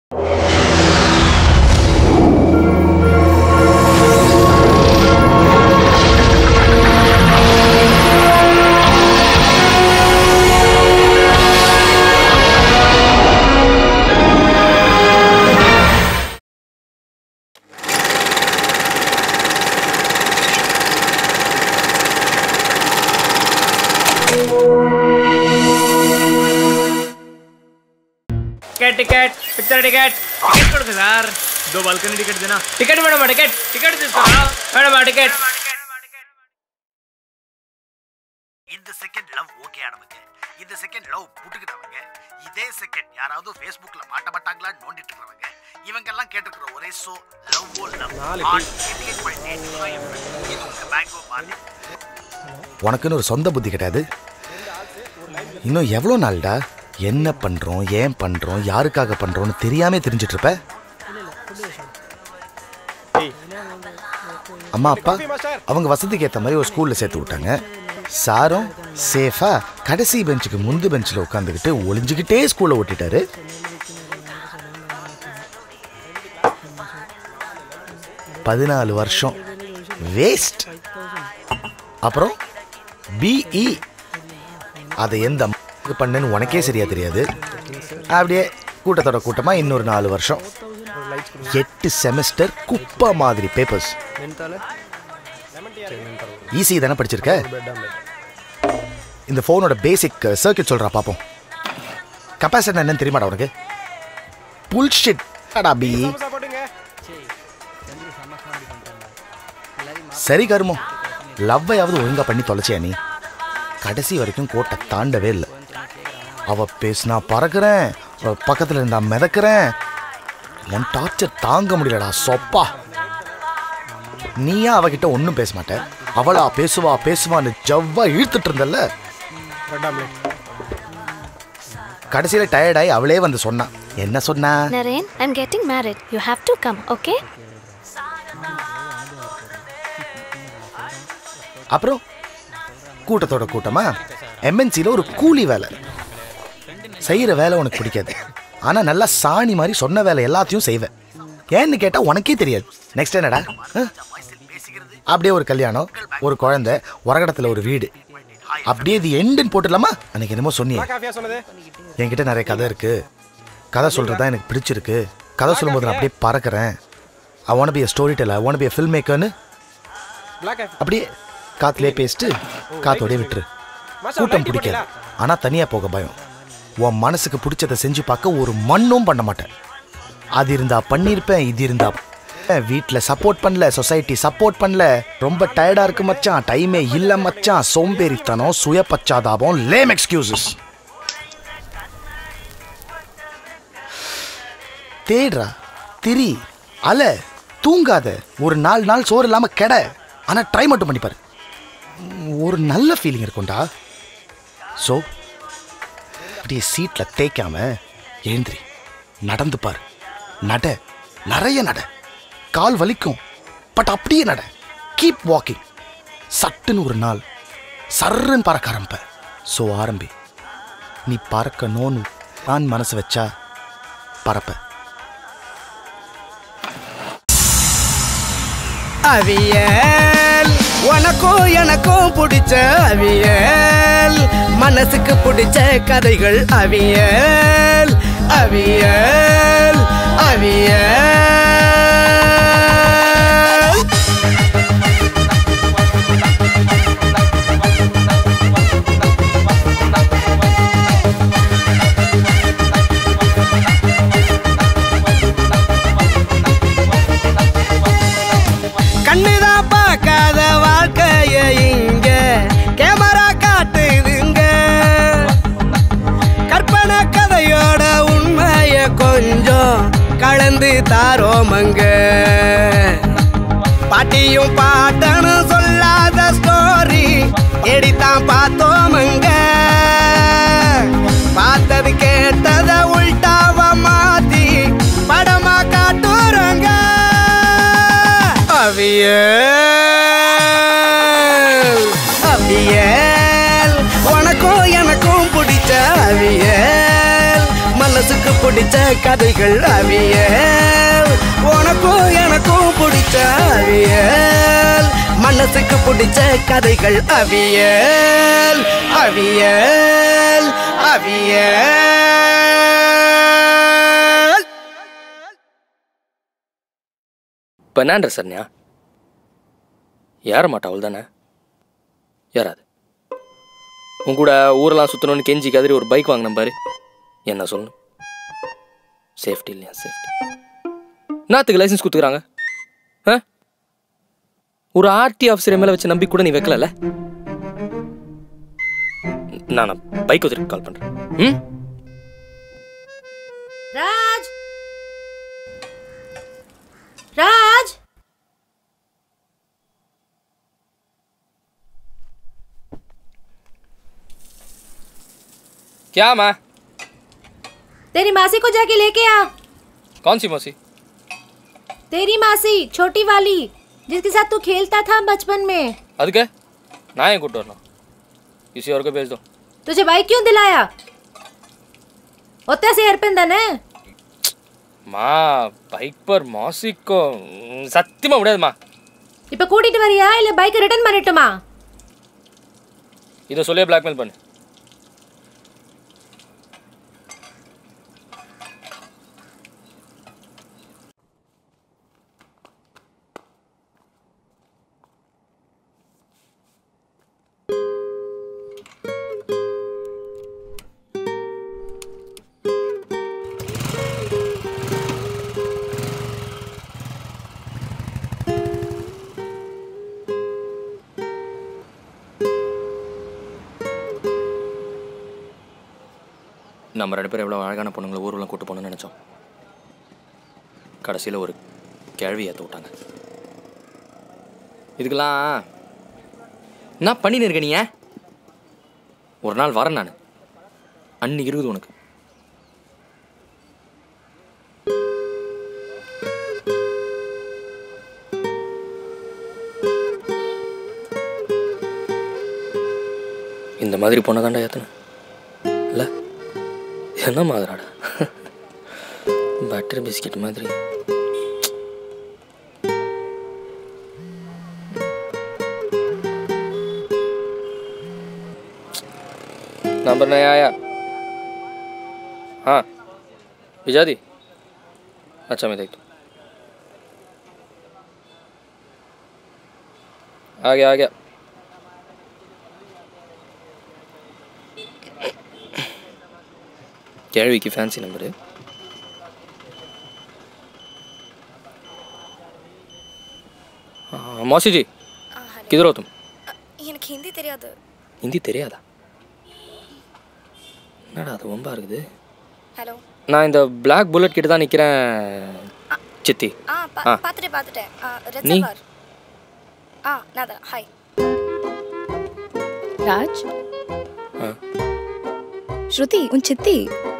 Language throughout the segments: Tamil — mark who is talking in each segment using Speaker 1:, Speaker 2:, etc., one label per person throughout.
Speaker 1: Ticket ticket picture ticket ticket ಕೊಡ್ತೀವಿ ಸರ್
Speaker 2: दो बालकनी टिकट देना
Speaker 1: ಟಿಕೆಟ್ ಮೇಡಮ್ ಟಿಕೆಟ್ ಟಿಕೆಟ್ తీసుకోరా మేడం టికెట్
Speaker 3: இந்த செகண்ட் லவ் ஓகே ஆனவங்க இந்த செகண்ட் லவ் புட்டுக்கிட்டவங்க இதே செகண்ட் யாராவது ஃபேஸ்புக்ல மாட்ட மாட்டாங்களான்னு நோண்டிட்டு இருக்கிறவங்க இவங்க எல்லாம் கேட்டுக்கிற ஒரே ஷோ லவ் ஓ லவ் இது உங்க பேங்கோ மாதிரி
Speaker 4: உனக்குன்னு ஒரு சொந்த புத்தி கிடையாது இன்னும் எவ்வளோ நாள்டா என்ன பண்றோம் ஏன் பண்றோம் யாருக்காக பண்றோம்னு தெரியாம தெரிஞ்சிட்டு இருப்ப அம்மா அப்பா அவங்க வசதிக்கு ஏற்ற மாதிரி ஒரு ஸ்கூல்ல சேர்த்து விட்டாங்க சாரும் சேஃபா கடைசி பெஞ்சுக்கு முந்து பெஞ்சில் உட்காந்துக்கிட்டு ஒளிஞ்சுக்கிட்டே ஸ்கூலை ஓட்டிட்டாரு பதினாலு வருஷம் வேஸ்ட் அப்புறம் பிஇ அதை எந்த அம்மாவுக்கு பண்ணேன்னு உனக்கே சரியா தெரியாது அப்படியே கூட்டத்தோட கூட்டமா இன்னொரு நாலு வருஷம் எட்டு செமஸ்டர் குப்பை மாதிரி பேப்பர்ஸ் ஈஸி தானே படிச்சிருக்க இந்த ஃபோனோட பேசிக் சர்க்கியூட் சொல்றா பாப்போம் கப்பாசிட்டி என்னன்னு தெரியுமாடா உனக்கு புல்ஷிட் அடா பி சரி கருமோ லவ்வையாவது ஒழுங்கா பண்ணி தொலைச்சியா நீ கடைசி வரைக்கும் கோட்டை தாண்டவே இல்லை அவ பேசினா பறக்கிறேன் அவ பக்கத்துல இருந்தா மிதக்கிறேன் உன் டார்ச்சர் தாங்க முடியலடா சொப்பா நீயா அவகிட்ட ஒன்றும் பேச மாட்ட அவளா பேசுவா பேசுவான்னு ஜவ்வா இழுத்துட்டு இருந்தல்ல கடைசியில டயர்டாயி அவளே வந்து சொன்னா என்ன சொன்னா
Speaker 5: Naren, I'm getting married. You have to come, okay?
Speaker 4: அப்புறம் கூட்டத்தோட கூட்டமா எம்என்சியில் ஒரு கூலி வேலை செய்கிற வேலை உனக்கு பிடிக்காது ஆனால் நல்லா சாணி மாதிரி சொன்ன வேலை எல்லாத்தையும் செய்வேன் ஏன்னு கேட்டால் உனக்கே தெரியாது நெக்ஸ்ட் என்னடா ஆ? அப்படியே ஒரு கல்யாணம் ஒரு குழந்தை உரகடத்தில் ஒரு வீடு அப்படியே இது எண்டுன்னு போட்டுடலாமா அன்னைக்கு என்னமோ சொன்னியே என்கிட்ட நிறைய கதை இருக்கு கதை சொல்கிறது தான் எனக்கு பிடிச்சிருக்கு கதை சொல்லும்போது நான் அப்படியே பறக்கிறேன் I want be a story tell I want be a film மேக்கர்னு அப்படியே காத்துலயே பேசிட்டு காத்தோடய விட்டுரு கூட்டம் பிடிக்காது ஆனா தனியா போக பயம் உன் மனசுக்கு பிடிச்சதை செஞ்சு பார்க்க ஒரு மண்ணும் பண்ண மாட்டேன் அது இருந்தா பண்ணியிருப்பேன் இது இருந்தா வீட்டில் சப்போர்ட் பண்ணல சொசைட்டி சப்போர்ட் பண்ணல ரொம்ப டயர்டா இருக்கு மச்சான் டைமே இல்ல மச்சான் சோம்பேறித்தனம் சுய பச்சாதாபம் லேம் எக்ஸ்கியூசஸ் தேடுறா திரி அல தூங்காத ஒரு நாலு நாள் சோறு இல்லாம கெட ஆனா ட்ரை மட்டும் பண்ணி பாரு உம், ஒரு நல்ல ஃபீலிங் இருக்கும்டா ஸோ அப்படியே சீட்டில் தேய்க்காம எழுந்திரி நடந்து பாரு நட நிறைய நட கால் வலிக்கும் பட் அப்படியே நட கீப் வாக்கிங் சட்டுன்னு ஒரு நாள் சர்ருன்னு பறக்க ஆரம்ப ஸோ ஆரம்பி நீ பறக்கணும்னு நான் மனசு வச்சா பறப்ப
Speaker 6: அவியல் உனக்கும் எனக்கும் பிடிச்ச அவியல் மனசுக்கு பிடிச்ச கதைகள் அவியல் அவியல் அவியல் கண்ணுதான் பார்க்காத வாழ்க்கைய இங்க கேமரா காட்டுதுங்க கற்பனை கதையோட உண்மைய கொஞ்சம் கலந்து தாரோமங்க பாட்டியும் பாட்டனும் சொல்லாத ஸ்டோரி எடித்தான் பார்த்தோமங்க பார்த்தது கேட்டத உள்டாவ மாத்தி படமா காட்டுறங்க அவியல் அவியல் உனக்கும் எனக்கும் பிடிச்ச அவியல் மனசுக்கு பிடிச்ச பிடிச்ச கதைகள் அவியல் உனக்கும் எனக்கும் பிடிச்ச அவியல் மனசுக்கு பிடிச்ச கதைகள் அவியல் அவியல் அவியல்
Speaker 2: பெர்னாண்டர் சர்னியா ஏற மாட்டா அவள் தானே ஏறாது உன் கூட ஊரெல்லாம் சுற்றணும்னு கெஞ்சி கதறி ஒரு பைக் வாங்கினேன் பாரு என்ன சொல்லணும் சேஃப்டி இல்லையா சேஃப்டி நாத்துக்கு லைசன்ஸ் கொடுத்துக்கிறாங்க ஆ ஒரு ஆர்டி ஆஃபீஸர் மேலே வச்சு நம்பி கூட நீ வைக்கலல்ல நான் பைக் வச்சுட்டு கால் பண்ணுறேன் ம்
Speaker 7: ராஜ் ராஜ்
Speaker 2: क्या माँ
Speaker 7: तेरी मासी को जाके लेके आ
Speaker 2: कौन सी मौसी
Speaker 7: तेरी मासी छोटी वाली जिसके साथ तू खेलता था बचपन में
Speaker 2: அதுக்கு நான் ஏன் கூப்பிட்டு வரணும் किसी और को भेज दो
Speaker 7: तुझे बाइक क्यों दिलाया ஒத்த சேர்ப்பேன் தானே
Speaker 2: மா பைக் பர் மாசிக்கோ சத்தியமா முடியாதுமா
Speaker 7: இப்ப கூட்டிட்டு வரியா இல்ல பைக் ரிட்டர்ன் பண்ணட்டுமா
Speaker 2: இதை சொல்லியே பிளாக்மெயில் பண்ணு நம்ம ரெண்டு பேரும் எவ்வளோ அழகான பொண்ணுங்களை ஊர்வலம் கூட்டு போகணும்னு நினச்சோம் கடைசியில் ஒரு கேள்வி ஏற்ற விட்டாங்க இதுக்கெல்லாம் என்ன பண்ணின்னு இருக்க நீ ஏன்? ஒரு நாள் வரேன் நான் அன்னைக்கு இருக்குது உனக்கு இந்த மாதிரி பொண்ணை தாண்டா ஏத்தன இல்லை என்ன மாதிரிடா பட்டர் பிஸ்கெட் மாதிரி नंबर नहीं आया हाँ भिजा दी अच्छा मैं देखता हूँ आ गया आ गया கேள்விக்கு ஃபேன்சி நம்பரு मौसी जी किधर हो तुम
Speaker 5: எனக்கு ஹிந்தி தெரியாது
Speaker 2: ஹிந்தி தெரியாதா என்னடா அது ரொம்ப இருக்குது
Speaker 5: ஹலோ
Speaker 2: நான் இந்த பிளாக் புல்லட் கிட்ட தான் நிற்கிறேன் சித்தி
Speaker 5: ஆ
Speaker 2: ஆ.
Speaker 5: பார்த்துட்டேன் பார்த்துட்டேன் ரெட்
Speaker 2: நீ?
Speaker 5: சல்வார் ஆ நான் தான் ஹாய்
Speaker 8: ராஜ்
Speaker 2: ஆ.
Speaker 8: ஸ்ருதி உன் சித்தி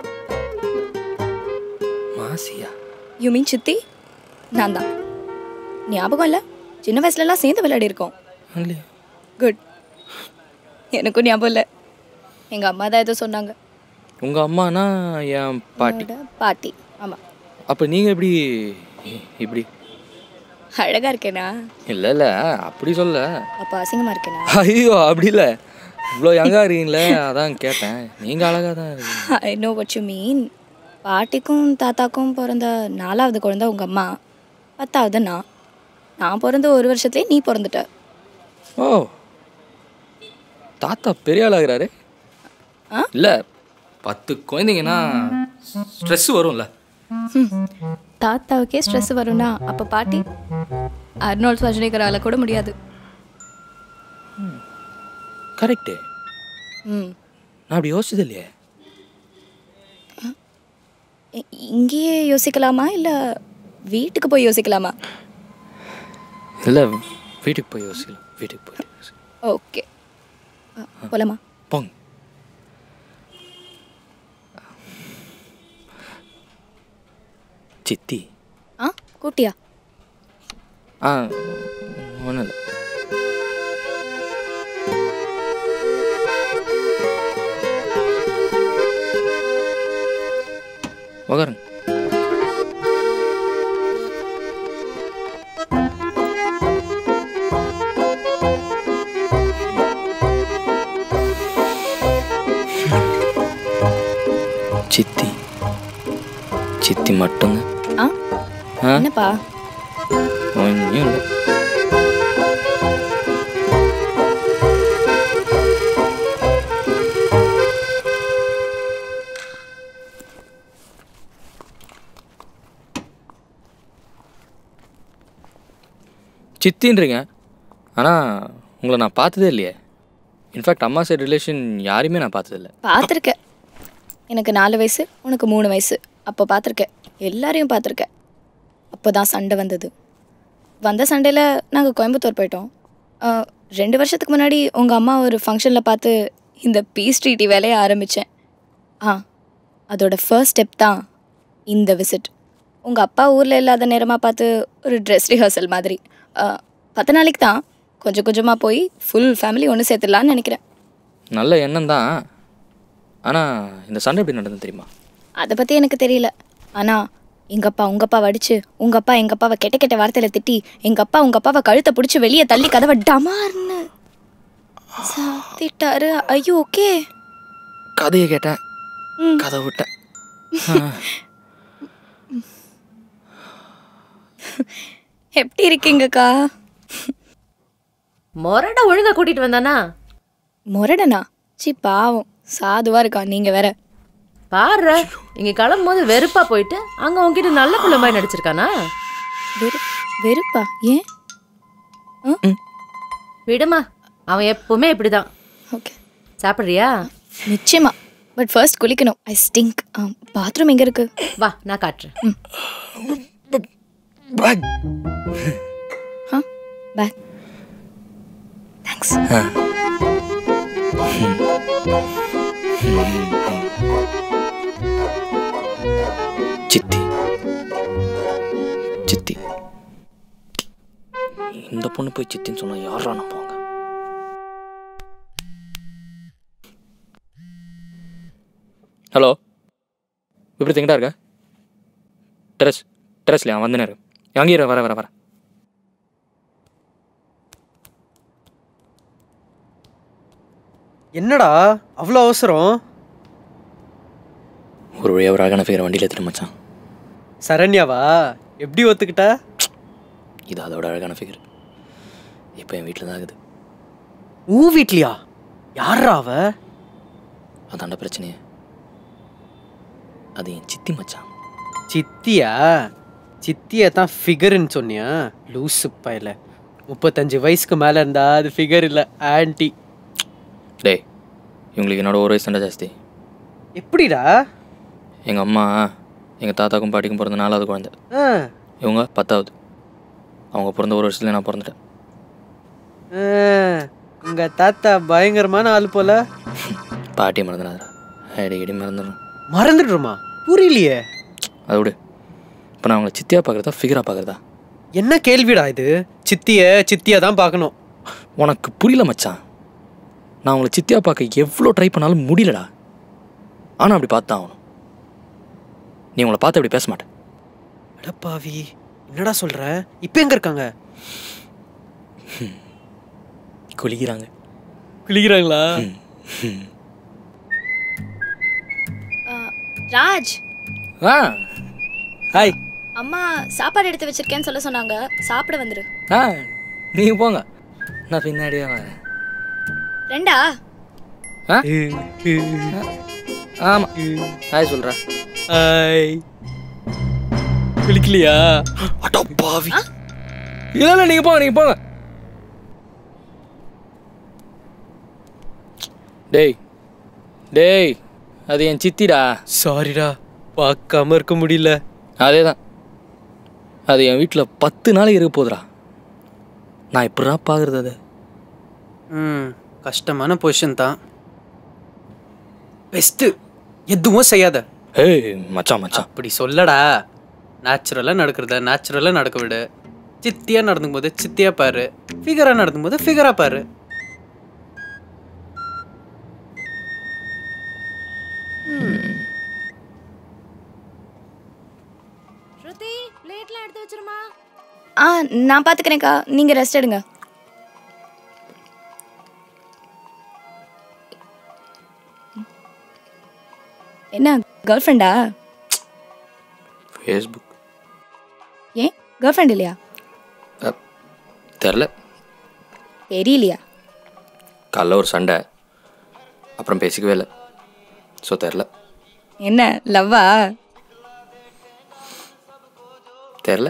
Speaker 2: மாசியா
Speaker 8: யூ மீன் சித்தி நான் தான் ஞாபகம் இல்லை சின்ன வயசுலலாம் சேர்ந்து விளையாடி இருக்கோம்
Speaker 2: இல்லையா
Speaker 8: குட் எனக்கும் ஞாபகம் இல்லை எங்கள் அம்மா தான் ஏதோ சொன்னாங்க
Speaker 2: உங்கள் அம்மானா என் பாட்டி
Speaker 8: என்னோட பாட்டி ஆமாம்
Speaker 2: அப்போ நீங்கள் எப்படி இப்படி
Speaker 8: அழகாக இருக்கேனா
Speaker 2: இல்லை இல்லை அப்படி சொல்ல
Speaker 8: அப்போ அசிங்கமாக இருக்கேனா
Speaker 2: ஐயோ அப்படி இல்லை இவ்வளோ யங்காக இருக்கீங்களே அதான் கேட்டேன் நீங்கள் அழகாக தான் இருக்கீங்க
Speaker 8: I know what you mean பாட்டிக்கும் தாத்தாக்கும் பிறந்த நாலாவது குழந்தை உங்கள் அம்மா பத்தாவது நான் நான் பிறந்த ஒரு வருஷத்துலேயே நீ பிறந்துட்ட
Speaker 2: ஓ தாத்தா பெரிய ஆளாகிறாரு
Speaker 8: ஆ?
Speaker 2: இல்லை பத்து குழந்தைங்கன்னா ஸ்ட்ரெஸ் வரும்ல
Speaker 8: தாத்தாவுக்கே ஸ்ட்ரெஸ் வரும்னா அப்போ பாட்டி அர்னால்ட் ஸ்வாஜ்னேகரால கூட முடியாது
Speaker 2: கரெக்டு
Speaker 8: ம்
Speaker 2: நான் அப்படி யோசிச்சது இல்லையே
Speaker 8: இ- இங்கேயே யோசிக்கலாமா இல்லை வீட்டுக்கு போய் யோசிக்கலாமா
Speaker 2: இல்லை வீட்டுக்கு போய் யோசிக்கலாம் வீட்டுக்கு போய் யோசிக்கலாம்
Speaker 8: ஓகே போலாமா
Speaker 2: போங்க சித்தி
Speaker 8: ஆ கூட்டியா
Speaker 2: ஆ ஒன்றும் இல்லை உக்காருங்க சித்தி சித்தி மட்டும்தான்
Speaker 8: ஆ
Speaker 2: ஆ
Speaker 8: என்னப்பா
Speaker 2: ஒன்றும் இல்லை சித்தின்றீங்க ஆனால் உங்களை நான் பார்த்ததே இல்லையே இன்ஃபேக்ட் அம்மா சைடு ரிலேஷன் யாரையுமே நான் பார்த்ததில்ல
Speaker 8: பார்த்துருக்கேன் எனக்கு நாலு வயசு உனக்கு மூணு வயசு அப்போ பார்த்துருக்கேன் எல்லாரையும் பார்த்துருக்கேன் அப்போ தான் சண்டை வந்தது வந்த சண்டையில் நாங்கள் கோயம்புத்தூர் போயிட்டோம் ஆ, ரெண்டு வருஷத்துக்கு முன்னாடி உங்கள் அம்மா ஒரு ஃபங்க்ஷனில் பார்த்து இந்த பீஸ் ட்ரீட்டி வேலையை ஆரம்பித்தேன் ஆ அதோட ஃபர்ஸ்ட் ஸ்டெப் தான் இந்த விசிட் உங்கள் அப்பா ஊரில் இல்லாத நேரமாக பார்த்து ஒரு ட்ரெஸ் ரிஹர்சல் மாதிரி ஆ, பத்து நாளைக்கு தான் கொஞ்சம் கொஞ்சமாக போய் ஃபுல் ஃபேமிலி ஒன்று சேர்த்துடலான்னு நினைக்கிறேன்
Speaker 2: நல்ல எண்ணம் தான் ஆனால் இந்த சண்டை எப்படி நடந்தது தெரியுமா
Speaker 8: அதை பற்றி எனக்கு தெரியல ஆனால் எங்கள் அப்பா உங்கள் அப்பாவை அடிச்சு உங்கள் அப்பா எங்கள் அப்பாவை கெட்ட கெட்ட வார்த்தையில் திட்டி எங்கள் அப்பா உங்கள் அப்பாவை கழுத்தை பிடிச்சி வெளியே தள்ளி கதவை டமார்னு சாத்திட்டாரு ஐயோ ஓகே
Speaker 2: கதையை கேட்டேன்
Speaker 8: ம்.
Speaker 2: கதை விட்டேன்
Speaker 8: எப்படி இருக்கீங்கக்கா
Speaker 7: மொரட ஒழுங்கா கூட்டிட்டு வந்தானா
Speaker 8: முரடனா சி பாவம் சாதுவா இருக்கா நீங்க வேற
Speaker 7: பாரு இங்க கிளம்பும் போது வெறுப்பா போயிட்டு அங்க உன்கிட்ட நல்ல பிள்ளை மாதிரி நடிச்சிருக்கானா
Speaker 8: வெறு வெறுப்பா ஏன்
Speaker 7: விடுமா அவன் எப்பவுமே இப்படிதான்
Speaker 8: ஓகே
Speaker 7: சாப்பிடுறியா
Speaker 8: நிச்சயமா பட் ஃபர்ஸ்ட் குளிக்கணும் ஐ ஸ்டிங்க் பாத்ரூம் எங்க இருக்கு
Speaker 7: வா நான் காட்டுறேன்
Speaker 8: ஆ பேக் தேங்க்ஸ்
Speaker 2: சித்தி சித்தி இந்த பொண்ணு போய் சித்தின்னு சொன்னா யாரா நம்புவாங்க ஹலோ விபரீத் எங்கடா இருக்க டெரஸ் டெரஸ்லையா வந்துனே இருக்கு அங்கேயே இரு, வர வர வர
Speaker 6: என்னடா அவ்வளோ அவசரம்
Speaker 2: ஒரு வழியாக ஒரு அழகான ஃபிகர் வண்டியில் எடுத்துட்டு மச்சான்
Speaker 6: சரண்யாவா எப்படி ஒத்துக்கிட்டா
Speaker 2: இது அதோட அழகான ஃபிகர் இப்போ என் வீட்டில் தான் இருக்குது
Speaker 6: ஊ வீட்லையா யாரா அவ
Speaker 2: அதாண்ட பிரச்சனையே அது என் சித்தி மச்சான்
Speaker 6: சித்தியா சித்தியை தான் ஃபிகர்னு சொன்னியா லூசு பயல முப்பத்தஞ்சு வயசுக்கு மேலே இருந்தா அது ஃபிகர் இல்லை ஆன்ட்டி
Speaker 2: டேய் இவங்களுக்கு என்னோட ஒரு வயசு தாண்டா ஜாஸ்தி
Speaker 6: எப்படிடா
Speaker 2: எங்கள் அம்மா எங்கள் தாத்தாக்கும் பாட்டிக்கும் பிறந்த நாலாவது குழந்தை
Speaker 6: ஆ
Speaker 2: இவங்க பத்தாவது அவங்க பிறந்த ஒரு வருஷத்துல நான் பிறந்துட்டேன்
Speaker 6: ஆ, உங்க தாத்தா பயங்கரமான ஆள் போல
Speaker 2: பாட்டியை மறந்துடாதா அடிக்கடி மறந்துடும்
Speaker 6: மறந்துடுமா புரியலையே
Speaker 2: அதை விடு இப்போ நான் அவங்கள சித்தியாக பார்க்குறதா ஃபிகராக பார்க்குறதா
Speaker 6: என்ன கேள்விடா இது சித்திய சித்தியா தான் பார்க்கணும்
Speaker 2: உனக்கு புரியல மச்சான் நான் அவங்கள சித்தியாக பார்க்க எவ்வளோ ட்ரை பண்ணாலும் முடியலடா ஆனால் அப்படி பார்த்து தான் ஆகணும் நீ உங்களை பார்த்து அப்படி பேச மாட்டேன்
Speaker 6: அடப்பாவி என்னடா சொல்ற இப்போ எங்க இருக்காங்க
Speaker 2: குளிக்கிறாங்க
Speaker 6: குளிக்கிறாங்களா
Speaker 8: ராஜ்
Speaker 2: ஆ
Speaker 6: ஹாய்
Speaker 8: அம்மா சாப்பாடு எடுத்து வச்சிருக்கேன்னு சொல்ல சொன்னாங்க சாப்பிட வந்துரு
Speaker 2: ஆ நீங்கள் போங்க நான் பின்னாடியே வரேன்
Speaker 8: ரெண்டா
Speaker 2: ஆ ஆமாம் ஹாய் சொல்கிறேன்
Speaker 6: ஹாய் குளிக்கலையா
Speaker 2: அடோ பாவி இல்லை இல்லை நீங்கள் போங்க நீங்கள் போங்க டேய் டேய் அது என் சித்திடா
Speaker 6: சாரிடா பார்க்காம இருக்க முடியல
Speaker 2: அதே தான் அது என் வீட்டில் பத்து நாளைக்கு இருக்க போகுதுடா நான் எப்படா பார்க்குறது அது
Speaker 6: ம் கஷ்டமான பொசிஷன் தான் பெஸ்ட்டு எதுவும் செய்யாத
Speaker 2: ஏய் மச்சான் மச்சான்
Speaker 6: அப்படி சொல்லடா நேச்சுரலாக நடக்கிறத நேச்சுரலாக நடக்க விடு சித்தியாக நடந்துக்கும் போது சித்தியாக பாரு ஃபிகராக நடந்துக்கும் போது ஃபிகராக பாரு
Speaker 7: ஸ்ருதி பிளேட்லாம் எடுத்து வச்சிருமா
Speaker 8: ஆ நான் பார்த்துக்கிறேன்க்கா நீங்கள் ரெஸ்ட் எடுங்க என்ன கேர்ள் ஃப்ரெண்டா
Speaker 2: ஃபேஸ்புக்
Speaker 8: ஏன் கேர்ள் ஃப்ரெண்ட் இல்லையா
Speaker 2: தெரில
Speaker 8: தெரியலையா
Speaker 2: காலைல ஒரு சண்டை அப்புறம் பேசிக்கவே இல்லை ஸோ தெரில
Speaker 8: என்ன லவ்வா
Speaker 2: தெரில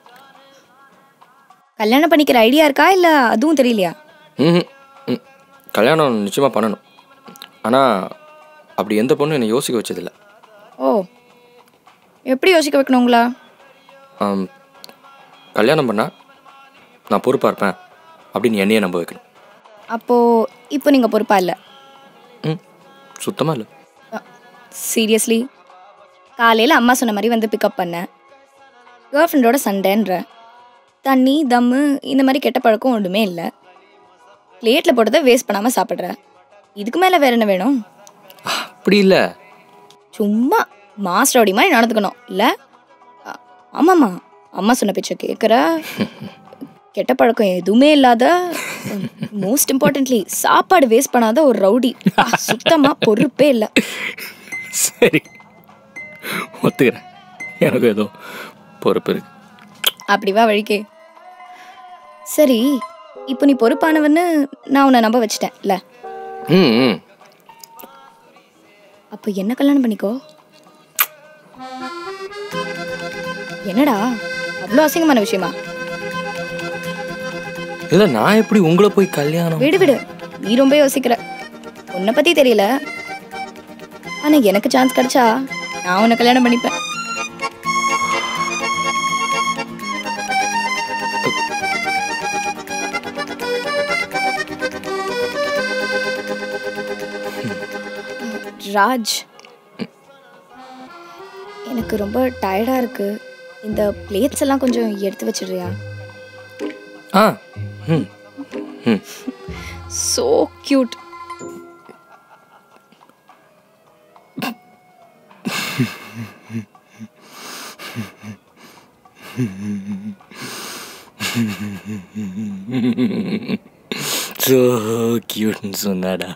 Speaker 8: கல்யாணம் பண்ணிக்கிற ஐடியா இருக்கா இல்லை அதுவும் தெரியலையா
Speaker 2: ம் ம் கல்யாணம் நிச்சயமாக பண்ணணும் ஆனால் அப்படி எந்த பொண்ணும் என்னை யோசிக்க வச்சதில்லை
Speaker 8: ஓ எப்படி யோசிக்க வைக்கணும் உங்களா
Speaker 2: ஆம், கல்யாணம் பண்ணால் நான் பொறுப்பாக இருப்பேன் அப்படின்னு என்னையே நம்ப வைக்கணும்
Speaker 8: அப்போது இப்போ நீங்கள் பொறுப்பா இல்லை
Speaker 2: ம் சுத்தமாக இல்லை
Speaker 8: சீரியஸ்லி காலையில் அம்மா சொன்ன மாதிரி வந்து பிக்கப் பண்ணேன் கேர்ள் ஃப்ரெண்டோட சண்டைன்ற தண்ணி தம்மு இந்த மாதிரி கெட்ட பழக்கம் ஒன்றுமே இல்லை பிளேட்டில் போட்டதை வேஸ்ட் பண்ணாமல் சாப்பிட்ற இதுக்கு மேலே வேற என்ன வேணும்
Speaker 2: அப்படி இல்லை
Speaker 8: சும்மா மாஸ்டரோடி மாதிரி நடந்துக்கணும் இல்லை ஆமாம்மா அம்மா சொன்ன பேச்சை கேட்குற கெட்ட பழக்கம் எதுவுமே இல்லாத மோஸ்ட் இம்பார்ட்டன்ட்லி சாப்பாடு வேஸ்ட் பண்ணாத ஒரு ரவுடி சுத்தமாக பொறுப்பே இல்லை
Speaker 2: சரி ஒத்துக்கிறேன் எனக்கு ஏதோ பொறுப்பு இருக்கு
Speaker 8: அப்படி வா வழிக்கே சரி இப்போ நீ பொறுப்பானவன்னு நான் உன்னை நம்ப வச்சிட்டேன் இல்ல
Speaker 2: ம் ம்
Speaker 8: அப்போ என்ன கல்யாணம் பண்ணிக்கோ என்னடா அவ்வளோ அசிங்கமான விஷயமா
Speaker 2: இல்லை நான் எப்படி உங்களை போய் கல்யாணம்
Speaker 8: விடு விடு நீ ரொம்ப யோசிக்கிற உன்னை பத்தி தெரியல ஆனா எனக்கு சான்ஸ் கிடைச்சா நான் உன்னை கல்யாணம் பண்ணிப்பேன் ராஜ் எனக்கு ரொம்ப டயர்டா இருக்கு இந்த பிளேட்ஸ் எல்லாம் கொஞ்சம் எடுத்து வச்சிடுறியா
Speaker 2: ஆ ம் ம்
Speaker 8: சோ கியூட்
Speaker 2: ஸோ கியூட்னு சொன்னாடா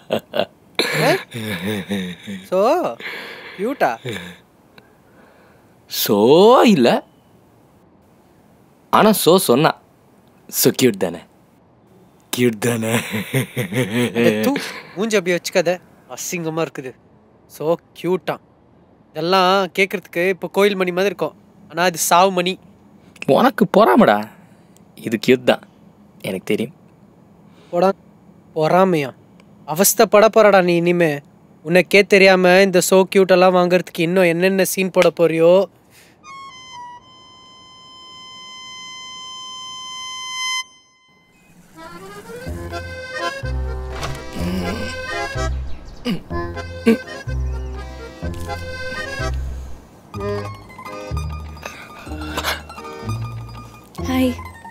Speaker 6: ஸோ கியூட்டா
Speaker 2: ஸோ இல்லை ஆனால் ஸோ சொன்னா ஸோ கியூட் தானே கியூட் தானே
Speaker 6: தூ மூஞ்சி அப்படியே வச்சுக்காத அசிங்கமா இருக்குது ஸோ கியூட்டா இதெல்லாம் கேட்கறதுக்கு இப்போ கோயில் மணி மாதிரி இருக்கும் ஆனால் அது சாவு மணி
Speaker 2: உனக்கு பொறாமடா இது கியூட் தான் எனக்கு தெரியும்
Speaker 6: போடா பொறாமையா அவஸ்தைப்பட போறாடா நீ இனிமே உனக்கே தெரியாம இந்த சோ கியூட் எல்லாம் வாங்குறதுக்கு இன்னும் என்னென்ன சீன் போட போறியோ
Speaker 8: ஹாய்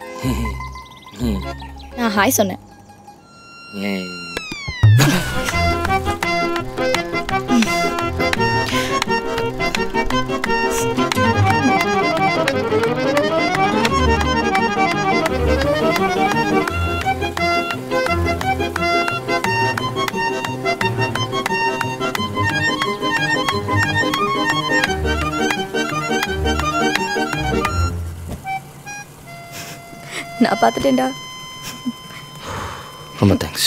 Speaker 8: நான் ஹாய் சொன்னேன்
Speaker 2: ஏன்
Speaker 8: நான் பார்த்துட்டேன்டா
Speaker 2: ரொம்ப தேங்க்ஸ்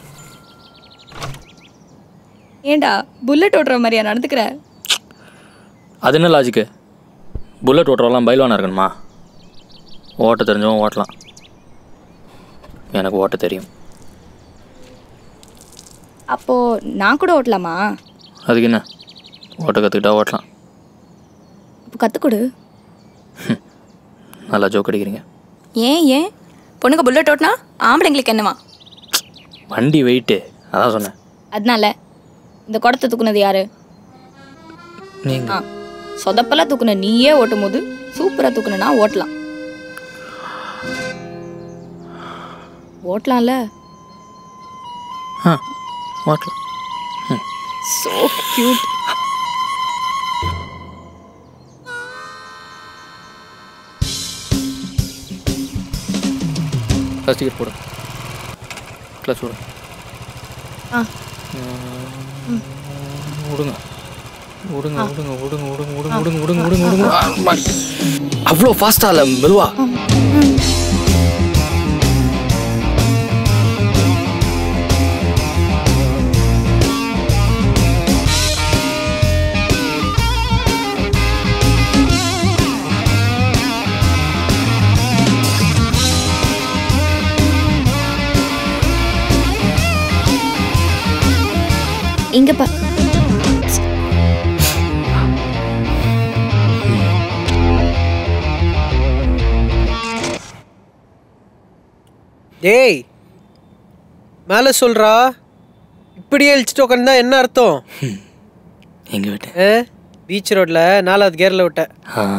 Speaker 8: ஏன்டா புல்லட் ஓட்டுற மாதிரியா நடந்துக்கிற
Speaker 2: அது என்ன லாஜிக்கு புல்லட் ஓட்டுறவெல்லாம் பயில்வானா இருக்கணுமா ஓட்ட தெரிஞ்சவன் ஓட்டலாம் எனக்கு ஓட்ட தெரியும்
Speaker 8: அப்போ நான் கூட ஓட்டலாமா
Speaker 2: அதுக்கு என்ன ஓட்ட கற்றுக்கிட்டா ஓட்டலாம்
Speaker 8: அப்போ கற்றுக்கொடு
Speaker 2: நல்லா ஜோக் அடிக்கிறீங்க
Speaker 8: ஏன் ஏன் பொண்ணுங்க புல்லட் ஓட்டினா ஆம்பளைங்களுக்கு என்னவா
Speaker 2: வண்டி வெயிட்டு அதான் சொன்னேன்
Speaker 8: அதனால இந்த குடத்தை தூக்குனது யாரு
Speaker 2: நீங்கள்
Speaker 8: ஆ சொதப்பெல்லாம் தூக்குன நீயே ஓட்டும் போது சூப்பராக தூக்குனா ஓட்டலாம் ஓட்டலாம்ல
Speaker 2: ஆ ஓட்டலாம்
Speaker 8: சோ கியூட்
Speaker 2: ஃபஸ்ட் டிக்கெட் போடு கிளாஸ் விடு
Speaker 8: ஆ
Speaker 2: விடுங்க விடுங்க விடுங்க விடுங்க விடுங்க விடுங்க விடுங்க விடுங்க விடுங்க விடுங்க ஆ, மாறி. அவ்வளோ ஃபாஸ்டா இல்லை மெதுவா
Speaker 8: இங்க பா
Speaker 6: டேய் மேலே சொல்றா இப்படியே இழிச்சிட்டு உட்காந்தா என்ன அர்த்தம்
Speaker 2: எங்க விட்டேன்
Speaker 6: ஆ பீச் ரோட்ல நாலாவது கேரில் விட்டேன்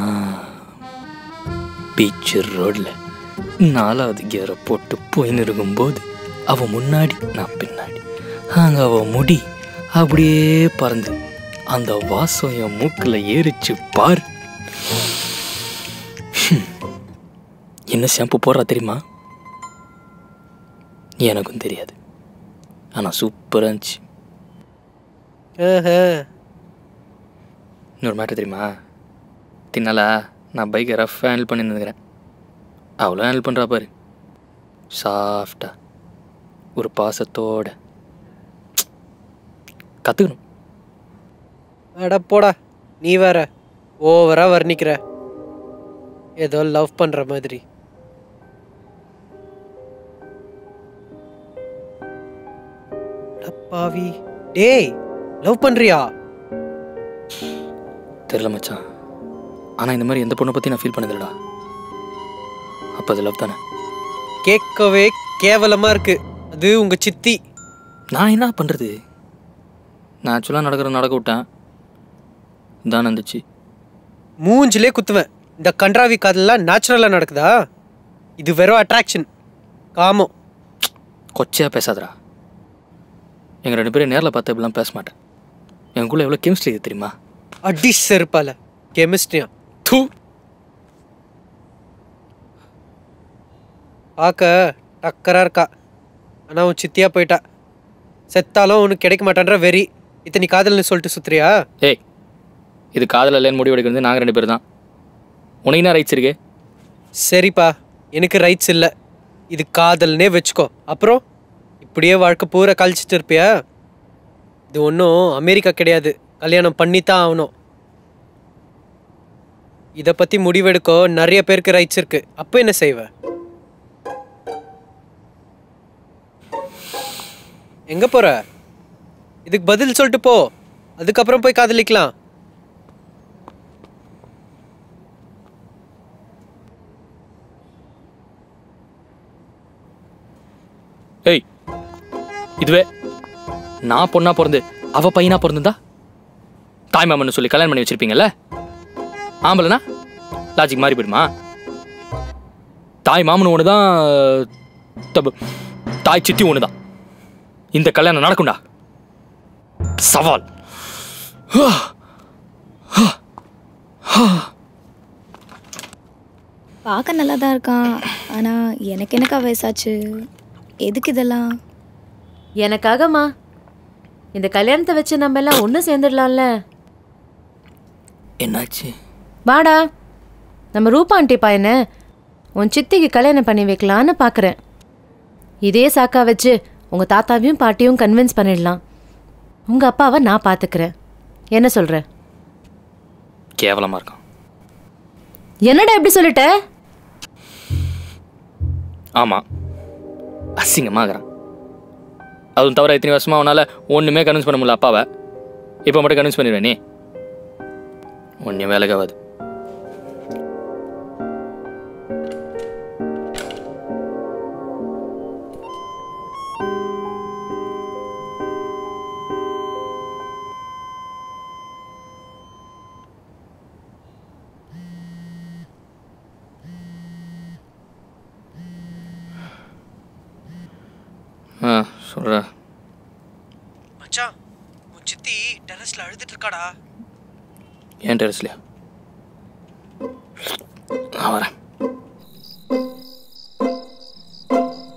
Speaker 2: பீச் ரோட்ல நாலாவது கியரை போட்டு போயின்னு இருக்கும்போது அவ முன்னாடி நான் பின்னாடி அங்க அவ முடி அப்படியே பறந்து அந்த வாசம் என் மூக்குல ஏறிச்சு பார் ஹம். என்ன ஷாம்பு போடுறா தெரியுமா எனக்கும் தெரியாது ஆனா சூப்பரா இருந்துச்சு
Speaker 6: ஆஹா.
Speaker 2: இன்னொரு மேட்டர் தெரியுமா தின்னால நான் பைக்கை ரஃப் ஹேண்டில் பண்ணி நிற்கிறேன் அவ்வளோ ஹேண்டில் பண்ணுறா பாரு சாஃப்டா ஒரு பாசத்தோட கற்றுக்கணும்
Speaker 6: அட போடா நீ வேற ஓவரா வர்ணிக்கிற ஏதோ லவ் பண்ற மாதிரி அட பாவி டேய் லவ் பண்றியா
Speaker 2: தெரில மச்சான் ஆனால் இந்த மாதிரி எந்த பொண்ணை பற்றி நான் ஃபீல் பண்ணதில்லடா அப்போ அது லவ் தானே
Speaker 6: கேட்கவே கேவலமா இருக்கு அது உங்க சித்தி
Speaker 2: நான் என்ன பண்ணுறது நான் ஆக்சுவலாக நடக்கிற நடக்க விட்டேன் தான் இருந்துச்சு
Speaker 6: மூஞ்சிலே குத்துவேன் இந்த கன்றாவி காதெல்லாம் நேச்சுரலா நடக்குதா இது வெறும் அட்ராக்ஷன் காமம்
Speaker 2: கொச்சையாக பேசாதடா எங்கள் ரெண்டு பேரும் நேரில் பார்த்து இப்படிலாம் பேச மாட்டேன் எங்களுக்குள்ள எவ்வளோ கெமிஸ்ட்ரி இது தெரியுமா
Speaker 6: அடி செருப்பால கெமிஸ்ட்ரியா
Speaker 2: தூ
Speaker 6: பார்க்க டக்கரா இருக்கா ஆனா உன் சித்தியா போயிட்டா செத்தாலும் உனக்கு கிடைக்க மாட்டான்ற வெறி இத்தனை காதல்னு சொல்லிட்டு சுத்துறியா
Speaker 2: ஏய் இது காதல் இல்லைன்னு முடிவு எடுக்கிறது நாங்கள் ரெண்டு பேர் தான் உனக்கு என்ன ரைட்ஸ் இருக்கு
Speaker 6: சரிப்பா எனக்கு ரைட்ஸ் இல்லை இது காதல்னே வச்சுக்கோ அப்புறம் இப்படியே வாழ்க்கை பூரா கழிச்சிட்டு இருப்பியா இது ஒன்றும் அமெரிக்கா கிடையாது கல்யாணம் பண்ணித்தான் ஆகணும் இதை பற்றி முடிவெடுக்க நிறைய பேருக்கு ரைட்ஸ் இருக்கு அப்போ என்ன செய்வ எங்க போற இதுக்கு பதில் சொல்லிட்டு போ அதுக்கப்புறம் போய் காதலிக்கலாம்
Speaker 2: ஏய் இதுவே நான் பொண்ணா பிறந்து அவ பையனா பிறந்திருந்தா தாய் மாமன்னு சொல்லி கல்யாணம் பண்ணி வச்சிருப்பீங்கல்ல ஆம்பளைனா லாஜிக் மாறி போயிடுமா தாய் மாமன் ஒன்று தான் தப்பு தாய் சித்தி ஒன்று தான் இந்த கல்யாணம் நடக்கும்டா சவால்
Speaker 8: பார்க்க நல்லா தான் இருக்கான் ஆனால் எனக்கு என்னக்கா வயசாச்சு எதுக்கு இதெல்லாம்
Speaker 7: எனக்காகமா இந்த கல்யாணத்தை வச்சு நம்ம எல்லாம் ஒன்று சேர்ந்துடலாம்ல
Speaker 2: என்னாச்சு
Speaker 7: வாடா நம்ம ரூபா ஆண்டி பையனை உன் சித்திக்கு கல்யாணம் பண்ணி வைக்கலான்னு பார்க்குறேன் இதே சாக்கா வச்சு உங்கள் தாத்தாவையும் பாட்டியும் கன்வின்ஸ் பண்ணிடலாம் உங்கள் அப்பாவை நான் பார்த்துக்கிறேன் என்ன சொல்கிற
Speaker 2: கேவலமா இருக்கான்
Speaker 7: என்னடா எப்படி சொல்லிட்ட
Speaker 2: ஆமாம் அசிங்கமாகறான் அதுவும் தவிர இத்தனை வருஷமா அவனால ஒன்றுமே கன்வின்ஸ் பண்ண முடியல அப்பாவை இப்போ மட்டும் கன்வின்ஸ் பண்ணிடுவேன் நீ ஒன்றும் வேலைக்காகாது ஆ சொல்கிறேன்
Speaker 6: மச்சான் உன் சித்தி டெரஸ்ல அழுதுட்டு இருக்காடா
Speaker 2: ஏன் டெரஸ்லையா நான் வரேன்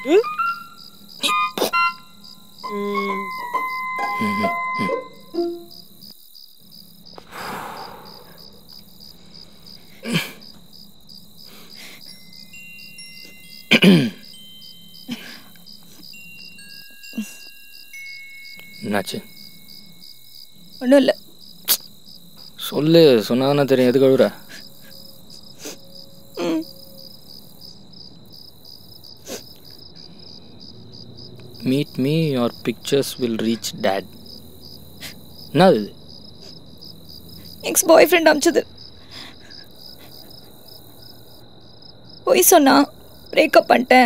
Speaker 2: என்னாச்சு
Speaker 8: ஒன்றும் இல்லை
Speaker 2: சொல்லு சொன்னாதானே தெரியும் எதுக்கு அழுகுற meet me your pictures will reach dad என்னது இது
Speaker 8: எக்ஸ் பாய் ஃப்ரெண்ட் அமிச்சது பொய் சொன்னா பிரேக்கப் பண்ணிட்டேன்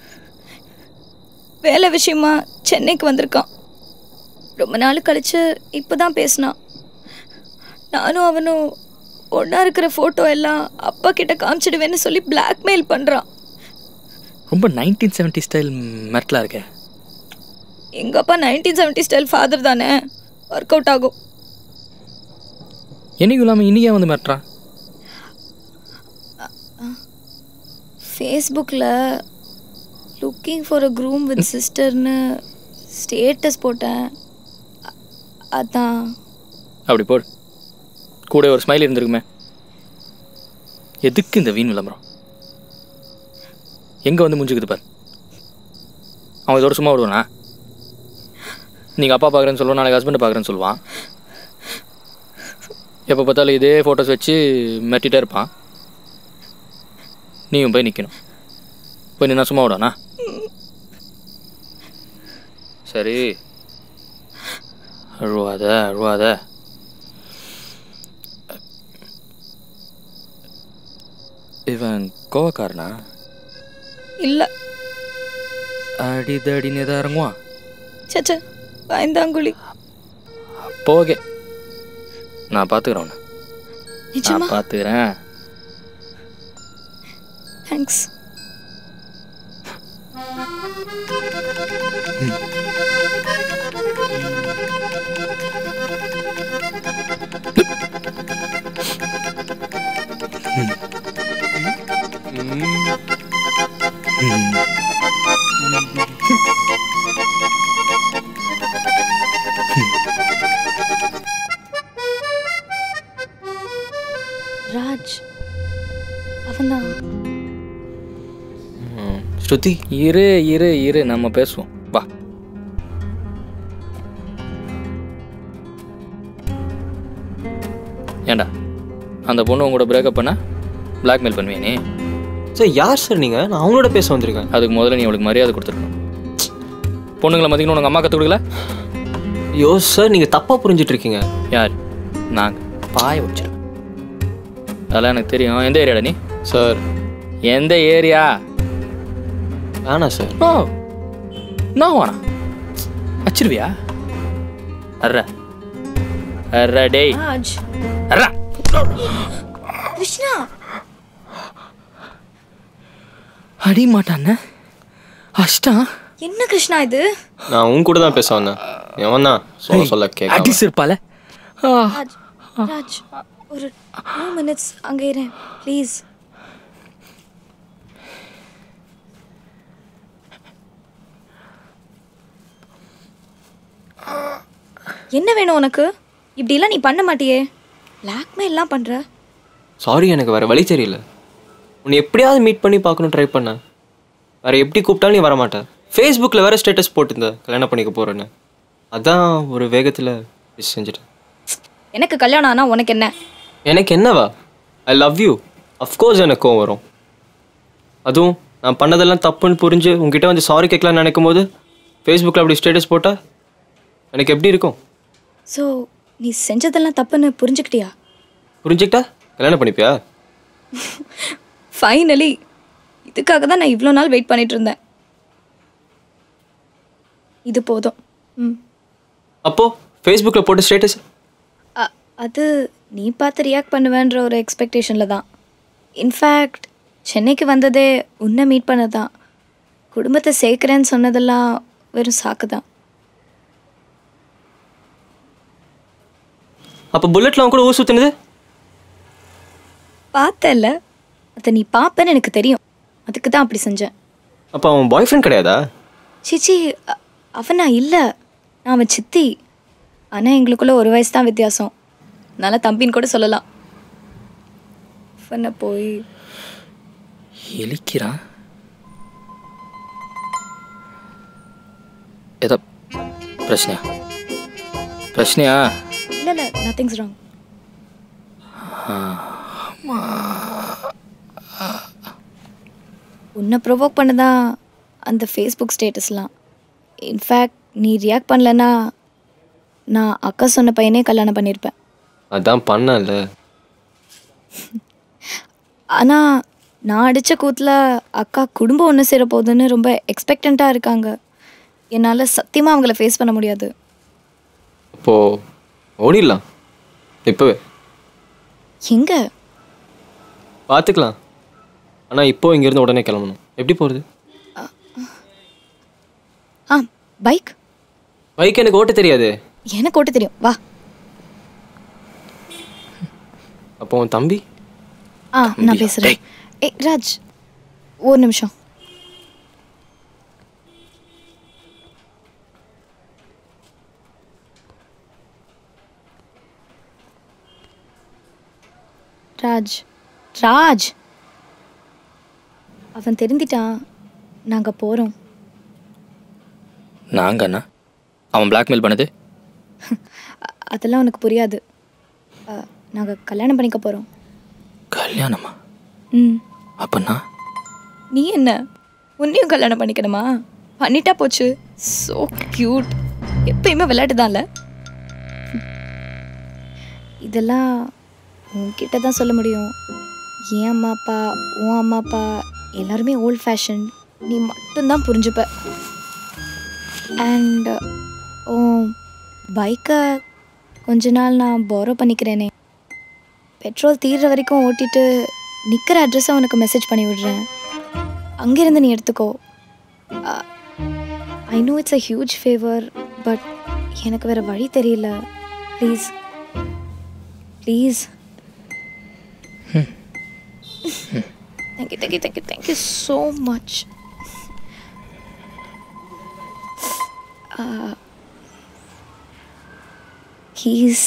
Speaker 8: வேலை விஷயமா சென்னைக்கு வந்திருக்கான் ரொம்ப நாள் கழிச்சு இப்போ தான் பேசினான் நானும் அவனும் ஒன்றா இருக்கிற ஃபோட்டோ எல்லாம் அப்பா கிட்ட காமிச்சிடுவேன்னு சொல்லி பிளாக்மெயில் பண்ணுறான்
Speaker 2: ரொம்ப நைன்டீன் செவன்ட்டி ஸ்டைல் மெட்டலாக இருக்கே
Speaker 8: எங்கள் அப்பா நைன்டீன் செவன்ட்டி ஸ்டைல் ஃபாதர் தானே ஒர்க் அவுட் ஆகும்
Speaker 2: என்னைக்கும் இல்லாமல் இன்னைக்கே வந்து மிரட்டுறான்
Speaker 8: ஃபேஸ்புக்கில் looking for a groom with சிஸ்டர்னு ஸ்டேட்டஸ் போட்டேன் அ- அதான்
Speaker 2: அப்படி போடு கூட ஒரு ஸ்மைல் இருந்திருக்குமே எதுக்கு இந்த வீண் விளம்பரம் எங்கே வந்து முடிஞ்சுக்குது பார் அவன் இதோட சும்மா விடுவானா நீங்கள் அப்பா பார்க்குறேன்னு சொல்லுவான் நாளைக்கு ஹஸ்பண்டை பார்க்குறேன்னு சொல்லுவான் எப்போ பார்த்தாலும் இதே ஃபோட்டோஸ் வச்சு மெட்டிகிட்டே இருப்பான் நீயும் போய் நிற்கணும் போய் நின்னா சும்மா விடுவானா சரி அழுவாத அழுவாத இவன் கோவக்காரனா
Speaker 8: இல்லை
Speaker 2: அடிதடின்னு எதாவது இறங்குவான்
Speaker 8: சச்ச பயந்தாங்குழி
Speaker 2: போகே நான் பார்த்துக்கிறேன் உன்னை
Speaker 8: நிஜமா
Speaker 2: நான் பார்த்துக்கிறேன்
Speaker 8: தேங்க்ஸ் ராஜ் அவன்தான்
Speaker 2: ஸ்ருதி இரு இரு இரு நம்ம பேசுவோம் வா ஏண்டா அந்த பொண்ணு உங்களோட பிரேக்கப் பண்ண பிளாக்மெயில் பண்ணுவியா நீ
Speaker 6: சார் யார் சார் நீங்கள் நான் அவங்களோட பேச வந்திருக்கேன்
Speaker 2: அதுக்கு முதல்ல நீ அவளுக்கு மரியாதை கொடுத்துருக்கணும் பொண்ணுங்களை மதிக்கணும் உனக்கு அம்மா கற்றுக் கொடுக்கல
Speaker 6: ஐயோ சார் நீங்கள் தப்பாக புரிஞ்சிட்டு இருக்கீங்க
Speaker 2: யார் நாங்கள் பாய வச்சிருக்கோம் அதெல்லாம் எனக்கு தெரியும் எந்த ஏரியாடா நீ
Speaker 6: சார்
Speaker 2: எந்த ஏரியா
Speaker 6: வேணாம் சார்
Speaker 2: ஓ நான் வாணா வச்சிருவியா அர்ற அர்ற டேய்
Speaker 8: ராஜ்
Speaker 2: அர்ற
Speaker 8: கிருஷ்ணா
Speaker 2: அடி மாட்டான அஷ்டா
Speaker 8: என்ன கிருஷ்ணா இது
Speaker 6: நான் உன் கூட தான் பேச வந்தேன் எவன் தான் சொல்ல சொல்ல
Speaker 2: அடி
Speaker 6: கேட்க
Speaker 2: சிற்பால
Speaker 8: ராஜ் ராஜ் ஒரு டூ மினிட்ஸ் அங்கே இரேன் ப்ளீஸ் என்ன வேணும் உனக்கு இப்படிலாம் நீ பண்ண மாட்டியே பிளாக்மெயில்லாம் பண்ணுற
Speaker 6: சாரி எனக்கு வேற வழி தெரியல உன்னை எப்படியாவது மீட் பண்ணி பார்க்கணும் ட்ரை பண்ணேன் வேற எப்படி கூப்பிட்டாலும் நீ வரமாட்டேன் ஃபேஸ்புக்கில் வேற ஸ்டேட்டஸ் போட்டிருந்த கல்யாணம் பண்ணிக்க போறேன்னு அதான் ஒரு வேகத்தில் செஞ்சுட்டேன்
Speaker 8: எனக்கு கல்யாணம் ஆனால் உனக்கு என்ன
Speaker 6: எனக்கு என்னவா ஐ லவ் யூ அஃப்கோர்ஸ் எனக்கு கோவம் வரும் அதுவும் நான் பண்ணதெல்லாம் தப்புன்னு புரிஞ்சு உங்ககிட்ட வந்து சாரி கேட்கலான்னு நினைக்கும் போது ஃபேஸ்புக்கில் அப்படி ஸ்டேட்டஸ் போட்டால் எனக்கு எப்படி இருக்கும்
Speaker 8: ஸோ நீ செஞ்சதெல்லாம் தப்புன்னு புரிஞ்சுக்கிட்டியா
Speaker 6: புரிஞ்சுக்கிட்டா கல்யாணம் பண்ணிப்பியா
Speaker 8: ஃபைனலி இதுக்காக தான் நான் இவ்வளோ நாள் வெயிட் பண்ணிட்டு இருந்தேன் இது போதும் ம்
Speaker 6: அப்போது ஃபேஸ்புக்கில் போட்ட ஸ்டேட்டஸ்
Speaker 8: அ- அது நீ பார்த்து ரியாக்ட் பண்ணுவேன்ற ஒரு எக்ஸ்பெக்டேஷனில் தான் இன்ஃபேக்ட் சென்னைக்கு வந்ததே உன்னை மீட் பண்ண தான் குடும்பத்தை சேர்க்குறேன்னு சொன்னதெல்லாம் வெறும் சாக்கு தான்
Speaker 6: அப்போ புல்லட்டில் அவன் கூட ஊர் சுற்றினது
Speaker 8: பார்த்தல அதை நீ பார்ப்பேன்னு எனக்கு தெரியும் அதுக்கு தான் அப்படி செஞ்சேன்
Speaker 9: அப்போ அவன் பாய் ஃப்ரெண்ட் கிடையாதா
Speaker 8: சிச்சி அ- அவனா இல்லை நான் அவன் சித்தி ஆனால் எங்களுக்குள்ள ஒரு வயசு தான் வித்தியாசம் நல்லா தம்பின்னு கூட சொல்லலாம் அவனை போய்
Speaker 2: எலிக்கிறான் ஏதோ பிரச்சனையா பிரச்சனையா
Speaker 8: இல்லை இல்லை நத்திங்ஸ் ராங் உன்னை ப்ரொவோக் பண்ணதான் அந்த ஃபேஸ்புக் ஸ்டேட்டஸ்லாம் இன்ஃபேக்ட் நீ ரியாக்ட் பண்ணலன்னா நான் அக்கா சொன்ன பையனே கல்யாணம் பண்ணியிருப்பேன்
Speaker 9: அதான் பண்ணல
Speaker 8: ஆனால் நான் அடித்த கூத்தில் அக்கா குடும்பம் ஒன்று சேர போகுதுன்னு ரொம்ப எக்ஸ்பெக்டண்ட்டாக இருக்காங்க என்னால் சத்தியமாக அவங்கள ஃபேஸ் பண்ண முடியாது
Speaker 9: அப்போ ஓடிடலாம் இப்போவே
Speaker 8: எங்கே
Speaker 9: பார்த்துக்கலாம் ஆனால் இப்போ இங்கேருந்து உடனே கிளம்பணும் எப்படி போகிறது
Speaker 8: ஆ பைக்
Speaker 9: பைக் எனக்கு ஓட்ட தெரியாது
Speaker 8: எனக்கு ஓட்ட தெரியும் வா
Speaker 9: அப்போ உன் தம்பி
Speaker 8: ஆ நான் பேசுகிறேன் ஏய் ராஜ் ஒரு நிமிஷம் ராஜ் ராஜ் அவன் தெரிஞ்சிட்டான் நாங்கள் போகிறோம்
Speaker 2: நாங்க அண்ணா அவன் பிளாக்மெயில் பண்ணது
Speaker 8: அதெல்லாம் உனக்கு புரியாது நாங்கள் கல்யாணம் பண்ணிக்க போகிறோம்
Speaker 2: கல்யாணமா
Speaker 8: ம்
Speaker 2: அப்பன்னா
Speaker 8: நீ என்ன உன்னையும் கல்யாணம் பண்ணிக்கணுமா பண்ணிட்டா போச்சு ஸோ க்யூட் எப்பயுமே விளையாட்டு தான்ல இதெல்லாம் உன்கிட்ட தான் சொல்ல முடியும் என் அம்மா அப்பா உன் அம்மா அப்பா எல்லாருமே ஓல்ட் ஃபேஷன் நீ மட்டும்தான் புரிஞ்சுப்ப அண்ட் உன் பைக்கை கொஞ்ச நாள் நான் போரோ பண்ணிக்கிறேனே பெட்ரோல் தீர்ற வரைக்கும் ஓட்டிட்டு நிற்கிற அட்ரஸை உனக்கு மெசேஜ் பண்ணி விடுறேன் அங்கேருந்து நீ எடுத்துக்கோ I know it's a huge favour but எனக்கு வேறு வழி தெரியல please please thank you thank you thank you thank you so much he's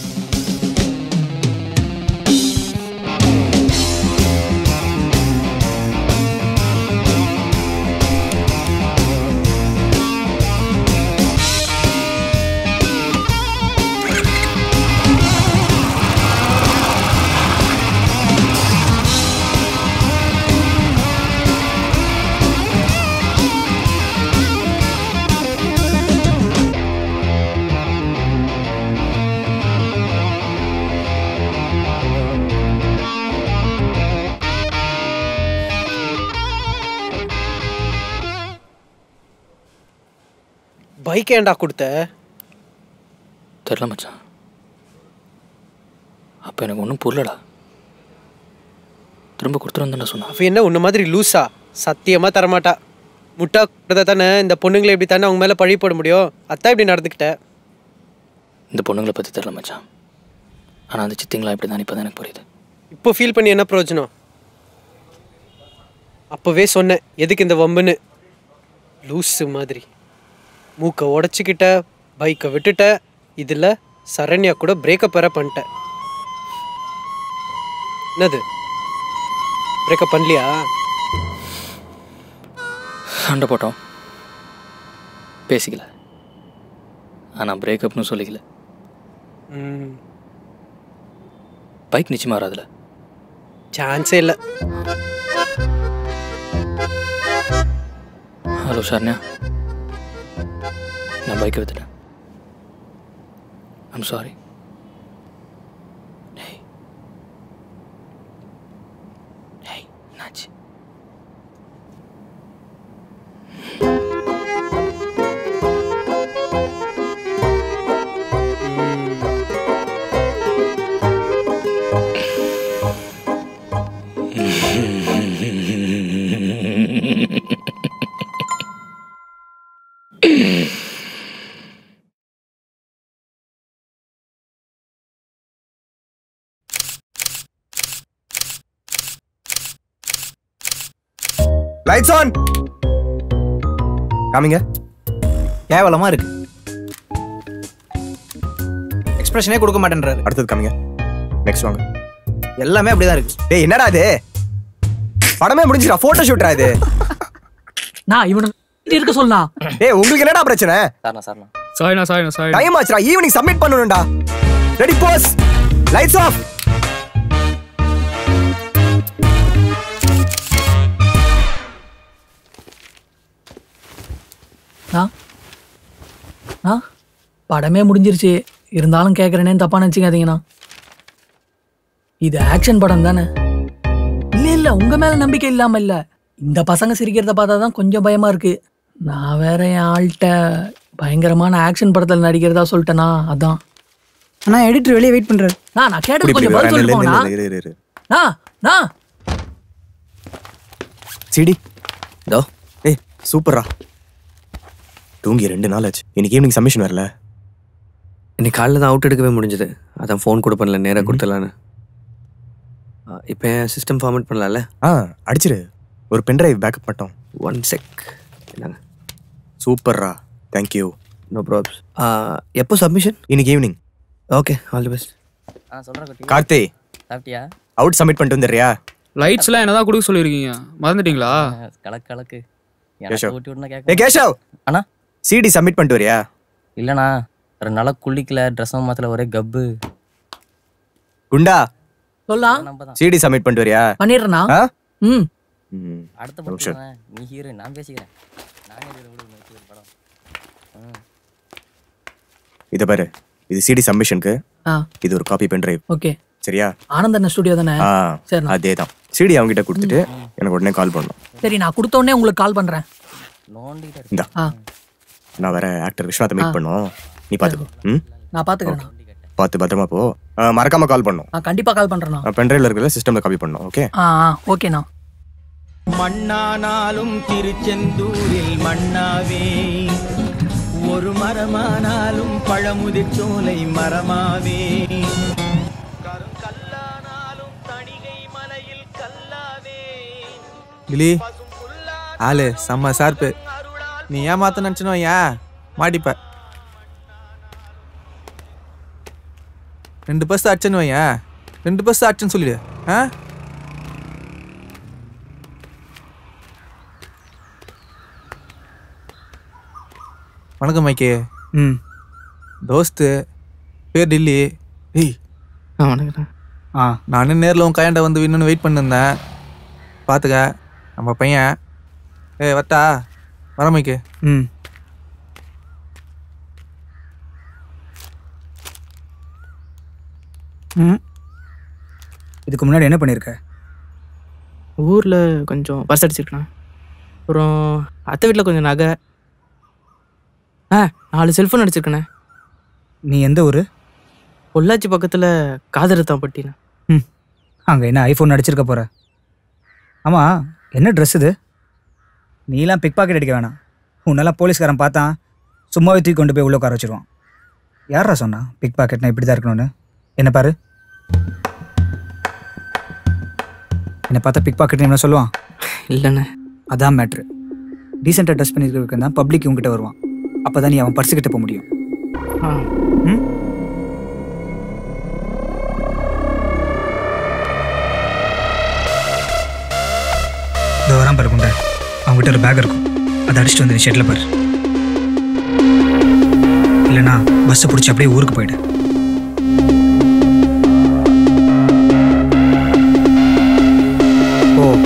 Speaker 6: bike ஏன்டா கொடுத்த
Speaker 2: தெரில மச்சான் அப்போ எனக்கு ஒன்றும் புரியலடா திரும்ப கொடுத்துருந்தேன் சொன்னான்
Speaker 6: அவ என்ன உன்ன மாதிரி லூஸா சத்தியமா தரமாட்டா முட்டா கொடுத்தா தானே இந்த பொண்ணுங்களை இப்படி தானே அவங்க மேலே பழி போட முடியும் அதான் இப்படி நடந்துக்கிட்ட
Speaker 2: இந்த பொண்ணுங்களை பற்றி தெரில மச்சான் ஆனால் அந்த சித்திங்களா இப்படி தான் இப்போ தான் எனக்கு புரியுது
Speaker 6: இப்போ ஃபீல் பண்ணி என்ன பிரயோஜனம் அப்போவே சொன்னேன் எதுக்கு இந்த வம்புன்னு லூஸு மாதிரி மூக்கை உடச்சிக்கிட்ட பைக்கை விட்டுட்ட இதில் சரண்யா கூட பிரேக்கப் வேற பண்ணிட்டேன் என்னது பிரேக்கப் பண்ணலையா
Speaker 2: சண்டை போட்டோம் பேசிக்கல ஆனால் பிரேக்கப்னு சொல்லிக்கல
Speaker 6: ம்
Speaker 2: பைக் நிச்சயமாக வராதுல
Speaker 6: சான்ஸே இல்லை
Speaker 2: ஹலோ சரண்யா நான் பைக்கை வித்துட்டேன் ஐம் சாரி டேய் டேய் என்னாச்சு
Speaker 10: லைட்ஸ் ஆன் காமிங்க
Speaker 11: கேவலமா இருக்கு எக்ஸ்பிரஷனே கொடுக்க மாட்டேன்றாரு
Speaker 10: அடுத்தது காமிங்க நெக்ஸ்ட் வாங்க
Speaker 11: எல்லாமே அப்படிதான் இருக்கு
Speaker 10: டேய் என்னடா இது படமே முடிஞ்சிடா போட்டோ ஷூட்ரா இது
Speaker 12: நான் இவனுக்கு இருக்க சொல்லலாம்
Speaker 10: டேய் உங்களுக்கு என்னடா பிரச்சனை
Speaker 2: சார்ண்ணா சார்ண்ணா
Speaker 1: சாரிண்ணா சாரிண்ணா சாரி
Speaker 10: டைம் ஆச்சுடா ஈவினிங் சப்மிட் பண்ணணும்டா ரெடி போஸ் லைட்ஸ் ஆஃப்
Speaker 12: நான் ஆ படமே முடிஞ்சிருச்சு இருந்தாலும் கேட்குறேனேன்னு தப்பா நினச்சிக்காதீங்கண்ணா இது ஆக்ஷன் படம் தானே இல்லை இல்லை உங்கள் மேலே நம்பிக்கை இல்லாமல் இல்லை இந்த பசங்க சிரிக்கிறத பார்த்தா தான் கொஞ்சம் பயமாக இருக்கு நான் வேற என் ஆள்கிட்ட பயங்கரமான ஆக்ஷன் படத்தில் நடிக்கிறதா சொல்லிட்டேனா அதான்
Speaker 13: அண்ணா எடிட்டர் வெளியே வெயிட் பண்றாரு
Speaker 12: நான் நான் கேட்டது கொஞ்சம் பதில் சொல்லி போங்கண்ணா நான் நான்
Speaker 10: சிடி தோ ஏய் சூப்பர்ரா தூங்கி ரெண்டு நாள் ஆச்சு இன்னைக்கு ஈவினிங் சப்மிஷன் வரல
Speaker 14: இன்னைக்கு காலைல தான் அவுட் எடுக்கவே முடிஞ்சது அதான் ஃபோன் கூட பண்ணல நேராக கொடுத்துடலான்னு இப்போ என் சிஸ்டம் ஃபார்மேட் பண்ணலாம்ல
Speaker 10: ஆ அடிச்சிரு ஒரு பென்ட்ரைவ் பேக்கப் மட்டும்
Speaker 14: ஒன் செக் என்னங்க
Speaker 10: சூப்பர்ரா தேங்க்யூ
Speaker 14: நோ ப்ராப்ஸ் எப்போ சப்மிஷன்
Speaker 10: இன்னைக்கு evening
Speaker 14: okay all the best
Speaker 2: ஆ சொல்கிறேன் குட்டி
Speaker 10: கார்த்தி
Speaker 2: சாப்பிட்டியா
Speaker 10: அவுட் சப்மிட் பண்ணிட்டு வந்துடுறியா
Speaker 1: லைட்ஸ்லாம் என்னதான் கொடுக்க சொல்லியிருக்கீங்க மறந்துட்டீங்களா
Speaker 2: கலக்கு கலக்கு
Speaker 10: கேஷவ்.
Speaker 2: எனக்கு ஊட்டி விட்டுனா
Speaker 10: ஏ
Speaker 2: கேட்க
Speaker 10: கேஷவ்
Speaker 2: அண்ணா
Speaker 10: சிடி சப்மிட் பண்ணிட்டு வரியா
Speaker 2: இல்லைண்ணா ரெண்டு நாளாக குளிக்கல ட்ரெஸ்ஸும் மாத்தல ஒரே கப்பு
Speaker 10: குண்டா
Speaker 12: சொல்லலாம்
Speaker 2: நம்ம தான்
Speaker 10: சிடி சப்மிட் பண்ணிட்டு வரியா
Speaker 12: பண்ணிடுறேண்ணா
Speaker 10: ஆ?
Speaker 12: ம்
Speaker 10: ம்.
Speaker 2: அடுத்த
Speaker 10: ஒரு நிமிஷம்.
Speaker 2: படம் நீ ஹீரோ நான் பேசிக்கிறேன் நானே ஹீரோ விடு ஒரு படம் ம்.
Speaker 10: இதை பாரு இது சிடி சப்மிஷனுக்கு
Speaker 12: ஆ
Speaker 10: இது ஒரு காப்பி பென்ட்ரைவ்
Speaker 12: ஓகே
Speaker 10: சரியா
Speaker 12: ஆனந்தண்ண ஸ்டுடியோ தானே
Speaker 10: ஆ
Speaker 12: சரிண்ணா
Speaker 10: அதே தான் சிடி அவங்ககிட்ட கொடுத்துட்டு எனக்கு உடனே கால் பண்ணணும்
Speaker 12: சரி நான் கொடுத்த உடனே உங்களுக்கு கால் பண்ணுறேன்
Speaker 2: நோண்டிக்கிட்டே இருக்கு
Speaker 10: இந்தா
Speaker 12: ஆ
Speaker 10: நான் வேற ஆக்டர் விஸ்வநாத்தை மீட் பண்ணோம் நீ பாத்துக்கோ ம்
Speaker 12: நான் பார்த்துக்கிறேண்ணா
Speaker 10: பார்த்து பத்திரமா போ ஆ, மறக்காம கால் பண்ணும்
Speaker 12: நான் கண்டிப்பாக கால் பண்ணுறேண்ணா
Speaker 10: பென்ட்ரைவ்ல இருக்கிற சிஸ்டம்ல காப்பி பண்ணணும் ஓகே
Speaker 12: ஆ ஆ ஓகேண்ணா
Speaker 15: மண்ணானாலும் திருச்செந்தூரில் மண்ணாவே ஒரு மரமானாலும் பழமுதிர் சோலை மரமாவே
Speaker 11: கிளி ஆளு செம்ம சார்பு நீ ஏமாத்த நினச்சினோ ஏன் மாட்டிப்ப ரெண்டு பஸ் அடிச்சேன்னு வையேன் ரெண்டு பஸ் அடிச்சேன்னு சொல்லிடு ஆ வணக்கம் மைக்கே
Speaker 13: ம்
Speaker 11: தோஸ்து பேர் டில்லி ஏய்
Speaker 14: ஆ வணக்கம்
Speaker 13: ஆ
Speaker 11: நானும் நேரில் உன் கையாண்ட வந்து வின்னு வெயிட் பண்ணிருந்தேன் பார்த்துக்க நம்ம பையன் ஏய் வட்டா வரமைக்கு
Speaker 13: ம் ம் இதுக்கு முன்னாடி என்ன பண்ணியிருக்க
Speaker 16: ஊரில் கொஞ்சம் பஸ் அடிச்சிருக்கேன் அப்புறம் அத்தை வீட்டில் கொஞ்சம் நகை ஆ நாலு செல்ஃபோன் அடிச்சிருக்கேண்ணே
Speaker 13: நீ எந்த ஊர்
Speaker 16: பொள்ளாச்சி பக்கத்தில் காதரத்தாம்பட்டிண்ணே
Speaker 13: ம் அங்கே என்ன ஐஃபோன் அடிச்சிருக்க போகிற ஆமாம் என்ன ட்ரெஸ் இது நீலாம் பிக் பாக்கெட் அடிக்க வேணாம் உன்னெல்லாம் போலீஸ்காரன் பார்த்தான் சும்மாவே தூக்கி கொண்டு போய் உள்ள உட்கார வச்சிருவான் யாரா சொன்னா பிக் பாக்கெட்னா இப்படி தான் இருக்கணும்னு என்ன பாரு என்னை பார்த்தா பிக் பாக்கெட் என்ன சொல்லுவான்
Speaker 16: இல்லைண்ணே
Speaker 13: அதான் மேட்ரு டீசெண்டாக ட்ரெஸ் பண்ணியிருக்கிறதுக்கு தான் பப்ளிக் உங்ககிட்ட வருவான் அப்போ தான் நீ அவன் பர்சுக்கிட்ட போக முடியும்
Speaker 16: ஆ
Speaker 13: ம் இதோ வரான் பாரு குண்டை அவங்ககிட்ட ஒரு பேக் இருக்கும் அதை அடிச்சுட்டு வந்து நீ ஷெட்டில் பாரு இல்லைனா பஸ்ஸை பிடிச்சி அப்படியே ஊருக்கு போயிடு ஓ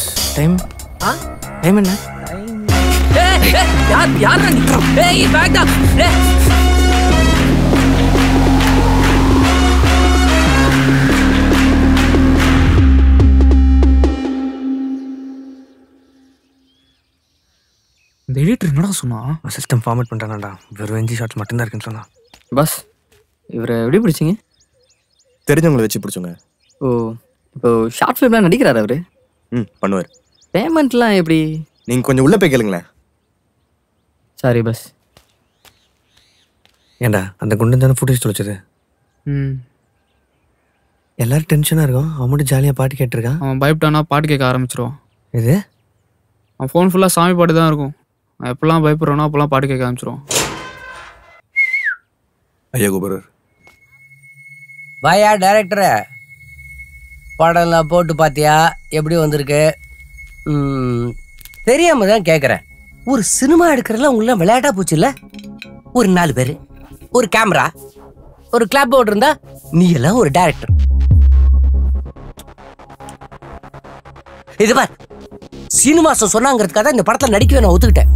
Speaker 16: டைம் டைம் என்ன
Speaker 17: யார் யார் ஏய் பேக் தான் ஏய்
Speaker 14: இந்த எடிட்டர் என்னடா சொன்னா சிஸ்டம் ஃபார்மேட் பண்ணிட்டானாடா வெறும் எஞ்சி ஷார்ட்ஸ் மட்டும்தான் இருக்குன்னு சொன்னான்
Speaker 9: பஸ் இவரை எப்படி பிடிச்சிங்க
Speaker 10: தெரிஞ்சவங்களை வச்சு பிடிச்சோங்க
Speaker 9: ஓ இப்போ ஷார்ட் ஃபிலிம்லாம் நடிக்கிறாரு அவரு
Speaker 10: ம் பண்ணுவார்
Speaker 9: பேமெண்ட்லாம் எப்படி
Speaker 10: நீங்கள் கொஞ்சம் உள்ளே போய் கேளுங்களேன்
Speaker 9: சாரி பஸ்
Speaker 14: ஏன்டா அந்த குண்டன் தானே ஃபுட்டேஜ் தொலைச்சது
Speaker 16: ம்
Speaker 14: எல்லாரும் டென்ஷனாக இருக்கும் அவன் மட்டும் ஜாலியாக பாட்டு கேட்டிருக்கான்
Speaker 16: அவன் பயப்பட்டானா பாட்டு கேட்க ஆரம்பிச்சிருவான்
Speaker 14: இது
Speaker 16: அவன் ஃபோன் ஃபுல்லாக சாமி பாட்டு தான் இருக்கும் அவன் எப்பெல்லாம் பயப்படுறானோ அப்போல்லாம் பாட்டு கேட்க ஆரம்பிச்சிருவான்
Speaker 10: ஐயா குபரர்
Speaker 17: வாயா டைரக்டரு படம்லாம் போட்டு பார்த்தியா எப்படி வந்திருக்கு ம், தெரியாம தான் கேட்குறேன் ஒரு சினிமா எடுக்கிறதுல உங்கள விளையாட்டா போச்சு இல்ல ஒரு நாலு பேர் ஒரு கேமரா ஒரு கிளாப் போர்டு இருந்தா நீ எல்லாம் ஒரு டைரக்டர் இது பார் சீனிவாசன் சொன்னாங்கிறதுக்காக தான் இந்த படத்துல நடிக்கவே நான் ஒத்துக்கிட்டேன்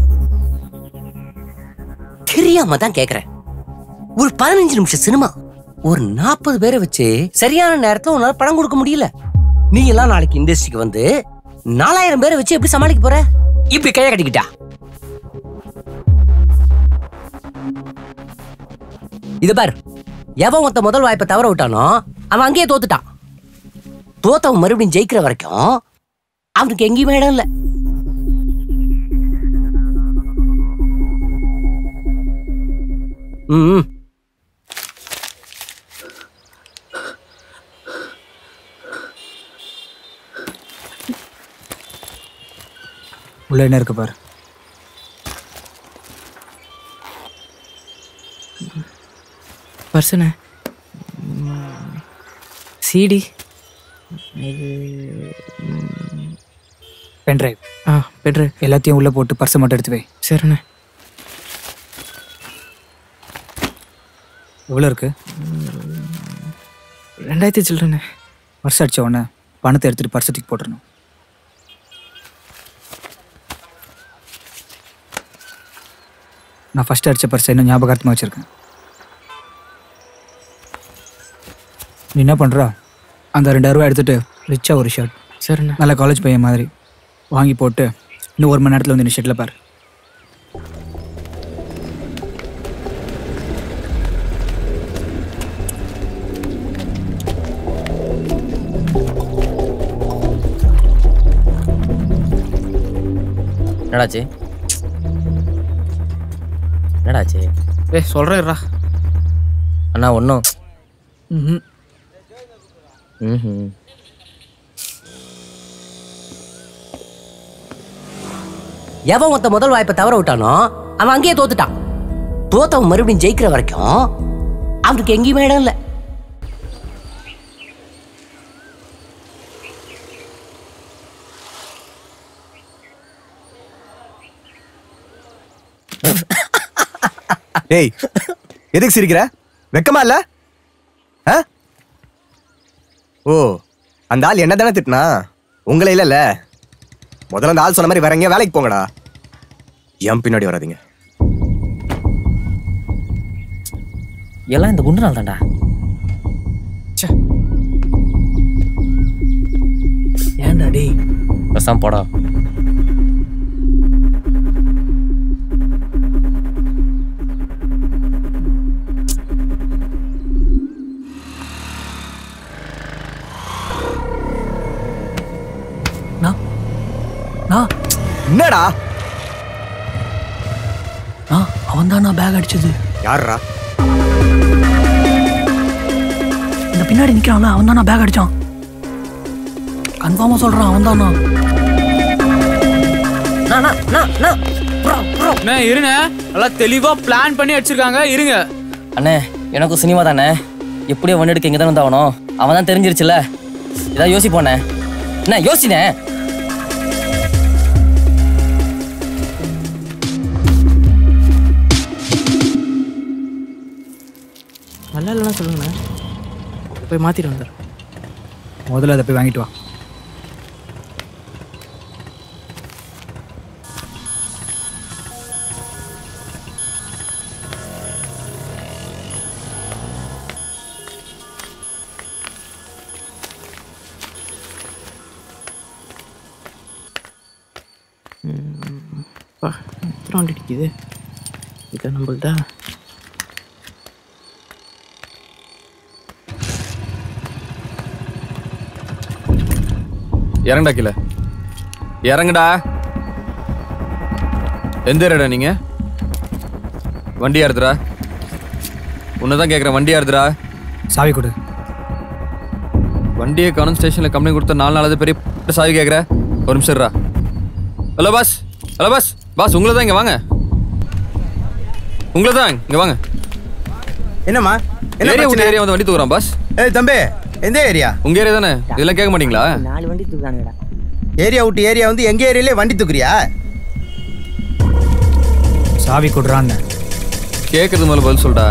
Speaker 17: தெரியாம தான் கேட்குறேன் ஒரு பதினஞ்சு நிமிஷம் சினிமா ஒரு நாற்பது பேரை வச்சு சரியான நேரத்துல உன்னால படம் கொடுக்க முடியல நீ எல்லாம் நாளைக்கு இண்டஸ்ட்ரிக்கு வந்து நாலாயிரம் பேரை வச்சு எப்படி சமாளிக்க போற இப்படி கைய கட்டிக்கிட்டா இது பார் எவன் ஒருத்த முதல் வாய்ப்பை தவற விட்டானோ அவன் அங்கேயே தோத்துட்டான் தோத்தவன் மறுபடியும் ஜெயிக்கிற வரைக்கும் அவனுக்கு எங்கேயுமே இடம் இல்லை ம்
Speaker 13: உள்ள என்ன இருக்கு பாரு
Speaker 16: பர்சனே சிடி இது
Speaker 13: பென்ட்ரைவ்
Speaker 16: ஆ பென்ட்ரைவ்
Speaker 13: எல்லாத்தையும் உள்ள போட்டு பர்ஸை மட்டும் எடுத்து வை
Speaker 16: சரிண்ணே
Speaker 13: எவ்வளோ இருக்கு
Speaker 16: ரெண்டாயிரத்தி சில்லறண்ணே
Speaker 13: பர்ஸ் அடிச்ச உடனே பணத்தை எடுத்துட்டு பர்ஸை தூக்கி போட்டுறணும் நான் ஃபர்ஸ்ட் அடிச்ச பர்ஸை இன்னும் ஞாபகார்த்தமாக வச்சிருக்கேன் நீ என்ன பண்ற அந்த ரெண்டாயிரம் ரூபாய் எடுத்துட்டு ரிச்சா ஒரு ஷர்ட்
Speaker 16: சரிண்ணே
Speaker 13: நல்ல காலேஜ் பையன் மாதிரி வாங்கி போட்டு இன்னும் ஒரு மணி நேரத்தில் வந்து இந்த ஷர்ட்டில் பாரு
Speaker 17: என்னடாச்சு என்னடாச்சு
Speaker 16: ஏய் சொல்கிறேன்ரா
Speaker 17: அண்ணா ஒன்றும்
Speaker 16: ம்
Speaker 17: ம் எவன் ஒருத்த முதல் வாய்ப்பை தவற விட்டானோ அவன் அங்கேயே தோத்துட்டான் தோத்தவன் மறுபடியும் ஜெயிக்கிற வரைக்கும் அவனுக்கு எங்கேயுமே இடம் இல்லை
Speaker 10: டேய் எதுக்கு சிரிக்கிற வெக்கமா இல்ல ஆ? ஓ அந்த ஆள் என்ன தானே திட்டினா உங்களை இல்லைல்ல முதல்ல அந்த ஆள் சொன்ன மாதிரி வேற எங்கேயா வேலைக்கு போங்கடா என் பின்னாடி வராதீங்க
Speaker 17: எல்லாம் இந்த குண்டு நாள் தான்டா
Speaker 12: ஏன்டா டேய்
Speaker 17: பேசாம போடா
Speaker 12: நான்
Speaker 10: என்னடா
Speaker 12: நான் அவன் தான் நான் பேக் அடிச்சது
Speaker 10: யாருடா
Speaker 12: இந்த பின்னாடி நிக்கிறான்ல அவன் தான் நான் பேக் அடிச்சான் கன்ஃபார்மா சொல்றான் அவன் தான் நான்
Speaker 16: அண்ணே இருண்ணே நல்லா தெளிவா பிளான் பண்ணி அடிச்சிருக்காங்க இருங்க
Speaker 17: அண்ணே எனக்கும் சினிமா தானே எப்படியோ ஒன்று எடுக்க இங்கே தான் வந்தாகணும் அவன் தான் தெரிஞ்சிருச்சுல இதான் யோசிப்போண்ணே என்ன யோசினே
Speaker 16: நல்லா இல்லைன்னா சொல்லுங்கண்ணே போய் மாற்றிட்டு வந்துடுறேன்
Speaker 13: முதல்ல அதை போய் வாங்கிட்டு வா
Speaker 16: எத்தனை வண்டி அடிக்குது இது நம்மள்தா
Speaker 18: இறங்கடா கீழே இறங்குடா எந்த ஏரியாடா நீங்க வண்டி யாருதுடா உன்னதான் கேட்குறேன் வண்டி யாருதுடா
Speaker 13: சாவி கொடு
Speaker 18: வண்டியை காணும் ஸ்டேஷனில் கம்ப்ளைண்ட் கொடுத்த நாலு நாளாவது பெரிய p- சாவி கேட்குற ஒரு நிமிஷம் இருடா. Hello boss hello boss boss உங்களை தான் இங்கே வாங்க உங்களை தான் இங்கே வாங்க
Speaker 19: என்னம்மா என்ன
Speaker 18: ஏரியா விட்டு
Speaker 19: பிரச்சனை?
Speaker 18: ஏரியா வந்து வண்டி தூக்குறான் பாஸ்
Speaker 19: ஏய் தம்பி எந்த ஏரியா
Speaker 18: உங்க ஏரியா தானே இதெல்லாம் கேட்க மாட்டீங்களா
Speaker 19: நாலு வண்டி தூக்குறானுடா ஏரியா விட்டு ஏரியா வந்து எங்க ஏரியாலே வண்டி தூக்குறியா
Speaker 13: சாவி கொடுறான்னு
Speaker 18: கேட்கறது மேலே பதில் சொல்டா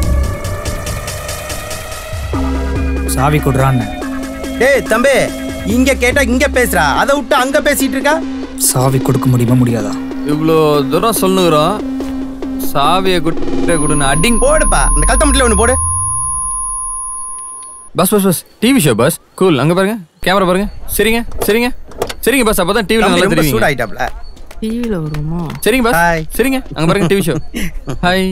Speaker 13: சாவி கொடுறான்னு
Speaker 19: டேய் தம்பி இங்க கேட்டா இங்க பேசுறா அதை விட்டு அங்க பேசிட்டு இருக்கா
Speaker 13: சாவி கொடுக்க முடியுமா முடியாதா
Speaker 18: இவ்வளோ தூரம் சொல்லுகிறோம் சாவியை குட்டை கொடுன்னு அடிங்
Speaker 19: போடுப்பா அந்த கழுத்தமட்டில் ஒன்று போடு
Speaker 18: bus bus bus TV show bus cool அங்க பாருங்க கேமரா பாருங்க சரிங்க சரிங்க சரிங்க பஸ் அப்பதான் டிவில
Speaker 19: தம்பி
Speaker 18: நல்லா
Speaker 19: ரொம்ப
Speaker 18: தெரியுங்க
Speaker 19: சூடாயிட்டாப்ல
Speaker 16: டிவியில் வருமா
Speaker 18: சரிங்க பஸ் சரிங்க அங்க பாருங்க TV show hi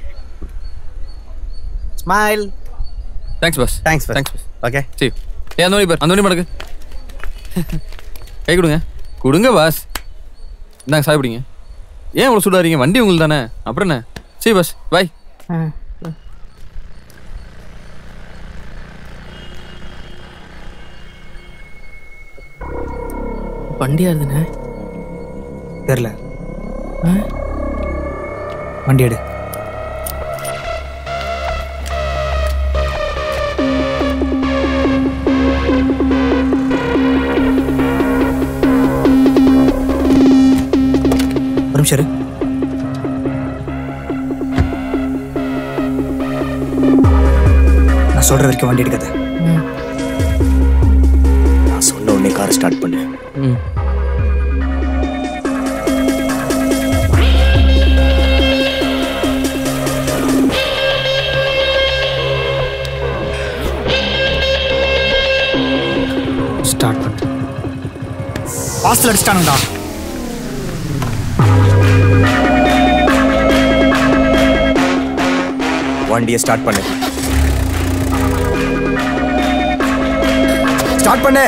Speaker 19: smile
Speaker 18: thanks bus
Speaker 19: thanks
Speaker 18: thanks bus
Speaker 19: okay
Speaker 18: சரி ஏ அந்த வழி பாரு அந்த வழி மடக்கு கை கொடுங்க கொடுங்க பாஸ் இந்தாங்க சாய் பிடிங்க ஏன் இவ்வளோ சூடாறீங்க வண்டி உங்களுக்கு தானே அப்புறம் என்ன சரி பஸ் பாய்
Speaker 16: வண்டி யாருதுண்ணே
Speaker 13: தெரில வண்டி எடு ஒரு நிமிஷம் இரு. நான் சொல்ற வரைக்கும் வண்டி எடுக்காத நான் சொன்ன உடனே கார் ஸ்டார்ட் பண்ணு
Speaker 16: ம்
Speaker 13: ஸ்டார்ட் பண்ணு வாசல் அடிச்சிட்டானுங்கடா
Speaker 10: வண்டியை ஸ்டார்ட் பண்ணு ஸ்டார்ட் பண்ணு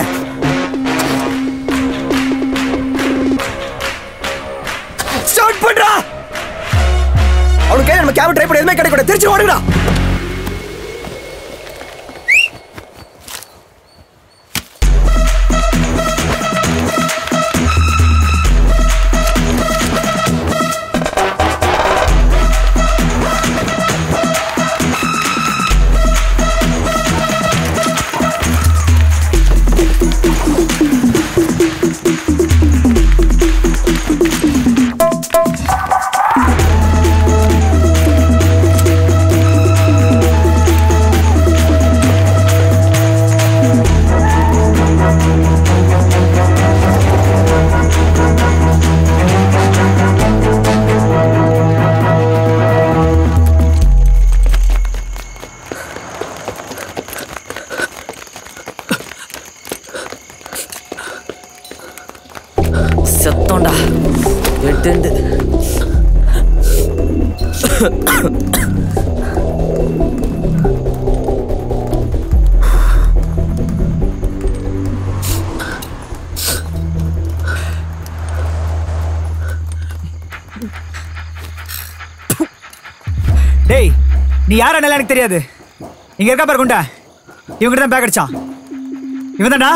Speaker 10: ஸ்டார்ட் பண்றா அவனுக்கு நம்ம கேப் ட்ரை பண்ண எதுவுமே கிடைக்கூடாது திருச்சி ஓடுங்கடா
Speaker 2: செத்தோண்டா எட்டு
Speaker 13: டேய் நீ யாரா நல்லா எனக்கு தெரியாது இங்க இருக்கா பாரு குண்டா இவங்கிட்ட தான் பேக் அடிச்சான் இவன் தான்டா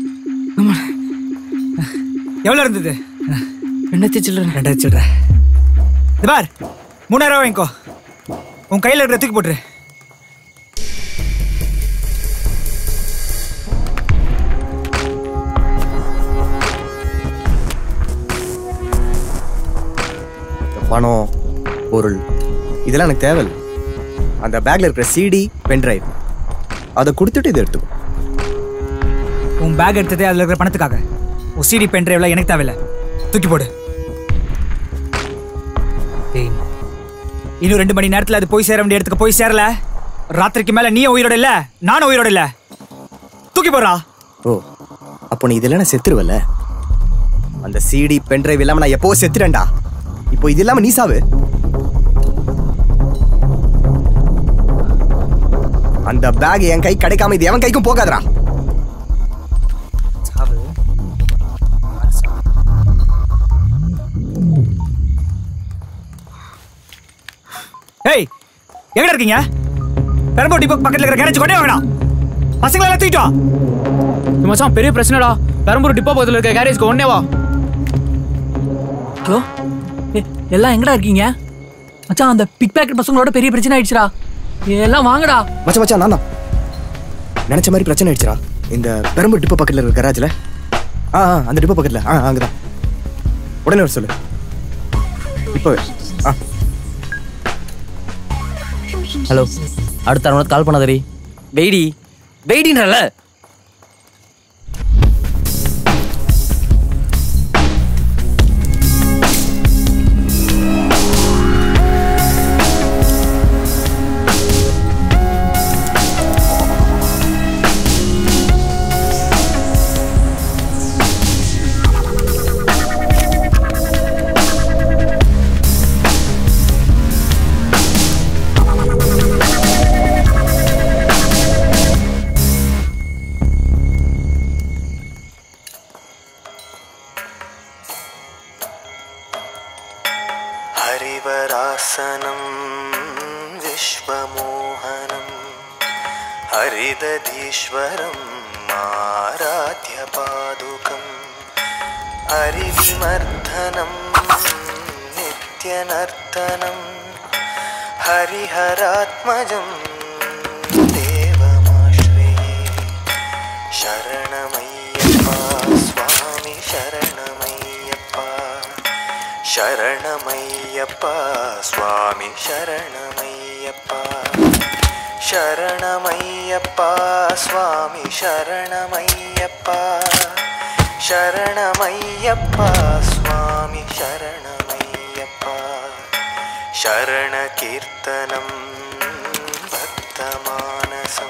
Speaker 13: எவ்வளோ இருந்தது
Speaker 16: ரெண்டாயிரத்தி சில்லற
Speaker 13: ரெண்டாயிரத்தி சில்லற இது பார் மூணாயிரம் ரூபாய் வாங்கிக்கோ உன் கையில் இருக்கிற தூக்கி போட்டுரு
Speaker 10: பணம் பொருள் இதெல்லாம் எனக்கு தேவையில்லை அந்த பேக்ல இருக்கிற சிடி பென் டிரைவ் அதை கொடுத்துட்டு இதை எடுத்துக்கோ
Speaker 13: உன் பேக் எடுத்ததே அதில் இருக்கிற பணத்துக்காக உன் சிடி பென் டிரைவ்ல எனக்கு தேவையில்ல தூக்கி போடு டேய், இன்னும் ரெண்டு மணி நேரத்தில் அது போய் சேர வேண்டிய இடத்துக்கு போய் சேரல ராத்திரிக்கு மேல நீயும் உயிரோட இல்ல நானும் உயிரோட இல்ல தூக்கி போடுறா
Speaker 10: ஓ அப்போ நீ இதெல்லாம் நான் செத்துருவல்ல அந்த சிடி பென் டிரைவ் இல்லாம நான் எப்போ செத்துறேன்டா இப்போ இது இல்லாம நீ சாவு அந்த பேக் என் கை கிடைக்காம இது எவன் கைக்கும் போகாதடா
Speaker 13: சாவு ஏய் எங்கடா இருக்கீங்க பெரம்பூர் டிப்போ பக்கத்துல இருக்கிற கேரேஜ் கொண்டே வாங்கடா பசங்களை எல்லாம் தூக்கிட்டு வா
Speaker 16: மச்சான் பெரிய பிரச்சனைடா பெரம்பூர் டிப்போ பக்கத்தில் இருக்க கேரேஜ்க்கு ஒன்னே வா
Speaker 12: ஹலோ எல்லாம் எங்கடா இருக்கீங்க மச்சான் அந்த பிக் பேக்கெட் பசங்களோட பெரிய பிரச்சனை ஆயிடுச்சுடா எல்லாம் வாங்கடா
Speaker 10: மச்சான் மச்சான் நான் தான் நினைச்ச மாதிரி பிரச்சனை ஆயிடுச்சுடா இந்த பெரம்பூர் டிப்போ பக்கத்துல இருக்கிற கராஜ்ல ஆ ஆ, அந்த டிப்போ பக்கத்துல ஆ அங்கதான் உடனே வர சொல்லு இப்போவே ஆ
Speaker 2: ஹலோ அடுத்த அரை மணி கால் பண்ணாதரி வெயிடி வெயிடின்றல
Speaker 20: हरिवरासनं विश्वमोहनं हरिदधीश्वरम् आराध्यपादुकम् हरिविमर्दनं नित्यनर्तनं हरिहरात्मजं देवमाश्रये शरणमय्यप्पा स्वामि शरणमय्यप्पा ಶರಣಮಯ್ಯಪ್ಪ ಸ್ವಾಮಿ ಶರಣಮಯ್ಯಪ್ಪ ಶರಣಮಯ್ಯಪ್ಪ ಸ್ವಾಮಿ ಶರಣಮಯ್ಯಪ್ಪ ಶರಣಮಯ್ಯಪ್ಪ ಸ್ವಾಮಿ ಶರಣಮಯ್ಯಪ್ಪ ಶರಣಕೀರ್ತನಂ ಭಕ್ತಮಾನಸಂ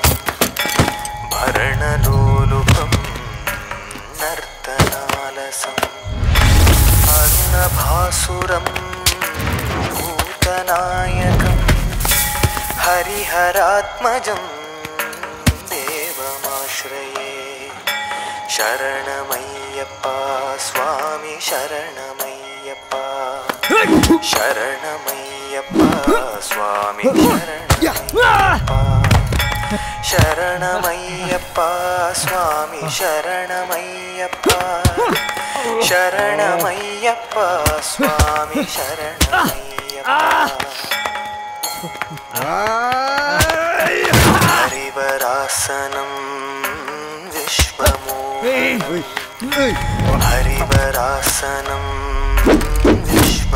Speaker 20: ಭರಣಲೋಲುಪಂ ನರ್ತನಾಲಸಂ अन्नभासुरं भूतनायकं हरिहरात्मजं देवमाश्रये शरणमय्यप्पा स्वामि शरणमय्यप्पा शरणमय्यप्पा स्वामि शरणमय्यप्पा शरणमय्यप्पा स्वामि शरणमय्यप्पा ಶರಣಮಯ್ಯಪ್ಪ ಸ್ವಾಮಿ ಶರಣಮಯ್ಯಪ್ಪ ಹರಿವರಾಸನಂ ವಿಶ್ವಮೋ ಹರಿವರಾಸನಂ ವಿಶ್ವ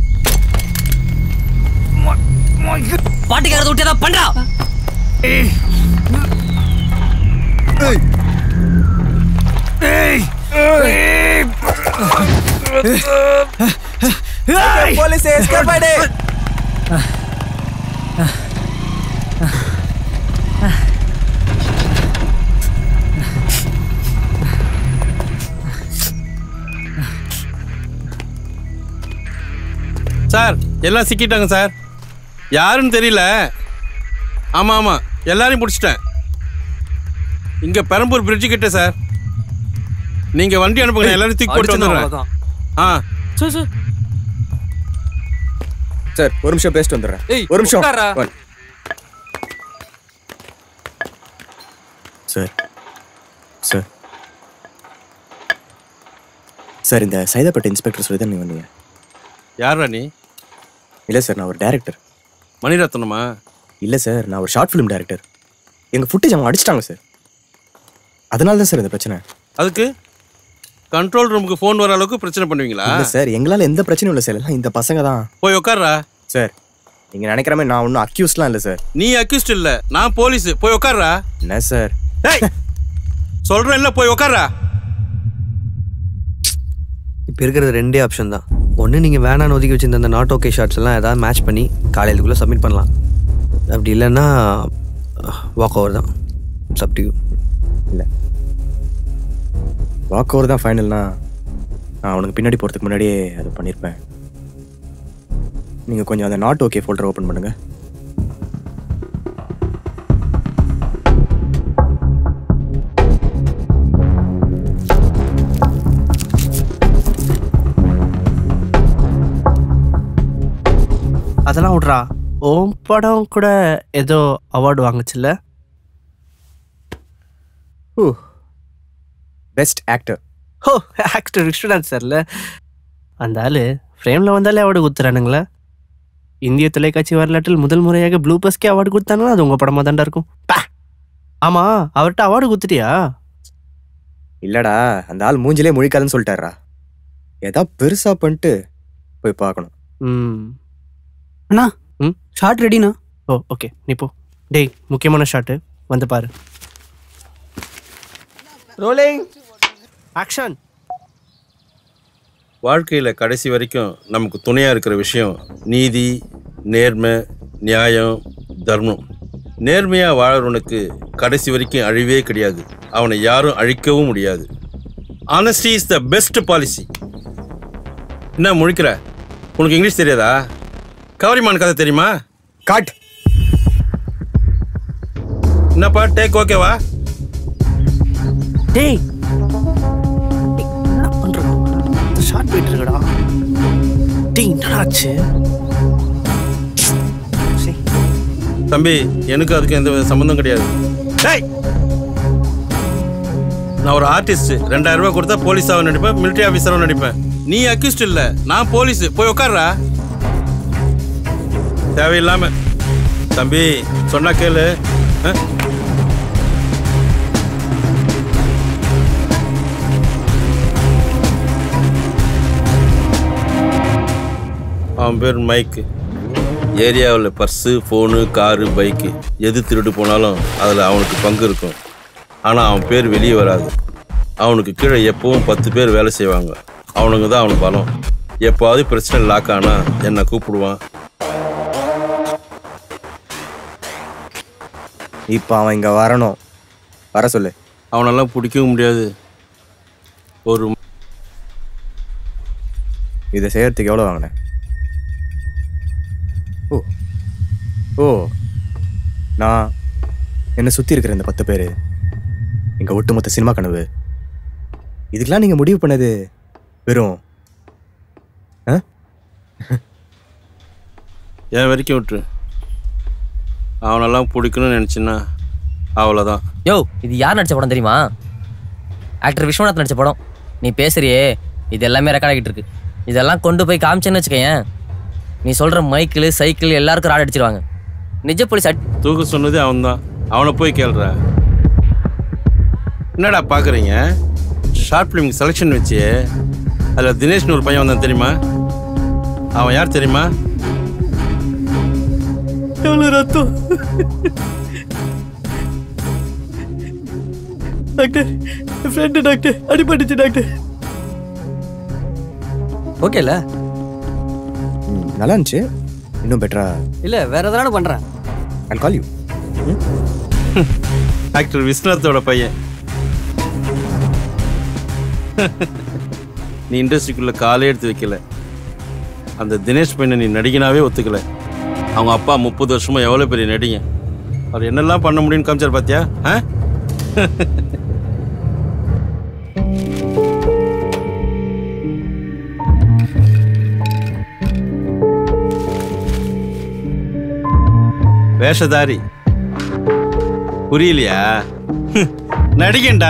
Speaker 2: பாட்டுக்காரத விட்டு ஏதாவது பண்றா
Speaker 10: போலீஸ் எஸ்கேப் ஆயிடு
Speaker 21: சார் எல்லாம் சிக்கிட்டாங்க சார் யாருன்னு தெரியல ஆமாம் ஆமாம் எல்லாரையும் பிடிச்சிட்டேன் இங்கே பெரம்பூர் பிரிட்ஜு கிட்ட சார் நீங்கள் வண்டி அனுப்புங்க நான் எல்லாரையும் தூக்கி போட்டு
Speaker 10: அடிச்சுதான்
Speaker 21: வந்துடுறேன் ஆ
Speaker 16: சார் சார்
Speaker 10: சார் ஒரு நிமிஷம் பேசிட்டு வந்துடுறேன்
Speaker 21: ஏய்,
Speaker 10: ஒரு நிமிஷம்
Speaker 21: உட்கார்றா.
Speaker 10: one. சார் சார் சார் இந்த சைதாப்பேட்டை இன்ஸ்பெக்டர் சொல்லி தான் நீங்கள் வந்தீங்க
Speaker 21: யாரா நீ
Speaker 10: இல்லை சார் நான் ஒரு டேரக்டர்
Speaker 21: மணிரத்னமா
Speaker 10: இல்லை சார் நான் ஒரு ஷார்ட் ஃபிலிம் டேரக்டர் எங்கள் ஃபுட்டேஜ் அவங்க அடிச்சிட்டாங்க சார் அதனால தான் சார் இந்த பிரச்சனை
Speaker 21: அதுக்கு கண்ட்ரோல் ரூமுக்கு ஃபோன் வர அளவுக்கு பிரச்சனை பண்ணுவீங்களா
Speaker 10: இல்லை சார் எங்களால் எந்த பிரச்சனையும் இல்லை சார் எல்லாம் இந்த பசங்க தான்
Speaker 21: போய் உட்கார்றா
Speaker 10: சார் நீங்கள் நினைக்கிற மாதிரி நான் ஒன்றும் அக்யூஸ்லாம் இல்லை சார்
Speaker 21: நீ அக்யூஸ்ட் இல்ல நான் போலீஸ் போய் உட்கார்றா
Speaker 10: என்ன சார்
Speaker 21: டேய் சொல்றேன் இல்ல போய் உட்கார்றா
Speaker 14: இப்போ இருக்கிறது ரெண்டே ஆப்ஷன் தான் ஒன்று நீங்கள் வேணான்னு ஒதுக்கி வச்சிருந்த அந்த நாட் ஓகே ஷார்ட்ஸ் எல்லாம் ஏதாவது மேட்ச் பண்ணி காலையிலுக்குள்ளே சப்மிட் பண்ணலாம் அப்படி இல்லைன்னா வாக் ஓவர் தான் இட்ஸ் அப் டு யூ
Speaker 10: இல்லை வாக் ஓவர் தான் ஃபைனல்னா நான் அவனுக்கு பின்னாடி போகிறதுக்கு முன்னாடியே அதை பண்ணியிருப்பேன் நீங்கள் கொஞ்சம் அந்த நாட் ஓகே ஃபோல்டர் ஓப்பன் பண்ணுங்க
Speaker 3: அதெல்லாம் விட்றா ஓம் படம் கூட ஏதோ அவார்டு வாங்குச்சுல்ல
Speaker 10: ஓ பெஸ்ட் ஆக்டர்
Speaker 3: ஓ ஆக்டர் விஷ்ணுநாத் சார்ல அந்த ஆளு ஃப்ரேமில் வந்தாலே அவார்டு கொடுத்துறானுங்களே இந்திய தொலைக்காட்சி வரலாற்றில் முதல் முறையாக ப்ளூ பஸ்க்கே அவார்டு கொடுத்தாங்கன்னா அது உங்கள் படமாக தாண்டா இருக்கும் பா ஆமாம் அவர்கிட்ட அவார்டு கொடுத்துட்டியா
Speaker 10: இல்லடா அந்த ஆள் மூஞ்சிலே முழிக்காதுன்னு சொல்லிட்டாரா ஏதா பெருசா பண்ணிட்டு போய் பார்க்கணும்
Speaker 3: ம்
Speaker 22: அண்ணா
Speaker 3: ம்
Speaker 22: ஷார்ட் ரெடிண்ணா
Speaker 3: ஓ ஓகே நீ போ டேய் முக்கியமான ஷாட்டு வந்து பாரு ரோலிங் ஆக்ஷன்
Speaker 21: வாழ்க்கையில் கடைசி வரைக்கும் நமக்கு துணையாக இருக்கிற விஷயம் நீதி நேர்மை நியாயம் தர்மம் நேர்மையாக வாழறவனுக்கு கடைசி வரைக்கும் அழிவே கிடையாது அவனை யாரும் அழிக்கவும் முடியாது honesty is the best policy என்ன முழிக்கிற உனக்கு இங்கிலீஷ் தெரியாதா கவரிமான் கதை தெரியுமா
Speaker 10: காட்
Speaker 21: என்னப்பா டேக் ஓகேவா
Speaker 3: டேய் என்ன பண்ற ஷார்ட் போயிட்டு இருக்கடா டேய் என்னடா ஆச்சு
Speaker 21: தம்பி எனக்கு அதுக்கு எந்த வித சம்மந்தம் கிடையாது டேய் நான் ஒரு ஆர்டிஸ்ட் ரெண்டாயிரம் ரூபாய் கொடுத்தா போலீஸாவும் நடிப்பேன் மிலிட்டரி ஆஃபீஸராகவும் நடிப்பேன் நீ அக்யூஸ்ட் இல்ல நான் போலீஸ் போய் உட்கார்றா தேவையில்லாம தம்பி சொன்னா கேளு ஆ? அவன் பேர் மைக்கு ஏரியாவில் பர்ஸு ஃபோனு காரு பைக்கு எது திருடு போனாலும் அதில் அவனுக்கு பங்கு இருக்கும் ஆனால் அவன் பேர் வெளியே வராது அவனுக்கு கீழே எப்பவும் பத்து பேர் வேலை செய்வாங்க அவனுங்க தான் அவனுக்கு பலம் எப்போவாவது பிரச்சனை லாக் ஆனா என்னை கூப்பிடுவான்
Speaker 10: இப்போ அவன் இங்க வரணும் வர சொல்லு
Speaker 21: அவனெல்லாம் பிடிக்கவும் முடியாது ஒரு
Speaker 10: இதை செய்யறதுக்கு எவ்வளோ வாங்கினேன் ஓ ஓ நான் என்னை சுற்றி இருக்கிற இந்த பத்து பேர் எங்கள் ஒட்டுமொத்த சினிமா கனவு இதுக்கெல்லாம் நீங்கள் முடிவு பண்ணது வெறும் ஆ
Speaker 21: என் வரைக்கும் விட்டுரு அவனெல்லாம் பிடிக்கணும்னு நினச்சின்னா அவ்வளோதான்
Speaker 2: யோ இது யார் நடிச்ச படம் தெரியுமா ஆக்டர் விஸ்வநாத் நடிச்ச படம் நீ பேசுறியே இது எல்லாமே ரெக்கார்ட் ஆகிட்டு இருக்கு இதெல்லாம் கொண்டு போய் காமிச்சேன்னு வச்சுக்கேன் நீ சொல்ற மைக்கிள் சைக்கிள் எல்லாருக்கும் ராட் அடிச்சிருவாங்க நிஜ போலீஸ் அட்
Speaker 21: தூக்க சொன்னதே அவன்தான் அவனை போய் கேள்ற என்னடா பார்க்குறீங்க ஷார்ட் ஃபிலிம் செலெக்ஷன் வச்சு அதில் தினேஷ்னு ஒரு பையன் வந்தான் தெரியுமா அவன் யார் தெரியுமா
Speaker 3: எவ்வளோ ரத்தம் டாக்டர் என் ஃப்ரெண்டு டாக்டர் அடிபட்டுச்சு டாக்டர்
Speaker 14: ஓகேல
Speaker 10: ம், நல்லா இருந்துச்சு இன்னும் பெட்டரா
Speaker 14: இல்லை வேற எதனாலும் பண்ணுறேன்
Speaker 10: ஐ கால் யூ
Speaker 21: ஆக்டர் விஸ்வநாத்தோட பையன் நீ இண்டஸ்ட்ரிக்குள்ள காலே எடுத்து வைக்கல அந்த தினேஷ் பையனை நீ நடிகனாவே ஒத்துக்கல அவங்க அப்பா முப்பது வருஷமா எவ்வளோ பெரிய நடிகன் அவர் என்னெல்லாம் பண்ண முடியும்னு காமிச்சார் பாத்தியா ஆ வேஷதாரி புரியலையா நடிகன்டா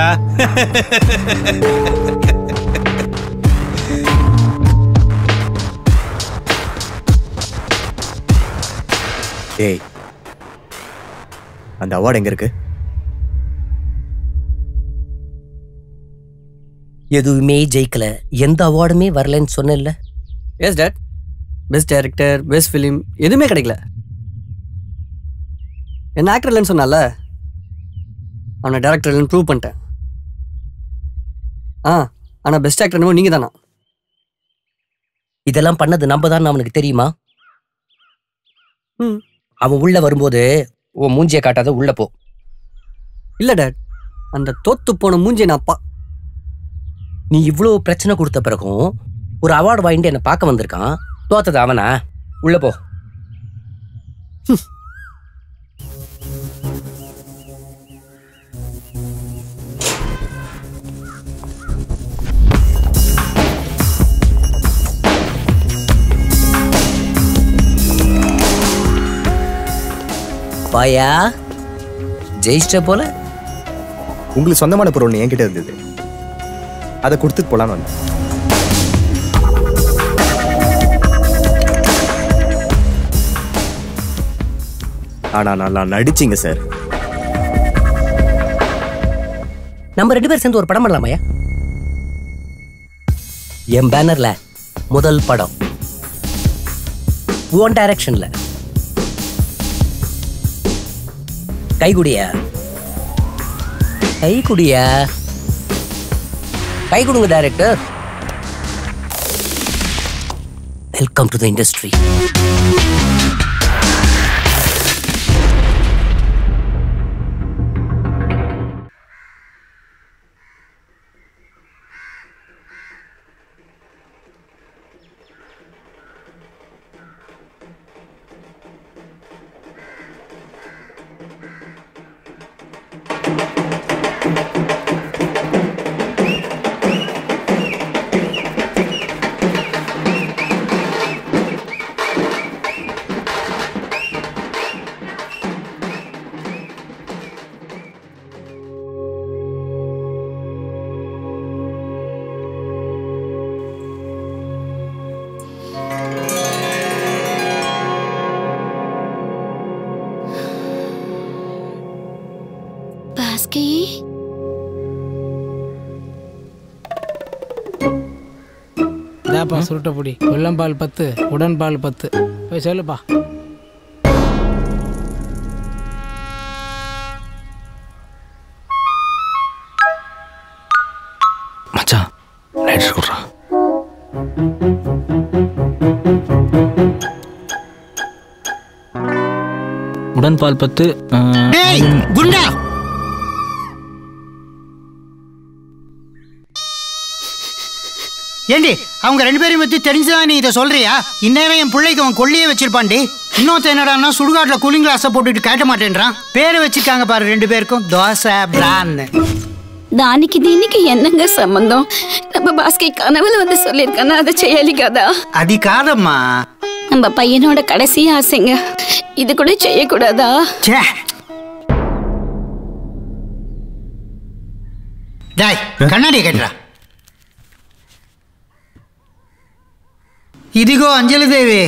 Speaker 10: ஏய் அந்த அவார்டு எங்க இருக்கு
Speaker 17: எதுவுமே ஜெயிக்கல எந்த அவார்டுமே வரலன்னு சொன்னேன்ல
Speaker 14: yes dad best director best film எதுவுமே கிடைக்கல என்ன ஆக்டர் இல்லைன்னு சொன்னால அவனை டேரக்டர் இல்லைன்னு ப்ரூவ் பண்ணிட்டேன் ஆ ஆனால் பெஸ்ட் ஆக்டர் என்னமோ நீங்கள் தானா
Speaker 17: இதெல்லாம் பண்ணது நம்ம தான் அவனுக்கு தெரியுமா
Speaker 14: ம்.
Speaker 17: அவன் உள்ள வரும்போது உன் மூஞ்சியை காட்டாத உள்ள போ
Speaker 14: இல்லை டேட் அந்த தோத்து போன மூஞ்சியை நான் பா
Speaker 17: நீ இவ்வளோ பிரச்சனை கொடுத்த பிறகும் ஒரு அவார்டு வாங்கிட்டு என்னை பார்க்க வந்திருக்கான் தோத்தது அவனா உள்ள போ பாயா ஜெயிச்சிட்ட போல
Speaker 10: உங்களுக்கு சொந்தமான பொருள் ஒன்று என்கிட்ட இருந்தது அதை கொடுத்துட்டு போலான்னு வந்தேன் ஆனா நல்லா நடிச்சீங்க சார்
Speaker 17: நம்ம ரெண்டு பேரும் சேர்ந்து ஒரு படம் பண்ணலாமாயா என் பேனர்ல முதல் படம் உன் டைரக்ஷன்ல கைகுடியா கைகுடியா கை கொடுங்க director welcome to the industry
Speaker 4: Baski
Speaker 5: இதாப்பா சுருட்ட பொடி வெள்ளம்பால் பத்து உடன்பால் பத்து போய் சொல்லுப்பா
Speaker 2: மச்சான் லைட்டர் கொடுறா
Speaker 23: உடன்பால் பத்து ஆ,
Speaker 22: டேய் குண்டா ஏண்டி அவங்க ரெண்டு பேரையும் பத்தி தெரிஞ்சுதான் நீ இதை சொல்றியா இந்நேரம் என் பிள்ளைக்கு அவன் கொல்லியே வச்சிருப்பான்டி இன்னொருத்த என்னடான்னா சுடுகாட்டில் கூலிங் கிளாஸை போட்டுட்டு காட்ட மாட்டேன்றான் பேரை வச்சிருக்காங்க பாரு ரெண்டு பேருக்கும் தோசை பிரான்னு
Speaker 4: దానికి దీనికి என்னங்க సంబంధం நம்ம பாஸ்கி கனவுல வந்து சொல்லியிருக்கானா அதை செய்யலிக்காதா
Speaker 22: அது காதம்மா
Speaker 4: நம்ம பையனோட கடைசி ஆசைங்க இது கூட செய்யக்கூடாதா
Speaker 22: ச்சே டாய் கண்ணாடி கட்டுறா ఇదిగో అంజలిదేవి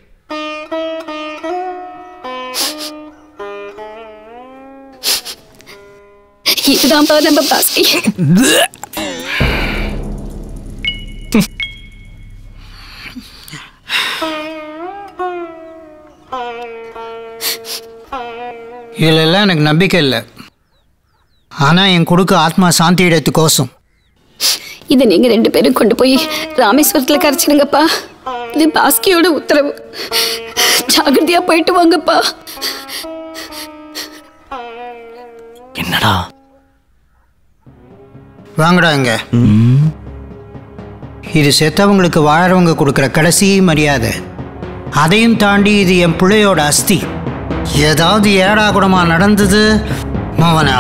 Speaker 4: இதுதான்ப்பா நம்ம பாஸ்கி
Speaker 22: ఇళ్ళెல்லாம் எனக்கு நம்பிக்கை இல்லை ஆனால் என் கொடுக்க ஆத்மா சாந்தி இடத்து கோசம்
Speaker 4: இதை நீங்க ரெண்டு பேரும் கொண்டு போய் ராமேஸ்வரத்துல கரைச்சிடுங்கப்பா இது பாஸ்கியோட உத்தரவு ஜாகிரதையா போயிட்டு வாங்கப்பா
Speaker 2: என்னடா
Speaker 22: வாங்கடா இங்க இது செத்தவங்களுக்கு வாழறவங்க கொடுக்குற கடைசி மரியாதை அதையும் தாண்டி இது என் பிள்ளையோட அஸ்தி ஏதாவது ஏடா குடமா நடந்தது மவனா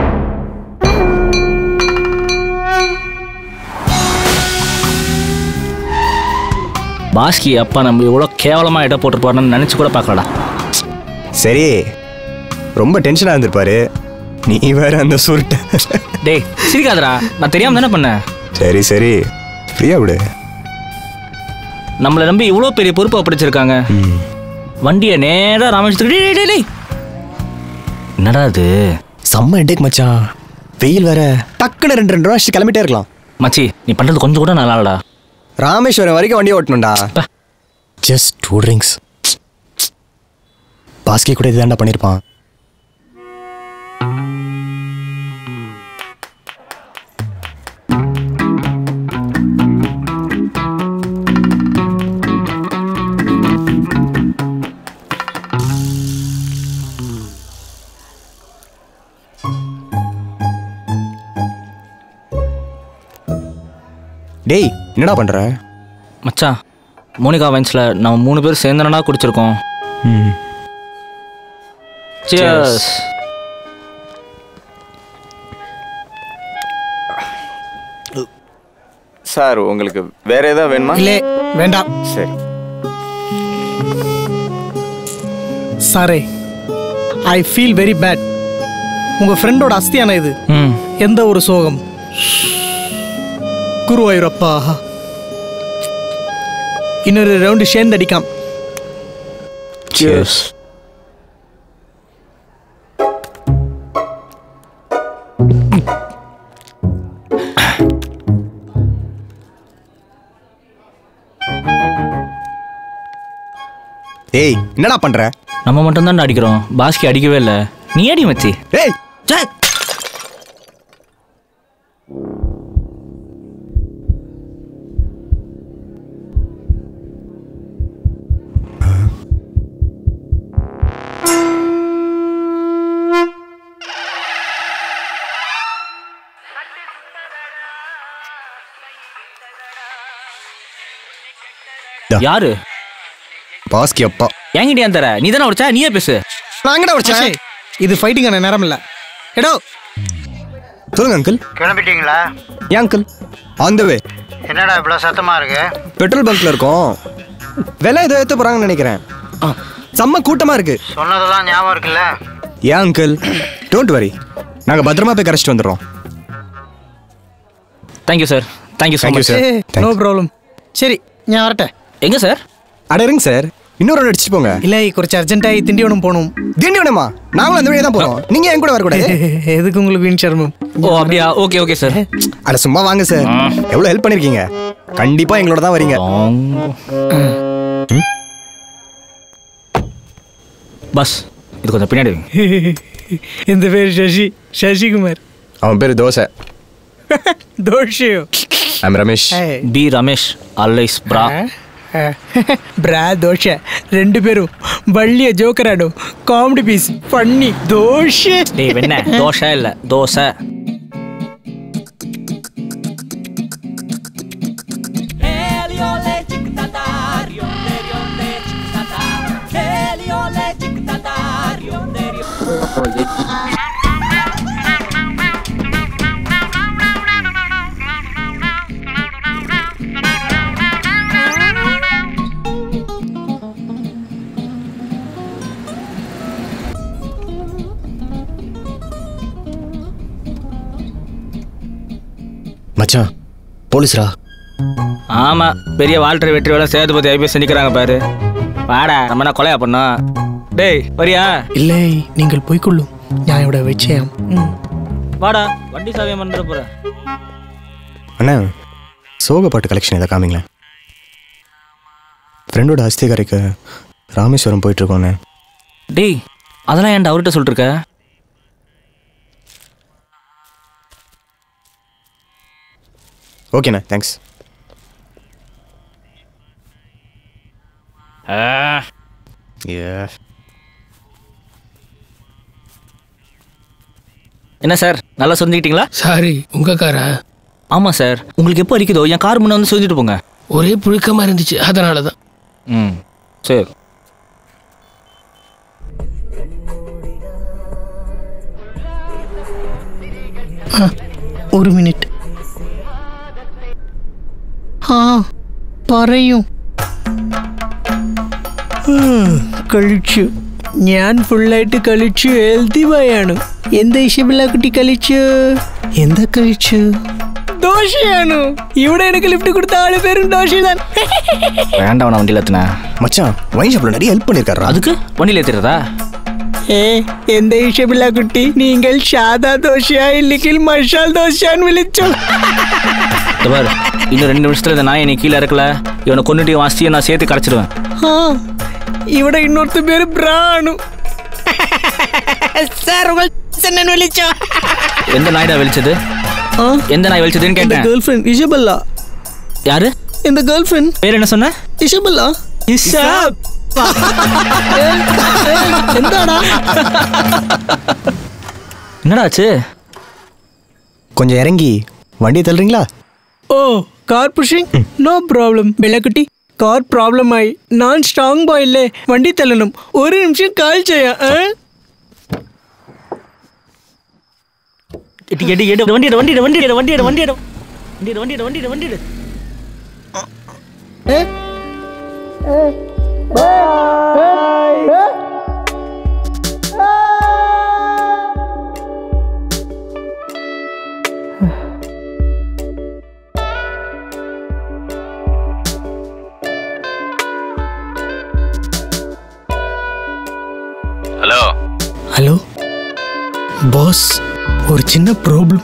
Speaker 23: பாஸ்கி அப்பா நம்ம இவ்வளோ கேவலமாக இட போட்டுருப்பாருன்னு நினச்சி கூட பார்க்கலடா
Speaker 10: சரி ரொம்ப டென்ஷனாக இருந்திருப்பாரு நீ வேற அந்த சுருட்ட
Speaker 23: டேய் சிரிக்காதடா நான் தெரியாம தானே பண்ணேன்
Speaker 10: சரி சரி ஃப்ரீயா விடு
Speaker 23: நம்மளை நம்பி இவ்வளோ பெரிய பொறுப்பு அப்படிச்சிருக்காங்க வண்டியை நேராக ராமேஸ்வரத்துக்கு டேய், டேய், டேய். என்னடா இது
Speaker 10: செம்ம ஹெட்டேக் மச்சான் வெயில் வேற டக்குன்னு ரெண்டு ரெண்டு ரூபா கிளம்பிட்டே இருக்கலாம்
Speaker 23: மச்சி நீ பண்ணுறது கொஞ்சம் கூட நல்லா இல்லடா
Speaker 10: ராமேஸ்வரம் வரைக்கும் வண்டி ஓட்டணும்டா ஜஸ்ட் டூ ட்ரிங்க்ஸ் பாஸ்கி கூட இதுதான்டா பண்ணியிருப்பான் டேய் என்னடா பண்ற
Speaker 23: மச்சான் மோனிகா வைன்ஸில் நம்ம மூணு பேர் சேர்ந்தனா குடிச்சிருக்கோம் Cheers.
Speaker 6: சார் உங்களுக்கு வேற ஏதாவது வேணுமா
Speaker 7: இல்லை வேண்டாம்
Speaker 6: சரி
Speaker 7: சாரே ஐ ஃபீல் வெரி பேட் உங்க ஃப்ரெண்டோட அஸ்தியான இது
Speaker 23: ம்
Speaker 7: எந்த ஒரு சோகம் குருவாயூரப்பா இன்னொரு ரவுண்டு சேர்ந்து அடிக்காம்
Speaker 23: Cheers.
Speaker 10: ஏய் என்னடா பண்ற
Speaker 23: நம்ம மட்டும் தான் அடிக்கிறோம் பாஸ்கி அடிக்கவே இல்லை நீ அடி மச்சி
Speaker 10: ஏய்
Speaker 23: யாரு
Speaker 10: பாஸ்கி அப்பா
Speaker 23: என்கிட்ட ஏன் தர நீ தானே உடைச்சா நீயே பேசு
Speaker 10: நான் எங்கடா
Speaker 7: உடைச்சேன் இது ஃபைட்டிங்கான நேரம் இல்ல எடோ
Speaker 10: சொல்லுங்க அங்கிள்
Speaker 22: கிளம்பிட்டீங்களா
Speaker 10: ஏன் அங்கிள் ஆன் த வே
Speaker 22: என்னடா இவ்வளோ சத்தமா இருக்கு
Speaker 10: பெட்ரோல் பங்க்ல இருக்கோம் விலை ஏதோ ஏற்ற போறாங்கன்னு நினைக்கிறேன் ஆ, செம்ம கூட்டமா இருக்கு
Speaker 22: சொன்னதெல்லாம் ஞாபகம் இருக்குல்ல
Speaker 10: ஏன் அங்கிள் டோன்ட் வரி நாங்க பத்திரமா போய் கரைச்சிட்டு வந்துடுறோம்
Speaker 23: thank you sir thank you so
Speaker 10: Thank you,
Speaker 23: much
Speaker 10: sir.
Speaker 7: No problem சரி நான் வரட்டேன்
Speaker 23: எங்க சார்
Speaker 10: அட இருங்க சார் இன்னொரு round அடிச்சிட்டு போங்க
Speaker 7: இல்லை கொஞ்சம் அர்ஜென்ட்டாகி திண்டிவனம் போகணும்
Speaker 10: திண்டிவனமா நாங்களும் அந்த வழியா தான் போறோம் நீங்க என் கூட வரக்கூடாது
Speaker 7: எதுக்கு உங்களுக்கு வீண் சர்மம்
Speaker 23: ஓ அப்படியா ஓகே ஓகே சார்
Speaker 10: அட சும்மா வாங்க சார் எவ்வளவு ஹெல்ப் பண்ணிருக்கீங்க கண்டிப்பா எங்களோட தான் வரீங்க
Speaker 23: பஸ் இது கொஞ்சம் பின்னாடி வைங்க.
Speaker 7: இந்த பேர் சசி சசிகுமார்
Speaker 10: அவன் பேரு தோசை
Speaker 7: தோஷியோ
Speaker 10: ஐம் ரமேஷ்
Speaker 23: பி ரமேஷ் அல்லைஸ் பிரா
Speaker 7: பிரா தோஷ ரெண்டு பேரும் வள்ளிய ஜோக்கராடும் காமெடி பீஸ் பண்ணி தோஷ
Speaker 23: டேய் வெண்ண தோசை இல்ல தோசை
Speaker 10: மச்சான் போலீஸ்ரா
Speaker 23: ஆமா பெரிய வால்டர் வெற்றி வேலை சேதுபதி ஐபிஎஸ் நிக்கிறாங்க பாரு வாடா நம்ம என்ன கொலையா பண்ணோம் டேய் வரியா
Speaker 7: இல்லை நீங்கள் போய்க்கொள்ளும் ஞாயோட வச்சயம்
Speaker 23: வாடா வண்டி சாவியம் பண்ணிட போற
Speaker 10: அண்ணா சோக பாட்டு கலெக்ஷன் எதை காமிங்களேன் ஃப்ரெண்டோட அஸ்திகாரிக்கு ராமேஸ்வரம் போயிட்டு இருக்கோண்ணே
Speaker 23: டேய் அதெல்லாம் ஏன்டா அவர்கிட்ட சொல்லிட்டு இருக்க
Speaker 10: ஓகேண்ணா தேங்க்ஸ் ஏ
Speaker 23: என்ன சார் நல்லா சொந்திக்கிட்டீங்களா
Speaker 5: சாரி உங்க காரா
Speaker 23: ஆமா சார் உங்களுக்கு எப்போ அடிக்குதோ என் கார் முன்ன வந்து சொல்லிட்டு போங்க
Speaker 5: ஒரே புழுக்கமா இருந்துச்சு அதனால தான்
Speaker 23: ம் சரி
Speaker 7: ഒരു മിനിറ്റ് ആ പറയൂ ഉം, കഴിച്ചു ഞാൻ ഫുള്ളായിട്ട് കഴിച്ചു ഹെൽത്തി ബോയാണ് എന്താ ഇഷ്ടമില്ല കുട്ടി കഴിച്ചു എന്താ കഴിച്ചു ദോശയാണ് ഇവിടെ എനിക്ക് ലിഫ്റ്റ് കൊടുത്ത ആള് പേരും ദോശ
Speaker 23: வேண்டாம் நான் வண்டியில் ஏற்றுனேன்
Speaker 10: மச்சான் வைன் ஷாப்ல நிறைய ஹெல்ப் பண்ணிருக்காரு
Speaker 23: அதுக்கு வண்டியில் ஏற்றிடுறதா
Speaker 7: ഏ എന്താ ഇഷ്ടമില്ല കുട്ടി നിങ്ങൾ സാധാ ദോശയാ ഇല്ലെങ്കിൽ മസാൽ ദോശയാന്ന് വിളിച്ചു
Speaker 23: இந்த பாரு இன்னும் ரெண்டு நிமிஷத்துல இந்த நாயை நீ கீழே இறக்கல இவனை கொண்டுட்டு இவன் அஸ்தியை நான் சேர்த்து கரைச்சிடுவேன்
Speaker 7: ആ ഇവിടെ ഇന്നൊരുത്ത പേര് ബ്രാണു സാർ എന്നെ വിളിച്ചോ
Speaker 23: எந்த நாய்டா வெளிச்சது எந்த நாய் வெளிச்சதுன்னு
Speaker 7: എന്റെ
Speaker 23: கேட்டேன்
Speaker 7: ഗേൾ ഫ്രണ്ട് ഇഷബല്ല
Speaker 23: யாரு
Speaker 7: എന്റെ ഗേൾ ഫ്രണ്ട്
Speaker 23: பேர் என்ன சொன்ன
Speaker 7: ഇഷബല്ല
Speaker 23: இஷாப்
Speaker 7: എന്താടാ
Speaker 23: என்னடா ஆச்சு
Speaker 10: கொஞ்சம் இறங்கி வண்டி தள்ளுறீங்களா
Speaker 7: ഓ കാർ പുഷിംഗ് നോ പ്രോബ്ലം ബെല്ലക്കുട്ടി கார் ப்ராப்ளம் ஆயி நான் ஸ்ட்ராங் பாய் இல்லே வண்டி தள்ளணும் ஒரு நிமிஷம் கால் செய்ய ஆ?
Speaker 23: எட்டி எட்டி எடு வண்டி எடு வண்டி எடு வண்டி எடு வண்டி எடு வண்டி எடு வண்டி எடு வண்டி எடு வண்டி எடு வண்டி எடு
Speaker 1: ஹலோ
Speaker 7: ஹலோ பாஸ் ஒரு சின்ன ப்ராப்ளம்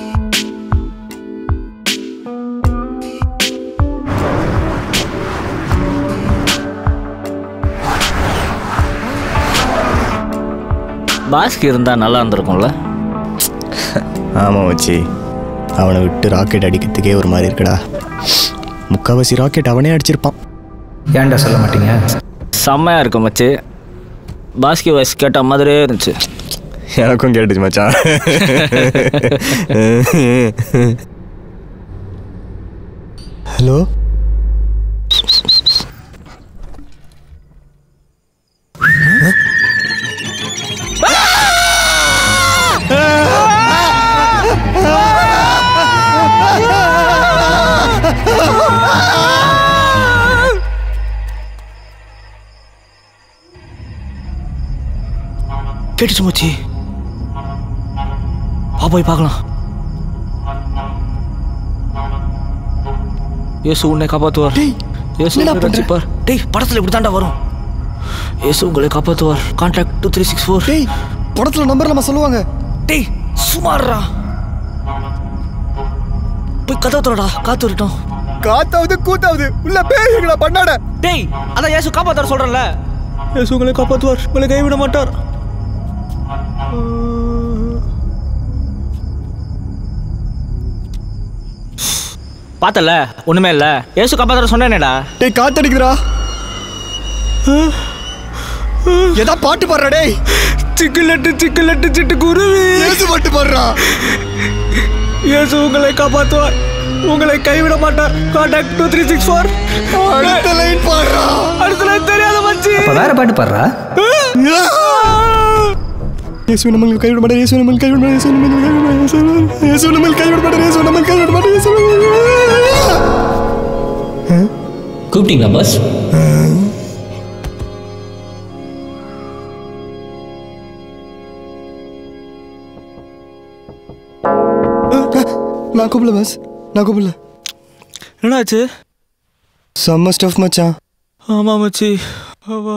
Speaker 23: பாஸ்க்கு இருந்தா நல்லா இருந்திருக்கும்ல
Speaker 10: ஆமாம் வச்சி அவனை விட்டு ராக்கெட் அடிக்கிறதுக்கே ஒரு மாதிரி இருக்குடா முக்காவாசி ராக்கெட் அவனே அடிச்சிருப்பான்
Speaker 13: ஏன்டா சொல்ல மாட்டீங்க
Speaker 23: செம்மையா இருக்கும் மச்சி பாஸ்கி வாய்ஸ் கேட்ட மாதிரியே இருந்துச்சு
Speaker 10: எனக்கும் கேட்டுச்சு மச்சான் ஹலோ
Speaker 23: கேட்டுச்சு மச்சி வா போய் பார்க்கலாம் இயேசு உன்னை காப்பாற்றுவார் இயேசு
Speaker 10: என்னடா
Speaker 23: உன்னை
Speaker 10: பண்ற?
Speaker 23: ரட்சிப்பார் டேய் படத்தில் இப்படி தாண்டா வரும் இயேசு உங்களை காப்பாற்றுவார் contact two three six four
Speaker 10: டேய் படத்தில் நம்பர் நம்ம சொல்லுவாங்க
Speaker 23: டேய் சுமார்ரா போய் கதவு திறடா காத்து வரட்டும்
Speaker 10: காத்தாவது கூத்தாவது உள்ள பேய்களா பண்ணாட
Speaker 23: டேய் அதான் இயேசு காப்பாத்தார் சொல்றேன்ல இயேசு உங்களை காப்பாற்றுவார் உங்களை கைவிட மாட்டார் பார்த்தல ஒண்ணுமே இல்ல இயேசு காப்பாத்தார சொன்னேனேடா
Speaker 10: டேய் காத்தடிக்குதுடா ஏதா பாட்டு பாடுறா டேய்
Speaker 23: சிக்கலட்டு சிக்கலட்டு சிட்டு குருவி
Speaker 10: ஏசு பாட்டு பாடுறா
Speaker 23: இயேசு உங்களை காப்பாற்றுவார் உங்களை கைவிட மாட்டார் contact two three six four
Speaker 10: அடுத்த லைன் பாடுறா
Speaker 23: அடுத்த லைன் தெரியாத மச்சி
Speaker 13: அப்ப வேற பாட்டு பாடுறா
Speaker 10: இயேசு நம்மளுக்கு கைவிட மாட்டார் இயேசு நம்மளுக்கு கைவிட மாட்டார் இயேசு நம்மளுக்கு கைவிட மாட்டார் இயேசு நம்மளுக்கு கைவிட மாட்டார் இயேசு நம்மளுக்கு கைவிட மாட்டார்
Speaker 23: கூப்பிட்டீங்களா பஸ்
Speaker 10: நான் கூப்பிடல பஸ் நான் கூப்பிடல
Speaker 23: என்னாச்சு
Speaker 10: செம்ம ஸ்டஃப் மச்சான்
Speaker 23: ஆமா மச்சி அவா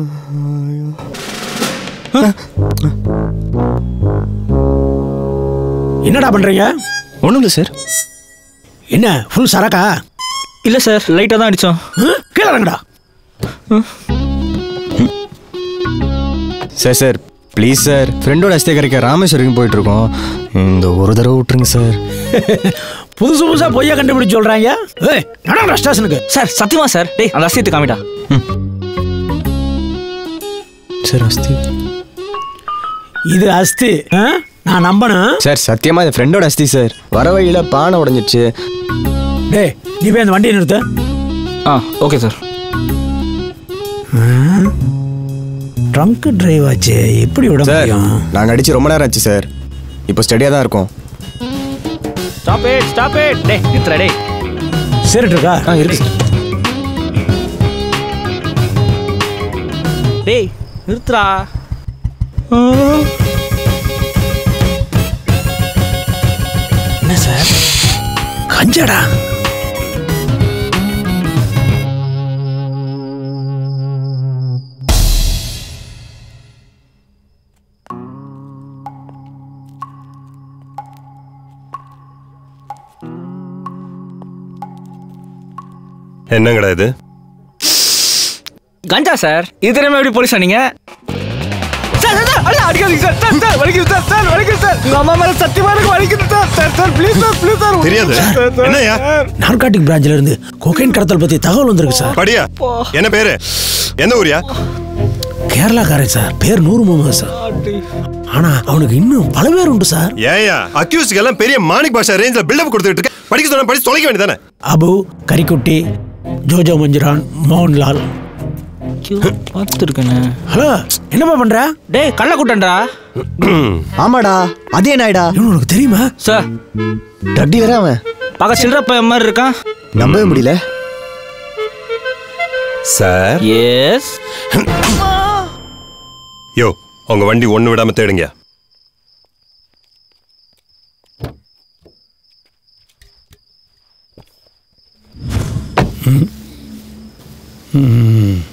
Speaker 8: என்னடா பண்றீங்க
Speaker 10: ஒன்றும் இல்லை சார்
Speaker 8: என்ன ஃபுல் சரக்கா
Speaker 23: இல்ல சார் லைட்டா தான் அடிச்சோம்
Speaker 8: கீழே இறங்குடா
Speaker 10: சார் சார் ப்ளீஸ் சார் ஃப்ரெண்டோட அஸ்தே கரைக்க ராமேஸ்வரம் போயிட்டு இருக்கோம் இந்த ஒரு தடவை விட்டுருங்க சார்
Speaker 8: புதுசு புதுசா பொய்யா கண்டுபிடிச்சு சொல்றாங்க ஏய் நடங்கடா ஸ்டேஷனுக்கு
Speaker 23: சார் சத்தியமா சார் டேய் அந்த அசியத்தை காமிடா
Speaker 10: சார் அஸ்தி
Speaker 8: இது அஸ்தி ஆ? நான் நம்பணும்
Speaker 10: சார் சத்தியமா இது ஃப்ரெண்டோட அஸ்தி சார் வர வழியில பானை உடைஞ்சிருச்சு
Speaker 8: டேய் நீ போய் அந்த வண்டியை நிறுத்த
Speaker 23: ஆ ஓகே சார்
Speaker 8: ட்ரங்க் டிரைவ் ஆச்சு எப்படி விட
Speaker 10: சார்
Speaker 8: முடியும்
Speaker 10: நாங்கள் அடிச்சு ரொம்ப நேரம் ஆச்சு சார் இப்போ ஸ்டடியாக தான் இருக்கோம்
Speaker 23: ஸ்டாப் இட் ஸ்டாப் இட் டேய் நிறுத்துறா டேய்
Speaker 8: சரிட்டு இருக்கா
Speaker 10: ஆ இருக்கு சார்
Speaker 23: டேய் நிறுத்துறா
Speaker 8: என்ன சார் கஞ்சடா
Speaker 15: என்னங்கடா இது
Speaker 23: கஞ்சா சார் இது தெரியாம எப்படி போலீஸ் நீங்க சார் சார், சார் அடியா, அடிக்காதீங்க சார் சார் சார் வலிக்குது சார் சார் வலிக்குது சார் உங்க அம்மா மேல சத்தியமா எனக்கு வலிக்குது sir sir sir please sir please sir
Speaker 15: தெரியாது.
Speaker 23: சார், சார்,
Speaker 15: என்னய்யா?
Speaker 23: சார்.
Speaker 8: நார்காட்டிக் பிரான்ச்ல இருந்து கொகைன் கடத்தல் பத்தி தகவல் வந்திருக்கு சார்
Speaker 15: படியா என்ன பேரு எந்த ஊரியா
Speaker 8: கேரளாக்காரன் சார் பேர் நூறு முகமது சார் ஆனா அவனுக்கு இன்னும் பல பேர் உண்டு சார்
Speaker 15: ஏயா அக்யூஸ்க்கு எல்லாம் பெரிய மாணிக் பாஷா ரேஞ்சில் பில்டப் கொடுத்துட்டு இருக்க படிக்க சொன்னா படிச்சு தொலைக்க வேண்டியதானே
Speaker 8: அபு கரிக்குட்டி ஜோஜோ மஞ்சுரான் மோகன்லால்
Speaker 23: பார்த்துருக்கேண்ணே
Speaker 8: ஹலோ என்னப்பா பண்ற
Speaker 23: டேய் கள்ள கூட்டன்றா
Speaker 10: ஆமாடா அதே நாய்டா
Speaker 8: உனக்கு தெரியுமா
Speaker 23: சார்
Speaker 10: ட்ரக் டீலரா அவன்
Speaker 23: பார்க்க சில்லற பையன் மாதிரி இருக்கான்
Speaker 10: நம்பவே முடியல
Speaker 15: சார்
Speaker 23: எஸ்
Speaker 15: யோ உங்க வண்டி ஒண்ணு விடாம தேடுங்க
Speaker 8: ம்.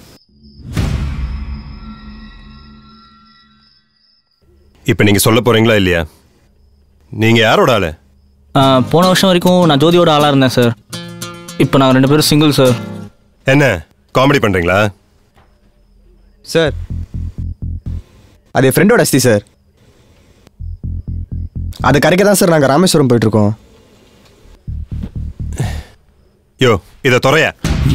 Speaker 15: இப்ப நீங்க சொல்ல போறீங்களா இல்லையா நீங்க யாரோட ஆளு
Speaker 23: போன வருஷம் வரைக்கும் நான் ஜோதியோட ஆளாக இருந்தேன் சார் இப்போ நாங்கள் ரெண்டு பேரும் சிங்கிள் சார்
Speaker 15: என்ன காமெடி பண்றீங்களா
Speaker 10: சார் அது என் ஃப்ரெண்டோட அஸ்தி சார் அது கரைக்க தான் சார் நாங்கள் ராமேஸ்வரம் போயிட்டு இருக்கோம்
Speaker 15: யோ இத துறைய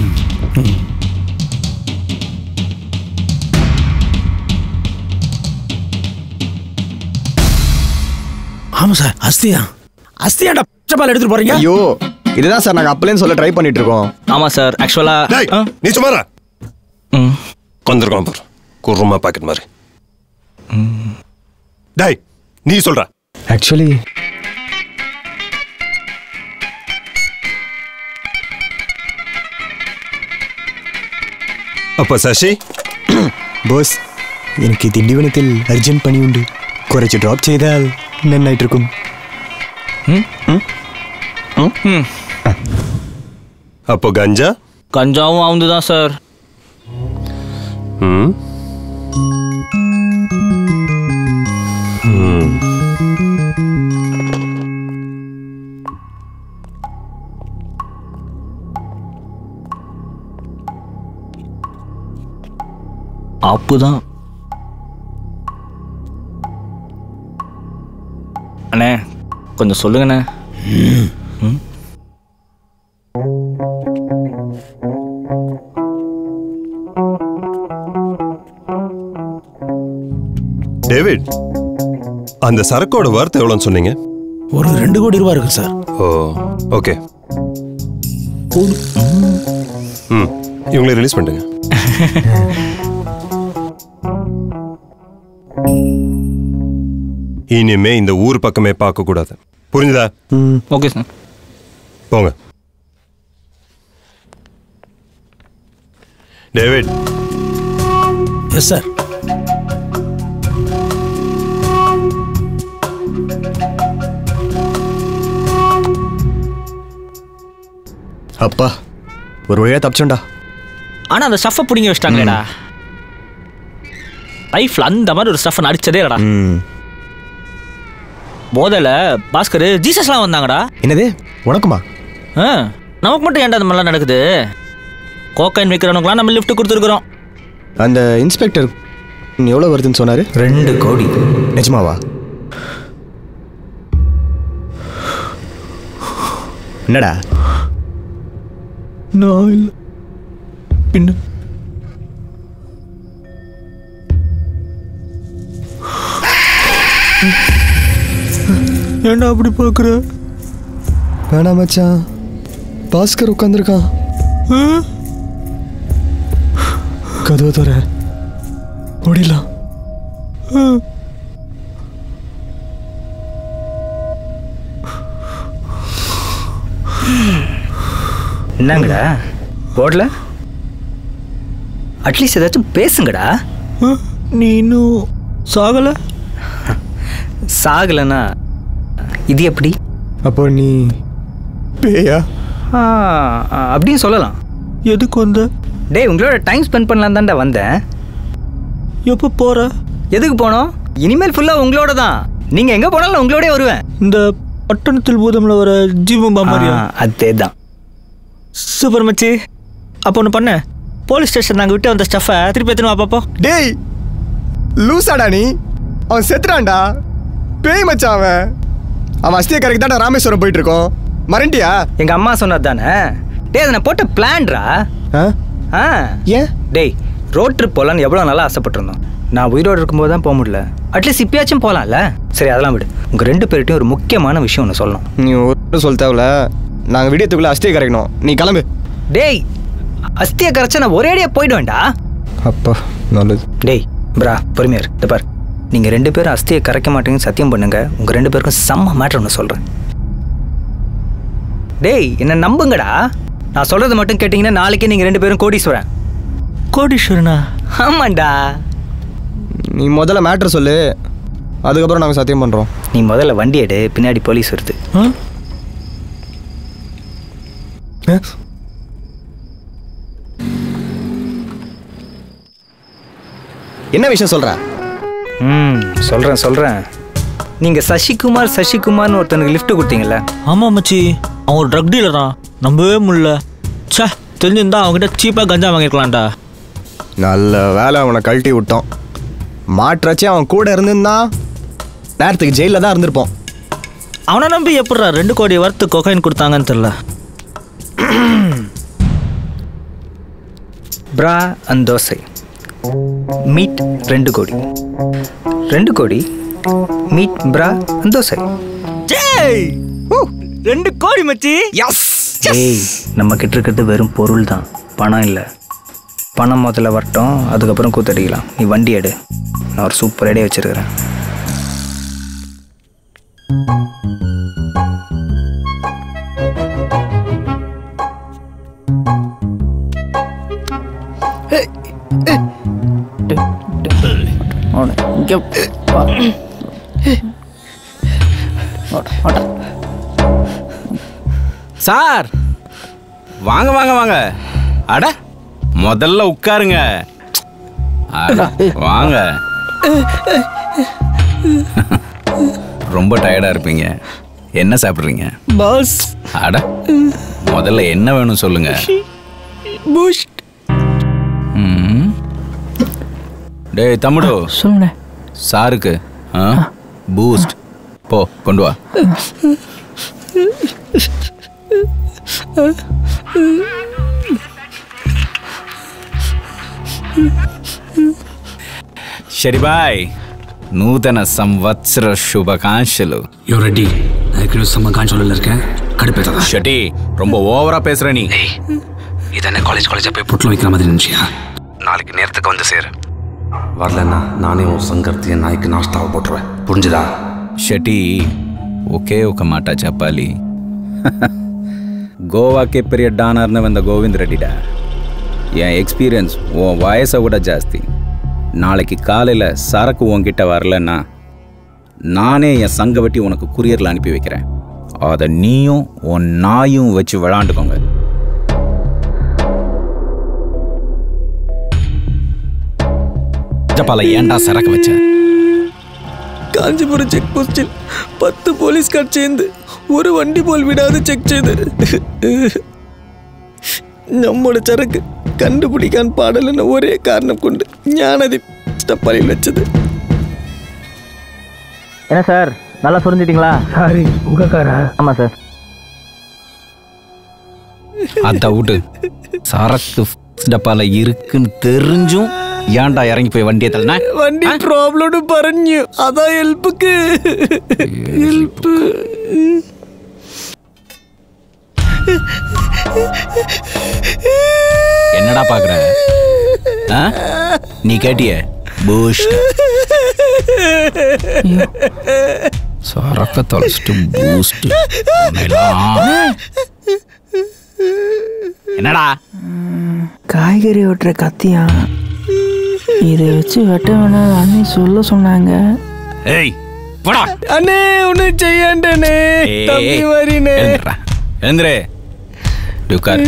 Speaker 8: ஆமா சார் அஸ்தியா அஸ்தியாடா பச்சைப்பால் எடுத்துட்டு போறீங்க
Speaker 10: ஐயோ இதுதான் சார் நாங்கள் அப்பலேன்னு சொல்ல ட்ரை பண்ணிட்டு இருக்கோம்
Speaker 23: ஆமாம் சார் ஆக்சுவலாக
Speaker 15: நீ சுமாரா கொந்திருக்கோம் பாரு குருமா பாக்கெட் மாதிரி டேய் நீ சொல்ற
Speaker 10: ஆக்சுவலி
Speaker 15: அப்ப சசி
Speaker 10: ബോസ് എനിക്ക് തിണ്ടിവനത്തിൽ അർജന്റ് പണിയുണ്ട് കുറച്ച് ഡ്രോപ്പ് ചെയ്താൽ നന്നായിട്ടിരിക്കും
Speaker 15: அப்போ கஞ்சா
Speaker 23: கஞ்சாவும் அவந்து தான் சார்
Speaker 15: ம் ம்
Speaker 23: ஆப்பு தான் அண்ணே கொஞ்சம் சொல்லுங்கண்ணே ம்
Speaker 15: டேவிட் அந்த சரக்கோட வார்த்தை எவ்வளோன்னு சொன்னீங்க
Speaker 8: ஒரு ரெண்டு கோடி ரூபாய் இருக்கு சார்
Speaker 15: ஓ ஓகே ம் இவங்களை ரிலீஸ் பண்ணிட்டுங்க இனிமே இந்த ஊர் பக்கமே பார்க்க கூடாது புரிஞ்சுதா
Speaker 23: ஓகே சார்
Speaker 15: போங்க டேவிட்
Speaker 8: எஸ் சார்
Speaker 10: அப்பா ஒரு வழியாக தப்பிச்சோண்டா
Speaker 23: ஆனால் அந்த ஸ்டஃப்பை பிடிங்கி வச்சிட்டாங்களேடா லைஃப்பில் அந்த மாதிரி ஒரு ஸ்டஃப்பை நடிச்சதே இல்லடா போதையில் பாஸ்கர் ஜீசஸ்லாம் வந்தாங்கடா
Speaker 10: என்னது உனக்குமா
Speaker 23: ஆ நமக்கு மட்டும் ஏன்டா அந்த மாதிரிலாம் நடக்குது கோக்கைன் விற்கிறவனுக்குலாம் நம்ம லிஃப்ட் கொடுத்துருக்குறோம்
Speaker 10: அந்த இன்ஸ்பெக்டர் எவ்வளோ வருதுன்னு சொன்னார்
Speaker 23: ரெண்டு கோடி
Speaker 10: நிஜமாவா என்னடா
Speaker 23: நான் இல்லை பின்ன
Speaker 10: ஏன்டா அப்படி பார்க்குற வேணாம் மச்சான் பாஸ்கர் உட்காந்துருக்கான் கதவை தர ஓடிடலாம்
Speaker 23: என்னங்கடா போடல அட்லீஸ்ட் ஏதாச்சும் பேசுங்கடா நீ இன்னும் சாகலை சாகலைன்னா இது எப்படி
Speaker 10: அப்போ நீ பேயா
Speaker 23: ஆ, ஆ, அப்படின்னு சொல்லலாம் எதுக்கு வந்த டேய் உங்களோட டைம் ஸ்பெண்ட் பண்ணலாம் தான்டா வந்தேன் எப்போ போற எதுக்கு போனோம் இனிமேல் ஃபுல்லாக உங்களோட தான் நீங்கள் எங்கே போனாலும் உங்களோடய வருவேன் இந்த பட்டணத்தில் பூதமில் வர ஜீவம்பா மாதிரியா அதே தான் சூப்பர் மச்சி அப்போ ஒன்று பண்ண போலீஸ் ஸ்டேஷன் நாங்கள் விட்டு வந்த ஸ்டஃபை திருப்பி எத்தனை வா பார்ப்போம்
Speaker 10: டேய் லூசாடா நீ அவன் செத்துறான்டா பேய் மச்சான் அவன் அவன் அஸ்திய கரைக்கு தான்டா ராமேஸ்வரம் போயிட்டு இருக்கோம் மறண்டியா
Speaker 23: எங்க அம்மா சொன்னது தானே டேய் அதை நான் போட்ட பிளான்ரா ஆ
Speaker 10: ஏன்
Speaker 23: டேய் ரோட் ட்ரிப் போகலான்னு எவ்வளோ நல்லா ஆசைப்பட்டிருந்தோம் நான் உயிரோடு இருக்கும்போது தான் போக முடியல அட்லீஸ்ட் இப்பயாச்சும் போகலாம்ல சரி அதெல்லாம் விடு உங்கள் ரெண்டு பேர்கிட்டையும் ஒரு முக்கியமான விஷயம் ஒன்று சொல்லணும்
Speaker 10: நீ ஒரு சொல்ல தேவையில்ல நாங்கள் விடியத்துக்குள்ள அஸ்தியை கரைக்கணும் நீ கிளம்பு
Speaker 23: டேய் அஸ்தியை கரைச்சா நான் ஒரே அடியா போயிடுவேன்டா
Speaker 10: அப்பா நல்லது
Speaker 23: டேய் பிரா பொறுமையா இரு இந்த பார் நீங்கள் ரெண்டு பேரும் அஸ்தியை கரைக்க மாட்டீங்கன்னு சத்தியம் பண்ணுங்க உங்கள் ரெண்டு பேருக்கும் செம்ம மேட்ரு ஒன்று சொல்கிறேன் டேய் என்ன நம்புங்கடா நான் சொல்கிறது மட்டும் கேட்டிங்கன்னா நாளைக்கே நீங்கள் ரெண்டு பேரும் கோடீஸ்வரன்
Speaker 3: கோடீஸ்வரனா
Speaker 23: ஆமாண்டா
Speaker 10: நீ முதல்ல மேட்ரு சொல்லு அதுக்கப்புறம் நாங்கள் சத்தியம் பண்ணுறோம்
Speaker 23: நீ முதல்ல வண்டி எடு பின்னாடி போலீஸ் வருது
Speaker 10: என்ன விஷயம் சொல்ற
Speaker 23: ம் சொல்கிறேன் சொல்கிறேன் நீங்கள் சசிகுமார் சசிகுமார்னு ஒருத்தனுக்கு லிஃப்ட் கொடுத்தீங்கல்ல
Speaker 3: ஆமாம் மச்சி அவன் ஒரு ட்ரக் டீலரா நம்பவே முடியல ச்சே தெரிஞ்சிருந்தா அவன்கிட்ட சீப்பாக கஞ்சா வாங்கிருக்கலாம்டா
Speaker 10: நல்ல வேலை அவனை கழட்டி விட்டோம் மாற்றாச்சு அவன் கூட இருந்திருந்தான் நேரத்துக்கு ஜெயிலில் தான் இருந்திருப்போம்
Speaker 3: அவனை நம்பி எப்படிடா ரெண்டு கோடி வரத்து கொகைன் கொடுத்தாங்கன்னு தெரில
Speaker 23: பிரா அண்ட் தோசை மீட் ரெண்டு கோடி ரெண்டு கோடி மீட் பிரா அண்ட் தோசை
Speaker 3: ஜேய் ரெண்டு கோடி மச்சி
Speaker 10: எஸ்
Speaker 23: ஏய் நம்ம கிட்ட இருக்கிறது வெறும் பொருள் தான் பணம் இல்லை பணம் முதல்ல வரட்டும் அதுக்கப்புறம் கூத்தடிக்கலாம் நீ வண்டி எடு நான் ஒரு சூப்பர் ஐடியா வச்சிருக்கிறேன்
Speaker 3: இங்கே
Speaker 21: சார் வாங்க வாங்க வாங்க அட முதல்ல உட்காருங்க அட, வாங்க ரொம்ப டயர்டா இருப்பீங்க என்ன சாப்பிட்றீங்க
Speaker 3: பாஸ்
Speaker 21: அட முதல்ல என்ன வேணும் சொல்லுங்க
Speaker 3: பூஷ்
Speaker 21: ம். டேய் தம்முடு
Speaker 3: சொல்லுங்க
Speaker 21: சாருக்கு ஆ பூஸ்ட் போ கொண்டு வா శరి బాయ్ నూతన సంవత్సర శుభాకాంక్షలు
Speaker 1: யோ ரெட்டி நான் ஏற்கனவே செம்ம கான்சோலில் இருக்கேன் கடுப்பேற்றதா
Speaker 21: ஷட்டி ரொம்ப ஓவரா பேசுற நீ
Speaker 1: இது என்ன காலேஜ் காலேஜாக போய் புட்டில் வைக்கிற மாதிரி இருந்துச்சியா நாளைக்கு நேரத்துக்கு வந்து சேரு வரலன்னா நானே உன் சங்கர்த்தி என் நாய்க்கு நாஸ்தாவை போட்டுருவேன் புரிஞ்சுதா
Speaker 21: షటి ఒకే ఒక మాట చెప్పాలి గోవాకి పెరియ డానర్ನ వంద ಗೋವಿಂದ್ ரெட்டிடா என் எக்ஸ்பீரியன்ஸ் உன் வயசை விட ஜாஸ்தி நாளைக்கு காலையில் சரக்கு உன்கிட்ட வரலன்னா நானே என் சங்க வெட்டி உனக்கு குரியரில் அனுப்பி வைக்கிறேன் அதை நீயும் உன் நாயும் வச்சு விளாண்டுக்கோங்க ஜப்பால ஏன்டா சரக்கு வச்ச
Speaker 3: காஞ்சிபுரம் செக் போஸ்டில் பத்து போலீஸ்கார் சேர்ந்து ஒரு வண்டி போல் விடாது செக் செய்து நம்மோட சரக்கு கண்டுபிடிக்கான் பாடலன்னு ஒரே காரணம் கொண்டு ஞானதி டப்பாலில் வச்சது என்ன சார் நல்லா புரிஞ்சிட்டீங்களா
Speaker 23: சாரி உங்கள் காரா
Speaker 3: ஆமாம் சார்
Speaker 21: அதை விட்டு சரக்கு டப்பால இருக்குன்னு தெரிஞ்சும் ஏன்டா இறங்கி போய் வண்டியை தள்ளனா
Speaker 3: വണ്ടി പ്രോബ്ലം പറഞ്ഞു അതാ ഹെൽപ്ക്ക് ഹെൽപ്പ്
Speaker 21: என்னடா பாக்குற ஆ? நீ கேட்டிய பூஸ்ட் சரக்க தொலைச்சிட்டு பூஸ்ட் என்னடா
Speaker 9: காய்கறி வெட்டுற கத்தியா இதை வச்சு வெட்ட வேணாம் அண்ணி சொல்ல சொன்னாங்க
Speaker 21: ஏய் போடா
Speaker 3: അണ്ണേ ഒന്നും ചെയ്യണ്ടേ
Speaker 21: ஏய்,
Speaker 3: തമ്പി
Speaker 21: ஏய்,
Speaker 3: വരീനേ
Speaker 21: எழுந்துடுறா. எழுந்துரு இப்படி உட்காரு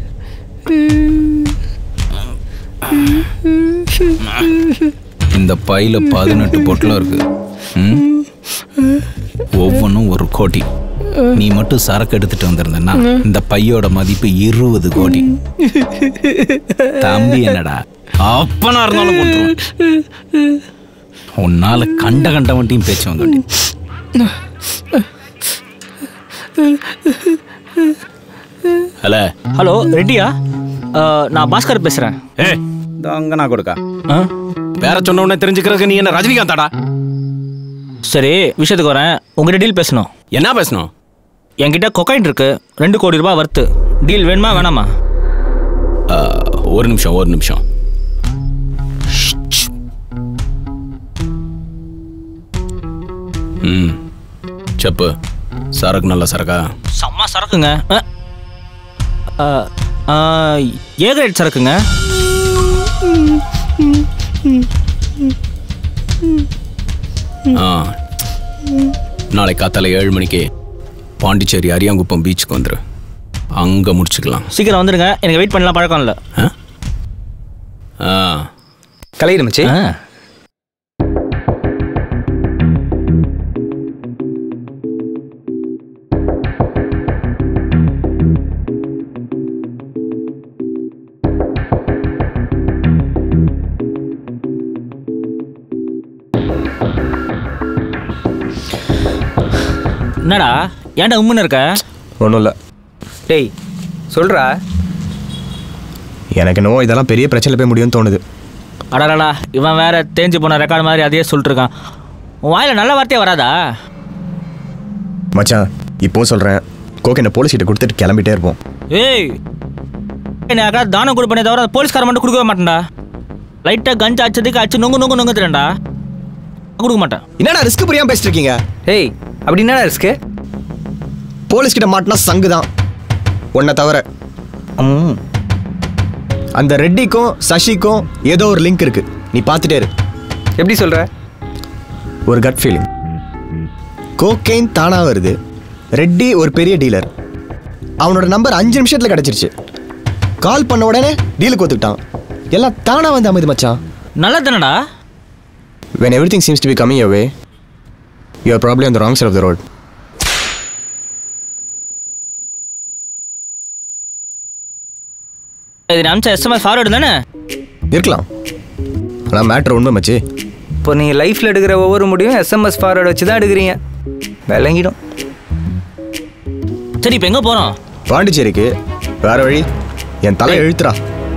Speaker 21: இந்த பையில பதினெட்டு பொட்டலம் இருக்கு ம்? ஒவ்வொன்றும் ஒரு கோடி நீ மட்டும் சரக்கு எடுத்துட்டு வந்திருந்தன்னா இந்த பையோட மதிப்பு இருபது கோடி தம்பி என்னடா அப்பனா இருந்தாலும் கொண்டுருவேன் உன்னால கண்ட கண்ட வண்டியும் பேச்சு வந்து ஹலோ
Speaker 3: ஹலோ ரெட்டியா அஹ், நான் பாஸ்கர் பேசுகிறேன்
Speaker 21: ஏ அங்க நான் கொடுக்கா வேற சொன்ன உடனே தெரிஞ்சுக்கிறதுக்கு நீ என்ன ரஜினிகாந்தாடா
Speaker 3: சரி விஷயத்துக்கு வரேன் உங்ககிட்ட டீல் பேசணும்
Speaker 21: என்ன பேசணும்
Speaker 3: என்கிட்ட கொக்கைன் இருக்கு ரெண்டு கோடி ரூபாய் வர்த்து டீல் வேணுமா வேணாமா
Speaker 11: ஒரு நிமிஷம் ஒரு நிமிஷம் ம் செப்பு சரக்கு நல்ல சரக்கா
Speaker 23: செம்ம சரக்குங்க அ, அ, ஆ, ஏ கிரேட் சரக்குங்க
Speaker 11: ஆ நாளை காத்தால ஏழு மணிக்கு பாண்டிச்சேரி அரியாங்குப்பம் பீச்சுக்கு வந்துரு அங்கே முடிச்சுக்கலாம்
Speaker 23: சீக்கிரம் வந்துடுங்க எனக்கு வெயிட் பண்ணலாம் பழக்கம் இல்லை
Speaker 11: ஆ
Speaker 23: கலையிடு மச்சி என்னடா ஏன்டா உம்முன்னு இருக்க
Speaker 10: ஒன்றும் இல்லை
Speaker 23: டேய் சொல்றா
Speaker 10: எனக்கு என்னவோ இதெல்லாம் பெரிய பிரச்சனை போய் முடியும்னு தோணுது
Speaker 23: அடடா இவன் வேற தேஞ்சு போன ரெக்கார்டு மாதிரி அதையே சொல்லிட்டு இருக்கான் உன் வாயில நல்ல வார்த்தையே வராதா
Speaker 10: மச்சான் இப்போ சொல்கிறேன் கோக் என்ன போலீஸ் கிட்ட கொடுத்துட்டு கிளம்பிட்டே இருப்போம்
Speaker 23: ஏய் என்ன யாருக்காவது தானம் கொடுப்பனே தவிர அந்த போலீஸ்கார மட்டும் கொடுக்கவே மாட்டேன்டா லைட்டாக கஞ்சா அடிச்சதுக்கு அடிச்சு நொங்கு நொங்கு நொங்கு தரேன்டா கொடுக்க மாட்டேன்
Speaker 10: என்னடா ரிஸ்க் புரியாம பேசிட்டு இருக்கீங்க
Speaker 23: ஏய் அப்படி என்னடா ரிஸ்க்கு
Speaker 10: போலீஸ் கிட்ட மாட்டினா சங்கு தான் உன்னை தவிர அந்த ரெட்டிக்கும் சசிக்கும் ஏதோ ஒரு லிங்க் இருக்கு நீ பார்த்துட்டே இரு
Speaker 23: எப்படி சொல்ற
Speaker 10: ஒரு கட் ஃபீலிங் கோகெயின் தானா வருது ரெட்டி ஒரு பெரிய டீலர் அவனோட நம்பர் அஞ்சு நிமிஷத்துல கிடைச்சிருச்சு கால் பண்ண உடனே டீலுக்கு ஒத்துக்கிட்டான் எல்லாம் தானா வந்து அமைது மச்சான்
Speaker 23: நல்லா தானடா
Speaker 10: when everything seems to be coming your way you are probably on the wrong side of the road
Speaker 23: இது நீ அமிச்ச எஸ்எம்எஸ் ஃபார்வர்டு தானே
Speaker 10: இருக்கலாம் ஆனால் மேட்ரு உண்மை மச்சி
Speaker 23: இப்போ நீ லைஃப்பில் எடுக்கிற ஒவ்வொரு முடிவும் எஸ்எம்எஸ் ஃபார்வர்டு வச்சு தான் எடுக்கிறீங்க விளங்கிடும் சரி இப்போ எங்கே போகிறோம்
Speaker 10: பாண்டிச்சேரிக்கு வேற வழி என் தலை எழுத்துறா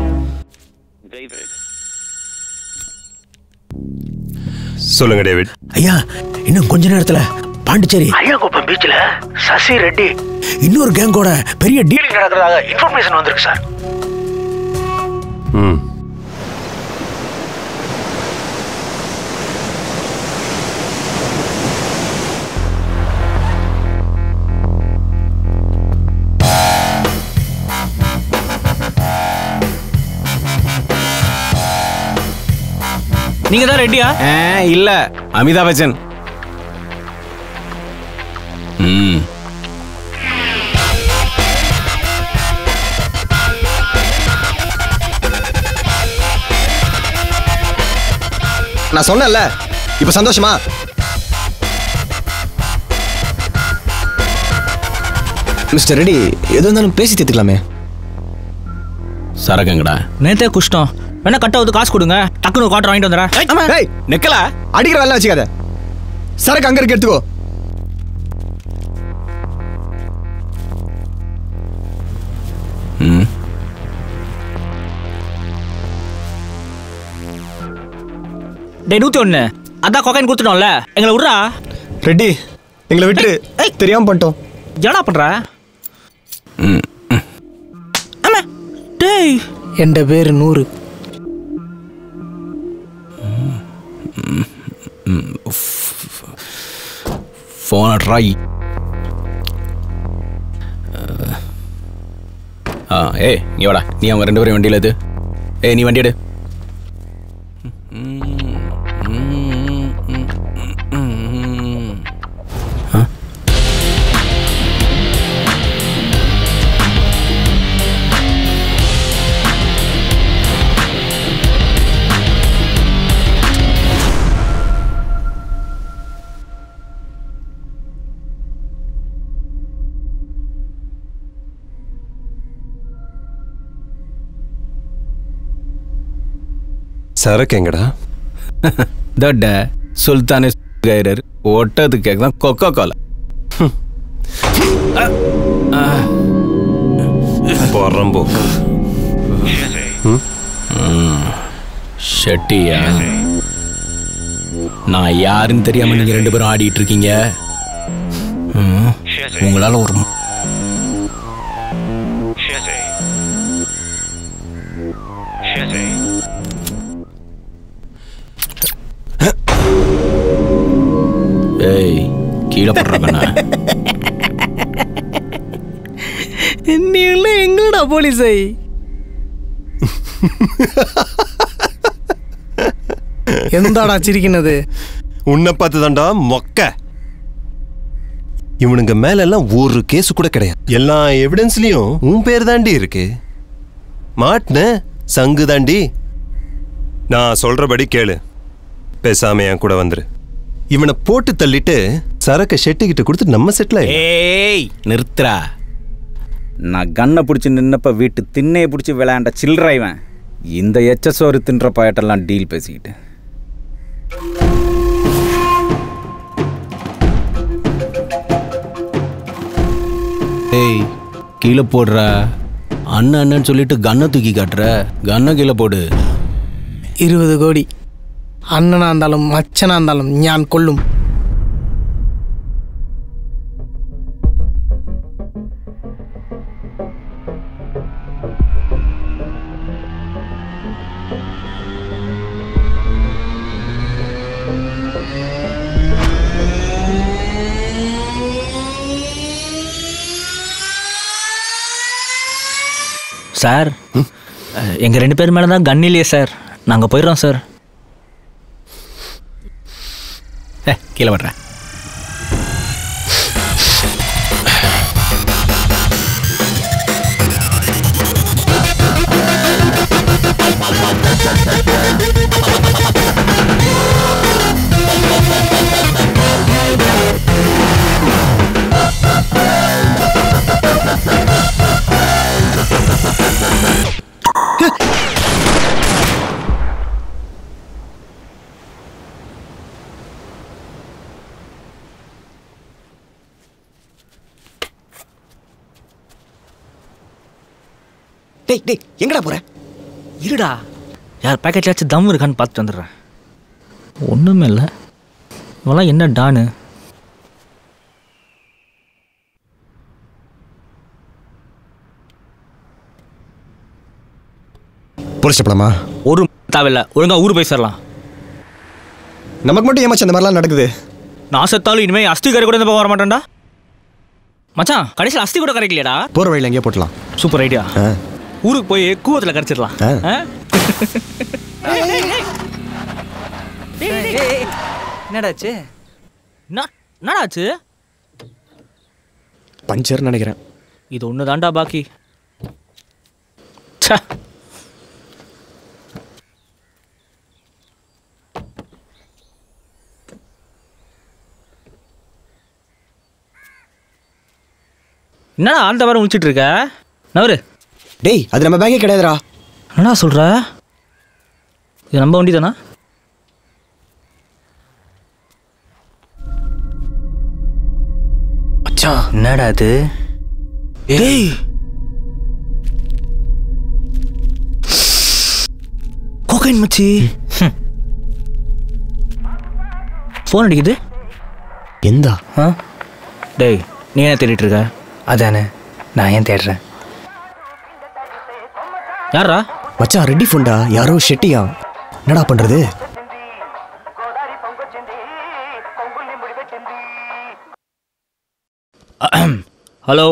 Speaker 15: சொல்லுங்க டேவிட்
Speaker 8: ஐயா இன்னும் கொஞ்ச நேரத்துல பாண்டிச்சேரி
Speaker 18: ஐயாகுப்பம் பீச்சில் சசி ரெட்டி
Speaker 8: இன்னொரு கேங்கோட பெரிய டீல்
Speaker 18: டீலிங் நடக்கிறதாக இன்ஃபர்மேஷன் வந்திருக்கு சார்
Speaker 15: ம்
Speaker 23: நீங்கள் தான் ரெடியா
Speaker 11: இல்ல அமிதாப் பச்சன் ம்
Speaker 10: நான் சொன்னேன்ல இப்போ சந்தோஷமா மிஸ்டர் ரெடி எது இருந்தாலும் பேசி தீர்த்துக்கலாமே
Speaker 11: சரக்குங்கடா
Speaker 23: நேத்தே குஷ்டம் வேணா கட்ட வந்து காசு கொடுங்க டக்குனு ஒரு குவார்டர் வாங்கிட்டு வந்துடுறேன்
Speaker 10: ஏய்
Speaker 11: நிக்கல
Speaker 10: அடிக்கிற வேலை வச்சுக்காத சரக்கு அங்க இருக்கு எடுத்துக்கோ
Speaker 11: ம்
Speaker 23: டேய் நூற்றி ஒன்று அதான் கொக்கைன் கொடுத்துட்டோம்ல எங்களை விட்றா
Speaker 10: ரெட்டி எங்களை விட்டுரு தெரியாம பண்ணிட்டோம்
Speaker 23: என்னடா பண்ற
Speaker 11: ம்
Speaker 23: டேய்
Speaker 5: என் பேர் நூறு
Speaker 11: ஃபோனை ட்ரை ஆ ஏய் நீ வாடா நீ அவங்க ரெண்டு பேரும் வண்டியில் எது ஏய் நீ வண்டி எடு
Speaker 15: சரக்கு எங்கடா
Speaker 11: தட்ட சுல்தானே கைரர் ஒட்டது கேக் தான் கொக்கோ கோலா
Speaker 15: பொறம்போ
Speaker 11: ஷெட்டியா நான் யாருன்னு தெரியாம நீங்க ரெண்டு பேரும் ஆடிட்டு இருக்கீங்க ம், உங்களால ஒரு கீழே போட்டுருக்கண்ணா
Speaker 7: நீ எல்லாம் எங்கடா போலீஸை எந்தாடா சிரிக்கினது
Speaker 15: உன்னை பார்த்து தான்டா மொக்க இவனுங்க மேல எல்லாம் ஒரு கேஸ் கூட கிடையாது எல்லா எவிடன்ஸ்லயும் உன் பேர் தாண்டி இருக்கு மாட்டின சங்கு தாண்டி நான் சொல்றபடி கேளு பேசாம என் கூட வந்துரு இவனை போட்டு தள்ளிட்டு சரக்க ஷெட்டிக்கிட்ட கொடுத்து நம்ம செட்டில்
Speaker 12: ஏய் நிறுத்துறா நான் கண்ணை பிடிச்சி நின்னப்ப வீட்டு திண்ணையை பிடிச்சி விளையாண்ட சில்லற இவன் இந்த எச்ச சோறு தின்ற பாயட்டெல்லாம் டீல் பேசிக்கிட்டு
Speaker 11: ஏய் கீழே போடுற அண்ணன் அண்ணன் சொல்லிட்டு கன்னை தூக்கி காட்டுற கன்னை கீழே போடு
Speaker 7: இருபது கோடி அண்ணனா இருந்தாலும் மச்சனா இருந்தாலும் ஞான் கொல்லும்
Speaker 23: சார் எங்கள் ரெண்டு பேர் மேலே தான் கன் இல்லையே சார் நாங்கள் போயிடுறோம் சார்
Speaker 11: ஏ கீழே விடுறேன்
Speaker 23: டேய் டேய் எங்கடா போற இருடா யார் பேக்கெட்லாச்சும் தம் இருக்கான்னு பார்த்துட்டு வந்துடுறேன் ஒன்றுமே இல்லை இவெல்லாம் என்ன டானு
Speaker 10: போலீஸ் போலாமா
Speaker 23: ஒரு தேவையில்ல ஒழுங்கா ஊர் போய் சேரலாம்
Speaker 10: நமக்கு மட்டும் ஏமாச்சு அந்த மாதிரிலாம் நடக்குது
Speaker 23: நான் செத்தாலும் இனிமே அஸ்தி கரை கூட இந்த பக்கம் வர மாட்டேன்டா மச்சான் கடைசியில் அஸ்தி கூட கரைக்கலையாடா
Speaker 10: போற வழியில் எங்கேயோ போட்டலாம்
Speaker 23: சூப்பர் ஐடியா ஊருக்கு போய் கூவத்தில் கரைச்சிடலாம்
Speaker 10: ஆ.
Speaker 23: ஆ?
Speaker 13: என்னடாச்சு
Speaker 23: என்ன- என்னடாச்சு
Speaker 10: பஞ்சர்னு நினைக்கிறேன்
Speaker 23: இது ஒன்று தாண்டா பாக்கி ச்சே. என்னடா ஆழ்ந்த வர முடிச்சிட்டு இருக்க நவரு
Speaker 10: டேய் அது நம்ம பேக்கே கிடையாதுடா
Speaker 23: என்னடா சொல்ற இது நம்ம வண்டி தானா
Speaker 10: மச்சான்
Speaker 23: என்னடா அது டேய் கோகைன் மச்சி ஃபோன் அடிக்குது
Speaker 10: எந்தா
Speaker 23: ஆ டேய் நீ என்ன தேடிட்டு இருக்க அதானே நான் ஏன் தேடுறேன் யாரா
Speaker 10: மச்சான் ரெட்டி ஃபோன்டா யாரோ ஷெட்டியா என்னடா பண்றது
Speaker 23: ஹலோ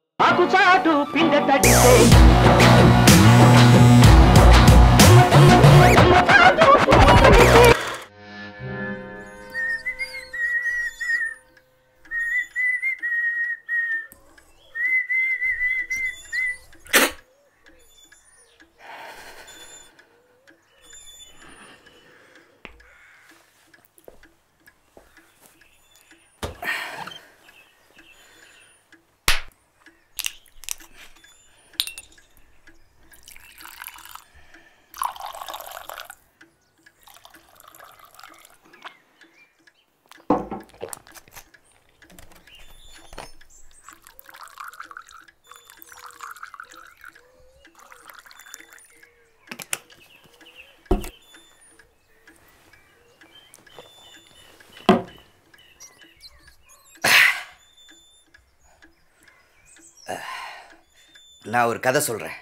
Speaker 19: நான் ஒரு கதை சொல்கிறேன்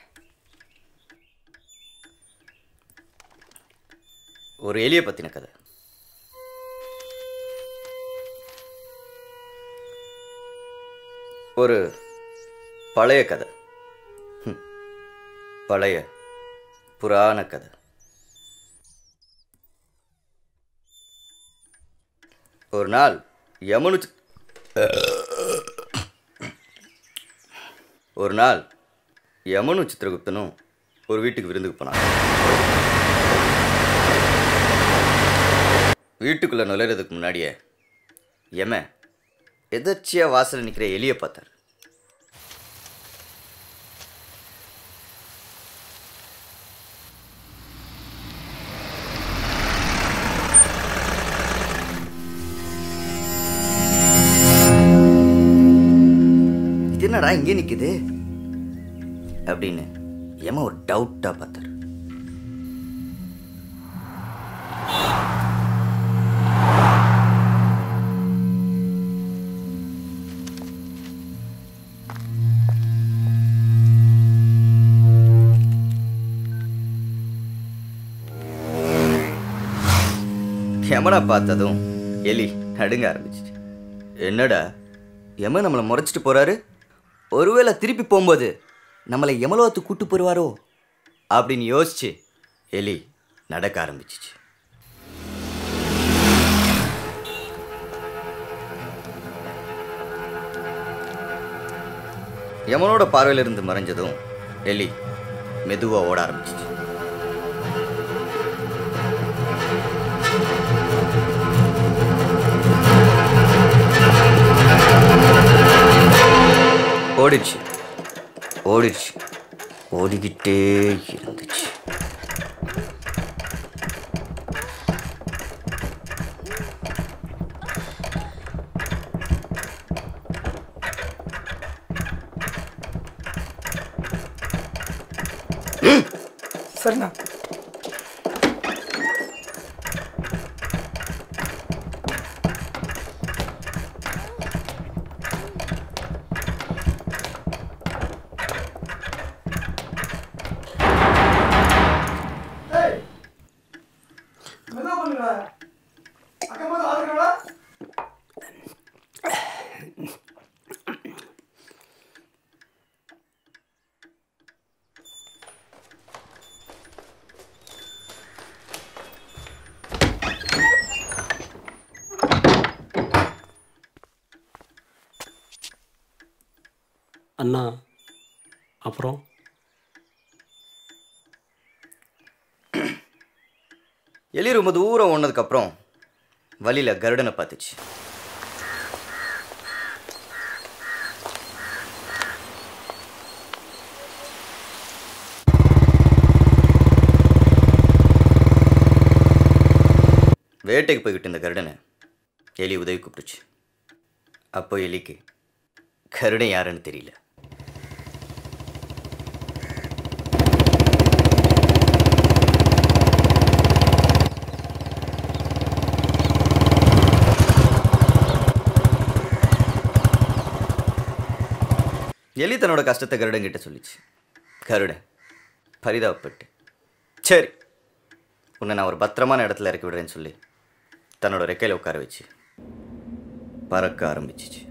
Speaker 19: ஒரு எலியை பற்றின கதை
Speaker 16: ஒரு பழைய கதை ஹம். பழைய புராண கதை ஒரு நாள் யமுனு சி- ஒரு நாள் யமுனு சித்திரகுப்தனும் ஒரு வீட்டுக்கு விருந்துக்கு போனாங்க வீட்டுக்குள்ளே நுழையிறதுக்கு முன்னாடியே யம எதர்ச்சியா வாசல்ல நிற்கிற எலியை பார்த்தார் இது என்னடா இங்கே நிக்குது அப்படின்னு யம ஒரு டவுட்டா பார்த்தார் யமனை பார்த்ததும் எலி நடுங்க ஆரம்பிச்சிச்சு என்னடா யமன் நம்மளை முறைச்சிட்டு போறாரு ஒருவேளை திருப்பி போகும்போது நம்மளை யமலோகத்துக்கு கூட்டு போடுவாரோ அப்படின்னு யோசிச்சு எலி நடக்க ஆரம்பிச்சிச்சு யமனோட பார்வையிலிருந்து மறைஞ்சதும் எலி மெதுவா ஓட ஆரம்பிச்சிச்சு ஓடிடுச்சு ஓடிடுச்சு ஓடிக்கிட்டே இருந்துச்சு
Speaker 2: சரிண்ணா
Speaker 19: அண்ணா அப்புறம்
Speaker 16: எலி ரொம்ப தூரம் ஓடினதுக்கப்புறம் வழியில் கருடனை பார்த்துச்சு வேட்டைக்கு போய்கிட்டு இருந்த கருடனை எலி உதவி கூப்பிட்டுச்சு அப்போ எலிக்கு கருடன் யாருன்னு தெரியல எலி தன்னோட கஷ்டத்தை கருடன் கிட்ட சொல்லிச்சு கருடன் பரிதாபப்பட்டு சரி உன்னை நான் ஒரு பத்திரமான இடத்துல இறக்கி விடுறேன்னு சொல்லி தன்னோட ரெக்கையில் உட்கார வச்சு பறக்க ஆரம்பிச்சிச்சு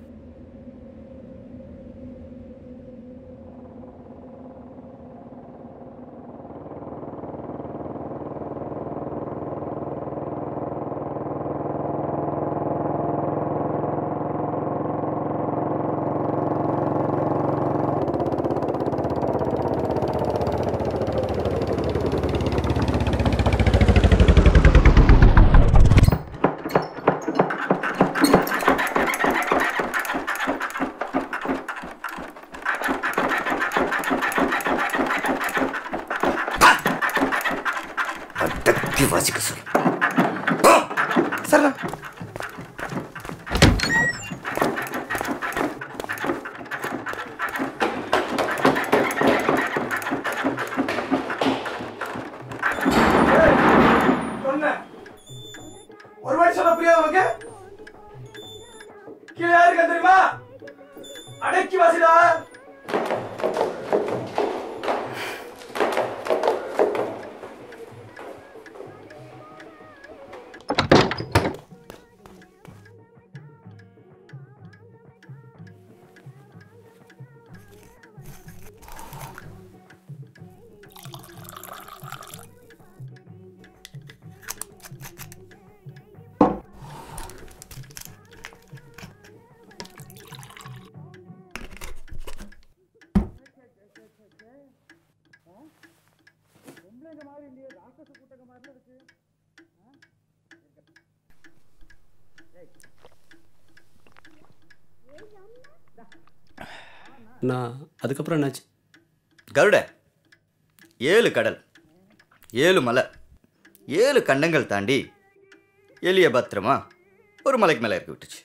Speaker 16: அடக்கி வாசிக்க சொல்லு
Speaker 2: சரிண்ணா
Speaker 20: சொன்னேன் ஒரு வாட்டி சொல்ல புரியாது உனக்கு கீழே யாரு இருக்கா தெரியுமா அடக்கி வாசிடா
Speaker 19: நான் அதுக்கப்புறம் என்னாச்சு
Speaker 16: கருட ஏழு கடல் ஏழு மலை ஏழு கண்டங்கள் தாண்டி எலிய பத்திரமா ஒரு மலைக்கு மேலே இறக்கி விட்டுச்சு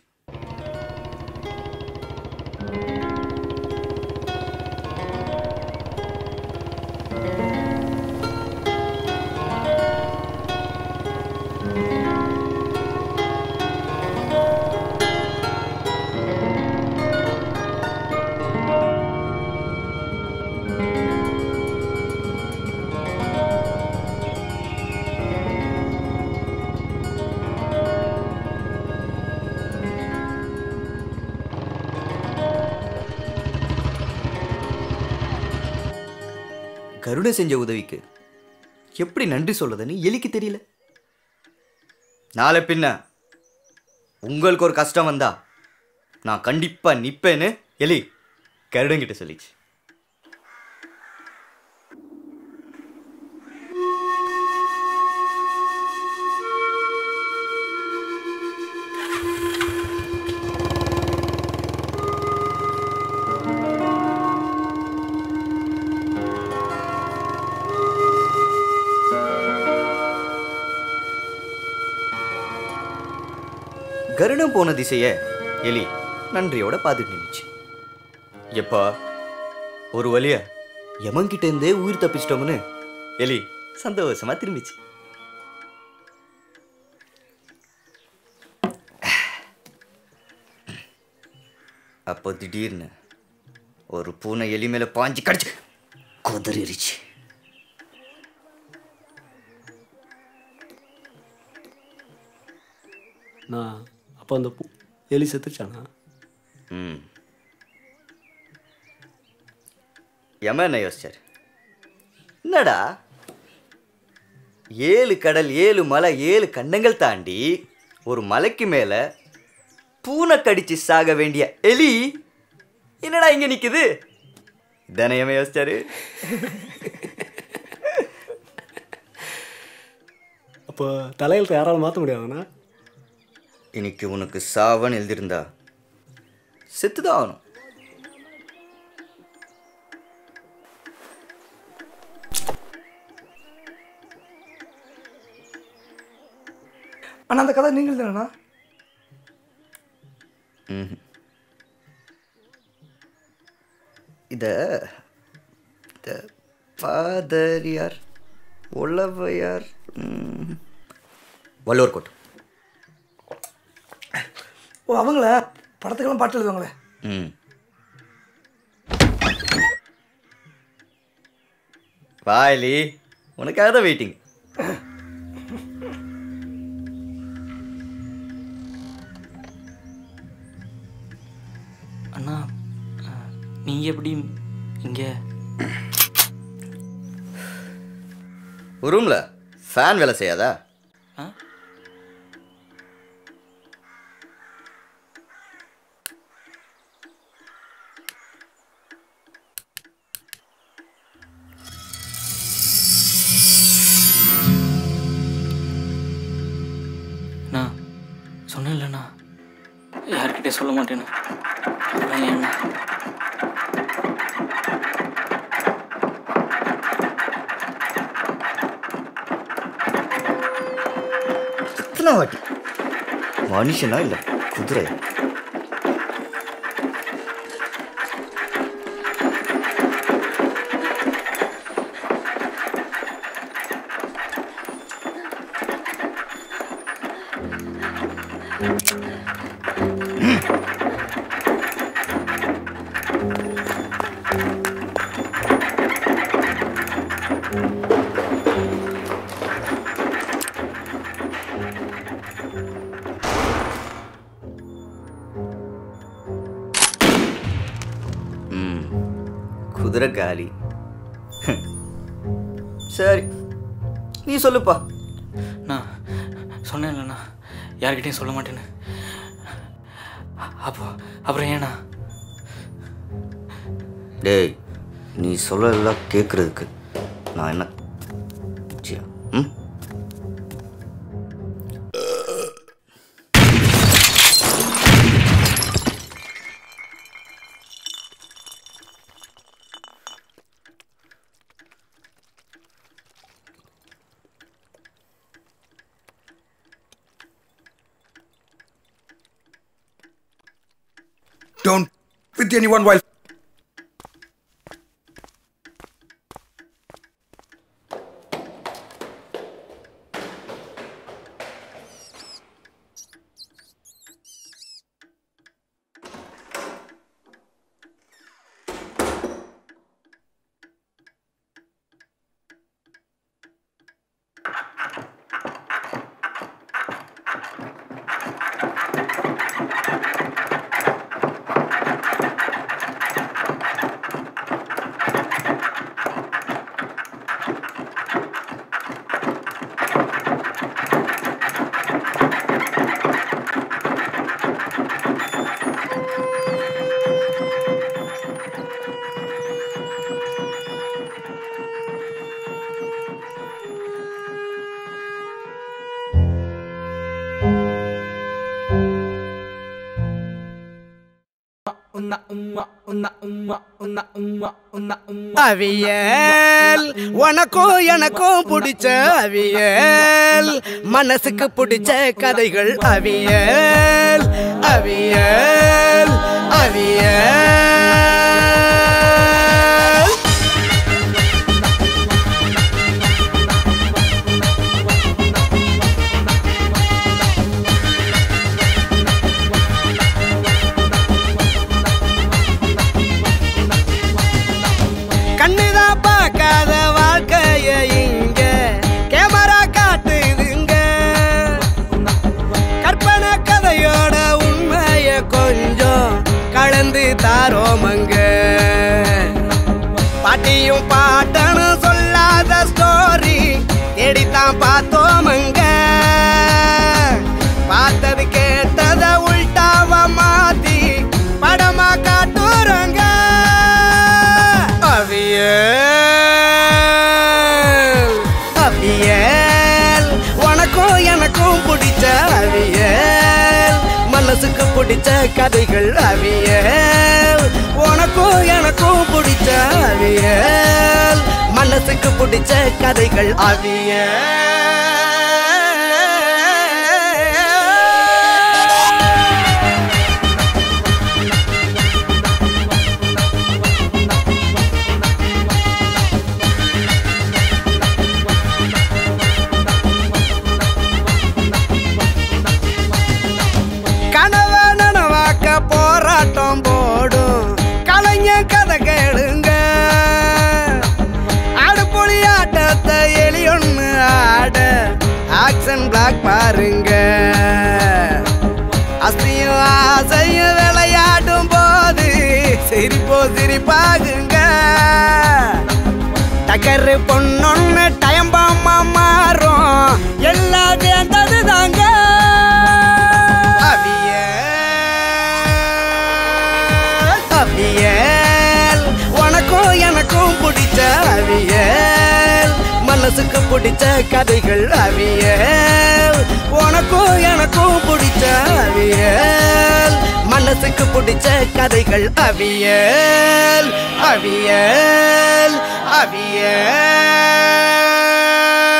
Speaker 16: கருடன் செஞ்ச உதவிக்கு எப்படி நன்றி சொல்றதுன்னு எலிக்கு தெரியல நாளை பின்ன உங்களுக்கு ஒரு கஷ்டம் வந்தா நான் கண்டிப்பா நிப்பேன்னு எலி கருடங்கிட்ட சொல்லிச்சு கருடம் போன திசைய எலி நன்றியோட பார்த்துட்டு நின்னுச்சு எப்பா ஒரு வழியா யமன்கிட்ட இருந்தே உயிர் தப்பிச்சிட்டோம்னு எலி சந்தோஷமா திரும்பிச்சு அப்போ திடீர்னு ஒரு பூனை எலி மேல பாஞ்சு கடிச்சு கொதறிடுச்சு
Speaker 19: நான் அப்போ அந்த பூ எலி செத்துச்சானா
Speaker 16: ம் யம என்ன யோசிச்சார் என்னடா ஏழு கடல் ஏழு மலை ஏழு கண்டங்கள் தாண்டி ஒரு மலைக்கு மேல பூனை கடிச்சு சாக வேண்டிய எலி என்னடா இங்க நிக்குது இதானே யம யோசிச்சாரு
Speaker 19: அப்போ தலையில் யாராலும் மாற்ற முடியாதுண்ணா
Speaker 16: இன்னைக்கு உனக்கு சாவன் எழுதியிருந்தா செத்துதான் ஆகணும்
Speaker 4: அண்ணா அந்த கதை நீங்கள் தானேண்ணா
Speaker 16: ம்ஹும். இத இந்த பாதரியார் உளவையார் ம், வள்ளுவர் கோட்டம்
Speaker 4: ஓ அவங்கள படத்துக்கெல்லாம் பாட்டு எழுதுவாங்களே
Speaker 16: ம் வாயிலி உனக்காக தான் வெயிட்டிங்
Speaker 2: அண்ணா நீங்கள் எப்படி இங்கே
Speaker 16: ஒரு ரூம்ல ஃபேன் வேலை செய்யாதா
Speaker 2: ஆ? அண்ணா சொன்னேன்லண்ணா யார்கிட்டயும் சொல்ல மாட்டேன்னு அப்புறம் ஏண்ணா
Speaker 16: எத்தனை வாட்டி மனுஷனா இல்ல குதிரை ம் குதிரை காலி சரி நீ சொல்லுப்பா
Speaker 2: நான் சொன்னேன்லண்ணா யார்கிட்டயும் சொல்ல மாட்டேன்னு அப்போ அப்புறம் ஏண்ணா
Speaker 16: டேய் நீ சொல்லலாம் கேட்குறதுக்கு நான் என்ன முடிச்சிடும் ம்
Speaker 6: Don't with anyone while
Speaker 3: அவியல் உனக்கும் எனக்கும் பிடிச்ச அவியல் மனசுக்கு பிடிச்ச கதைகள் அவியல் அவியல் அவியல் கண்ணுதான் பார்க்காத வாழ்க்கைய இங்க கேமரா காட்டுதுங்க கற்பனை கதையோட உண்மைய கொஞ்சம் கலந்து தாரோமங்க பாட்டியும் பாட்டனு சொல்லாத ஸ்டோரி தேடித்தான் பார்த்தோமங்க பார்த்தது கேட்டத உள்டாவ மாத்தி படமா காட்டுறங்க அவியல் அவியல் உனக்கும் எனக்கும் பிடிச்ச அவியல் மனசுக்கு பிடிச்ச கதைகள் அவியல் உனக்கும் எனக்கும் பிடிச்ச அவியல் மனசுக்கு பிடிச்ச கதைகள் அவியல் கனவை நனவாக்க போராட்டம் போடும் கலைஞர் கதை கேளுங்க அடுப்பொழி ஆட்டத்தை எலியொன்னு ஆட ஆக்ஷன் பிளாக் பாருங்க அஸ்தியும் ஆசையும் விளையாடும் போது சிரிப்போ சிரிப்பாகுங்க டக்கரு பொண்ணொன்னு டைம் பாமா மாறும் எல்லாம் வேண்டது தாங்க அவியல் உனக்கும் எனக்கும் பிடிச்ச அவியல் மனசுக்கு பிடிச்ச கதைகள் அவியல் உனக்கும் எனக்கும் பிடிச்ச அவியல் மனசுக்கு பிடிச்ச கதைகள் அவியல் அவியல் அவியல்